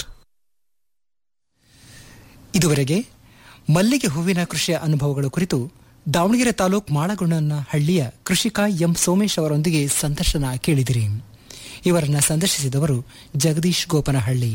ಇದುವರೆಗೆ ಮಲ್ಲಿಗೆ ಹೂವಿನ ಕೃಷಿಯ ಅನುಭವಗಳ ಕುರಿತು ದಾವಣಗೆರೆ ತಾಲೂಕು ಮಾಳಗುಂಡನ ಹಳ್ಳಿಯ ಕೃಷಿಕ ಎಂ ಸೋಮೇಶ್ ಅವರೊಂದಿಗೆ ಸಂದರ್ಶನ ಕೇಳಿದಿರಿ ಇವರನ್ನ ಸಂದರ್ಶಿಸಿದವರು ಜಗದೀಶ್ ಗೋಪನಹಳ್ಳಿ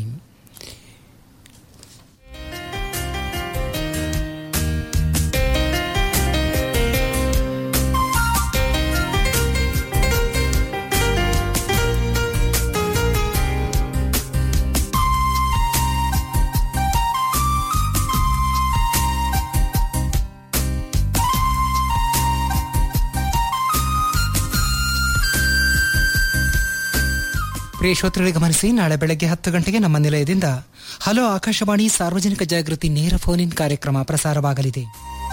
ಪ್ರಿಯ ಶ್ರೋತೃಗಳಿಗೆ ಗಮನಿಸಿ ನಾಳೆ ಬೆಳಗ್ಗೆ ಹತ್ತು ಗಂಟೆಗೆ ನಮ್ಮ ನಿಲಯದಿಂದ ಹಲೋ ಆಕಾಶವಾಣಿ ಸಾರ್ವಜನಿಕ ಜಾಗೃತಿ ನೇರ ಫೋನ್ ಇನ್ ಕಾರ್ಯಕ್ರಮ ಪ್ರಸಾರವಾಗಲಿದೆ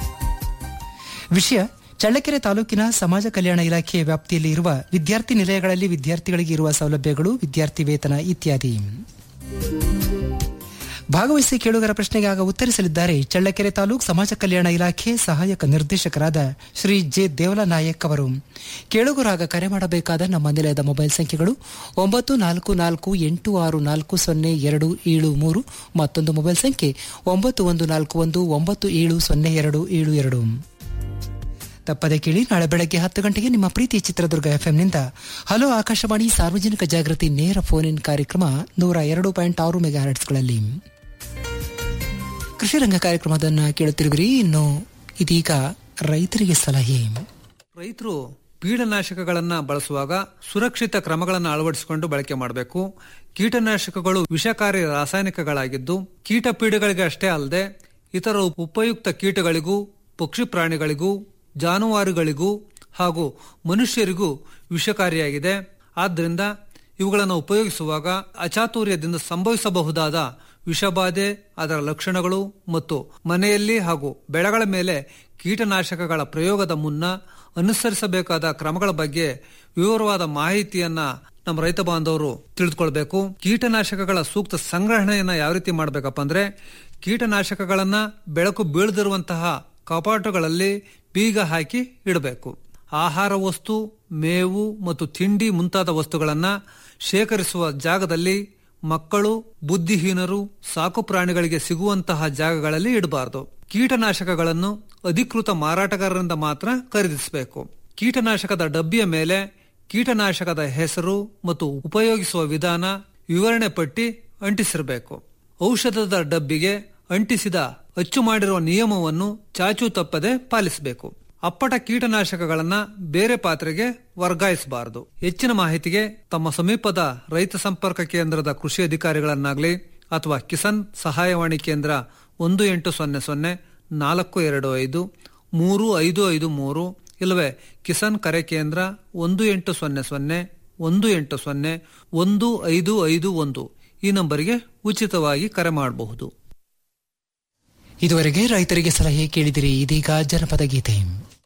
ವಿಷಯ ಚಳ್ಳಕೆರೆ ತಾಲೂಕಿನ ಸಮಾಜ ಕಲ್ಯಾಣ ಇಲಾಖೆಯ ವ್ಯಾಪ್ತಿಯಲ್ಲಿ ಇರುವ ವಿದ್ಯಾರ್ಥಿ ನಿಲಯಗಳಲ್ಲಿ ವಿದ್ಯಾರ್ಥಿಗಳಿಗೆ ಇರುವ ಸೌಲಭ್ಯಗಳು ವಿದ್ಯಾರ್ಥಿ ವೇತನ ಇತ್ಯಾದಿ ಭಾಗವಹಿಸಿ ಕೇಳುಗರ ಪ್ರಶ್ನೆಗೆ ಆಗ ಉತ್ತರಿಸಲಿದ್ದಾರೆ ಚಳ್ಳಕೆರೆ ತಾಲೂಕು ಸಮಾಜ ಕಲ್ಯಾಣ ಇಲಾಖೆ ಸಹಾಯಕ ನಿರ್ದೇಶಕರಾದ ಶ್ರೀ ಜೆ ದೇವಲ ನಾಯಕ್ ಅವರು ಕೇಳುಗರಾಗ ಕರೆ ಮಾಡಬೇಕಾದ ನಮ್ಮ ನಿಲಯದ ಮೊಬೈಲ್ ಸಂಖ್ಯೆಗಳು ಒಂಬತ್ತು ನಾಲ್ಕು ನಾಲ್ಕು ಎಂಟು ಆರು ನಾಲ್ಕು ಸೊನ್ನೆ ಎರಡು ಏಳು ಮೂರು ಮತ್ತೊಂದು ಮೊಬೈಲ್ ಸಂಖ್ಯೆ ಒಂಬತ್ತು ಒಂದು ನಾಲ್ಕು ಒಂದು ಒಂಬತ್ತು ಏಳು ಸೊನ್ನೆ ಎರಡು ಏಳು ಎರಡು ತಪ್ಪದೆ ಕೇಳಿ ನಾಳೆ ಬೆಳಗ್ಗೆ ಹತ್ತು ಗಂಟೆಗೆ ನಿಮ್ಮ ಪ್ರೀತಿ ಚಿತ್ರದುರ್ಗ ಎಫ್ಎಂನಿಂದ ಹಲೋ ಆಕಾಶವಾಣಿ ಸಾರ್ವಜನಿಕ ಜಾಗೃತಿ ನೇರ ಫೋನ್ ಇನ್ ಕಾರ್ಯಕ್ರಮ ನೂರ ಎರಡು ಪಾಯಿಂಟ್ ಆರು ಮೆಗಾ ಹರ್ಟ್ಸ್ಗಳಲ್ಲಿ ಕೃಷಿ ರಂಗ ಕಾರ್ಯಕ್ರಮದನ್ನ ಕೇಳುತ್ತಿರುವಿರಿ ಇನ್ನು ಇದೀಗ ರೈತರಿಗೆ ಸಲಹೆ ರೈತರು ಕೀಟನಾಶಕಗಳನ್ನ ಬಳಸುವಾಗ ಸುರಕ್ಷಿತ ಕ್ರಮಗಳನ್ನು ಅಳವಡಿಸಿಕೊಂಡು ಬಳಕೆ ಮಾಡಬೇಕು ಕೀಟನಾಶಕಗಳು ವಿಷಕಾರಿ ರಾಸಾಯನಿಕಗಳಾಗಿದ್ದು ಕೀಟ ಪೀಡೆಗಳಿಗೆ ಅಷ್ಟೇ ಅಲ್ಲದೆ ಇತರ ಉಪಯುಕ್ತ ಕೀಟಗಳಿಗೂ ಪಕ್ಷಿ ಪ್ರಾಣಿಗಳಿಗೂ ಜಾನುವಾರುಗಳಿಗೂ ಹಾಗೂ ಮನುಷ್ಯರಿಗೂ ವಿಷಕಾರಿಯಾಗಿದೆ ಆದ್ದರಿಂದ ಇವುಗಳನ್ನು ಉಪಯೋಗಿಸುವಾಗ ಅಚಾತುರ್ಯದಿಂದ ಸಂಭವಿಸಬಹುದಾದ ವಿಷಬಾಧೆ ಅದರ ಲಕ್ಷಣಗಳು ಮತ್ತು ಮನೆಯಲ್ಲಿ ಹಾಗೂ ಬೆಳೆಗಳ ಮೇಲೆ ಕೀಟನಾಶಕಗಳ ಪ್ರಯೋಗದ ಮುನ್ನ ಅನುಸರಿಸಬೇಕಾದ ಕ್ರಮಗಳ ಬಗ್ಗೆ ವಿವರವಾದ ಮಾಹಿತಿಯನ್ನ ನಮ್ಮ ರೈತ ಬಾಂಧವರು ತಿಳಿದುಕೊಳ್ಬೇಕು ಕೀಟನಾಶಕಗಳ ಸೂಕ್ತ ಸಂಗ್ರಹಣೆಯನ್ನ ಯಾವ ರೀತಿ ಮಾಡಬೇಕಪ್ಪ ಅಂದ್ರೆ ಕೀಟನಾಶಕಗಳನ್ನ ಬೆಳಕು ಬೀಳದಿರುವಂತಹ ಕಪಾಟುಗಳಲ್ಲಿ ಬೀಗ ಹಾಕಿ ಇಡಬೇಕು ಆಹಾರ ವಸ್ತು ಮೇವು ಮತ್ತು ತಿಂಡಿ ಮುಂತಾದ ವಸ್ತುಗಳನ್ನ ಶೇಖರಿಸುವ ಜಾಗದಲ್ಲಿ ಮಕ್ಕಳು ಬುದ್ಧಿಹೀನರು ಸಾಕು ಪ್ರಾಣಿಗಳಿಗೆ ಸಿಗುವಂತಹ ಜಾಗಗಳಲ್ಲಿ ಇಡಬಾರದು ಕೀಟನಾಶಕಗಳನ್ನು ಅಧಿಕೃತ ಮಾರಾಟಗಾರರಿಂದ ಮಾತ್ರ ಖರೀದಿಸಬೇಕು ಕೀಟನಾಶಕದ ಡಬ್ಬಿಯ ಮೇಲೆ ಕೀಟನಾಶಕದ ಹೆಸರು ಮತ್ತು ಉಪಯೋಗಿಸುವ ವಿಧಾನ ವಿವರಣೆ ಪಟ್ಟಿ ಅಂಟಿಸಿರಬೇಕು ಔಷಧದ ಡಬ್ಬಿಗೆ ಅಂಟಿಸಿದ ಅಚ್ಚು ಮಾಡಿರುವ ನಿಯಮವನ್ನು ಚಾಚು ತಪ್ಪದೆ ಪಾಲಿಸಬೇಕು ಅಪ್ಪಟ ಕೀಟನಾಶಕಗಳನ್ನ ಬೇರೆ ಪಾತ್ರೆಗೆ ವರ್ಗಾಯಿಸಬಾರದು ಹೆಚ್ಚಿನ ಮಾಹಿತಿಗೆ ತಮ್ಮ ಸಮೀಪದ ರೈತ ಸಂಪರ್ಕ ಕೇಂದ್ರದ ಕೃಷಿ ಅಧಿಕಾರಿಗಳನ್ನಾಗಲಿ ಅಥವಾ ಕಿಸಾನ್ ಸಹಾಯವಾಣಿ ಕೇಂದ್ರ ಒಂದು ಎಂಟು ಸೊನ್ನೆ ಸೊನ್ನೆ ನಾಲ್ಕು ಎರಡು ಐದು ಮೂರು ಐದು ಐದು ಮೂರು ಇಲ್ಲವೇ ಕಿಸಾನ್ ಕರೆ ಕೇಂದ್ರ ಒಂದು ಎಂಟು ಸೊನ್ನೆ ಸೊನ್ನೆ ಒಂದು ಎಂಟು ಸೊನ್ನೆ ಒಂದು ಐದು ಐದು ಒಂದು ಈ ನಂಬರಿಗೆ ಉಚಿತವಾಗಿ ಕರೆ ಮಾಡಬಹುದು ಇದುವರೆಗೆ ರೈತರಿಗೆ ಸಲಹೆ ಕೇಳಿದಿರಿ ಇದೀಗ ಜನಪದ ಗೀತೆ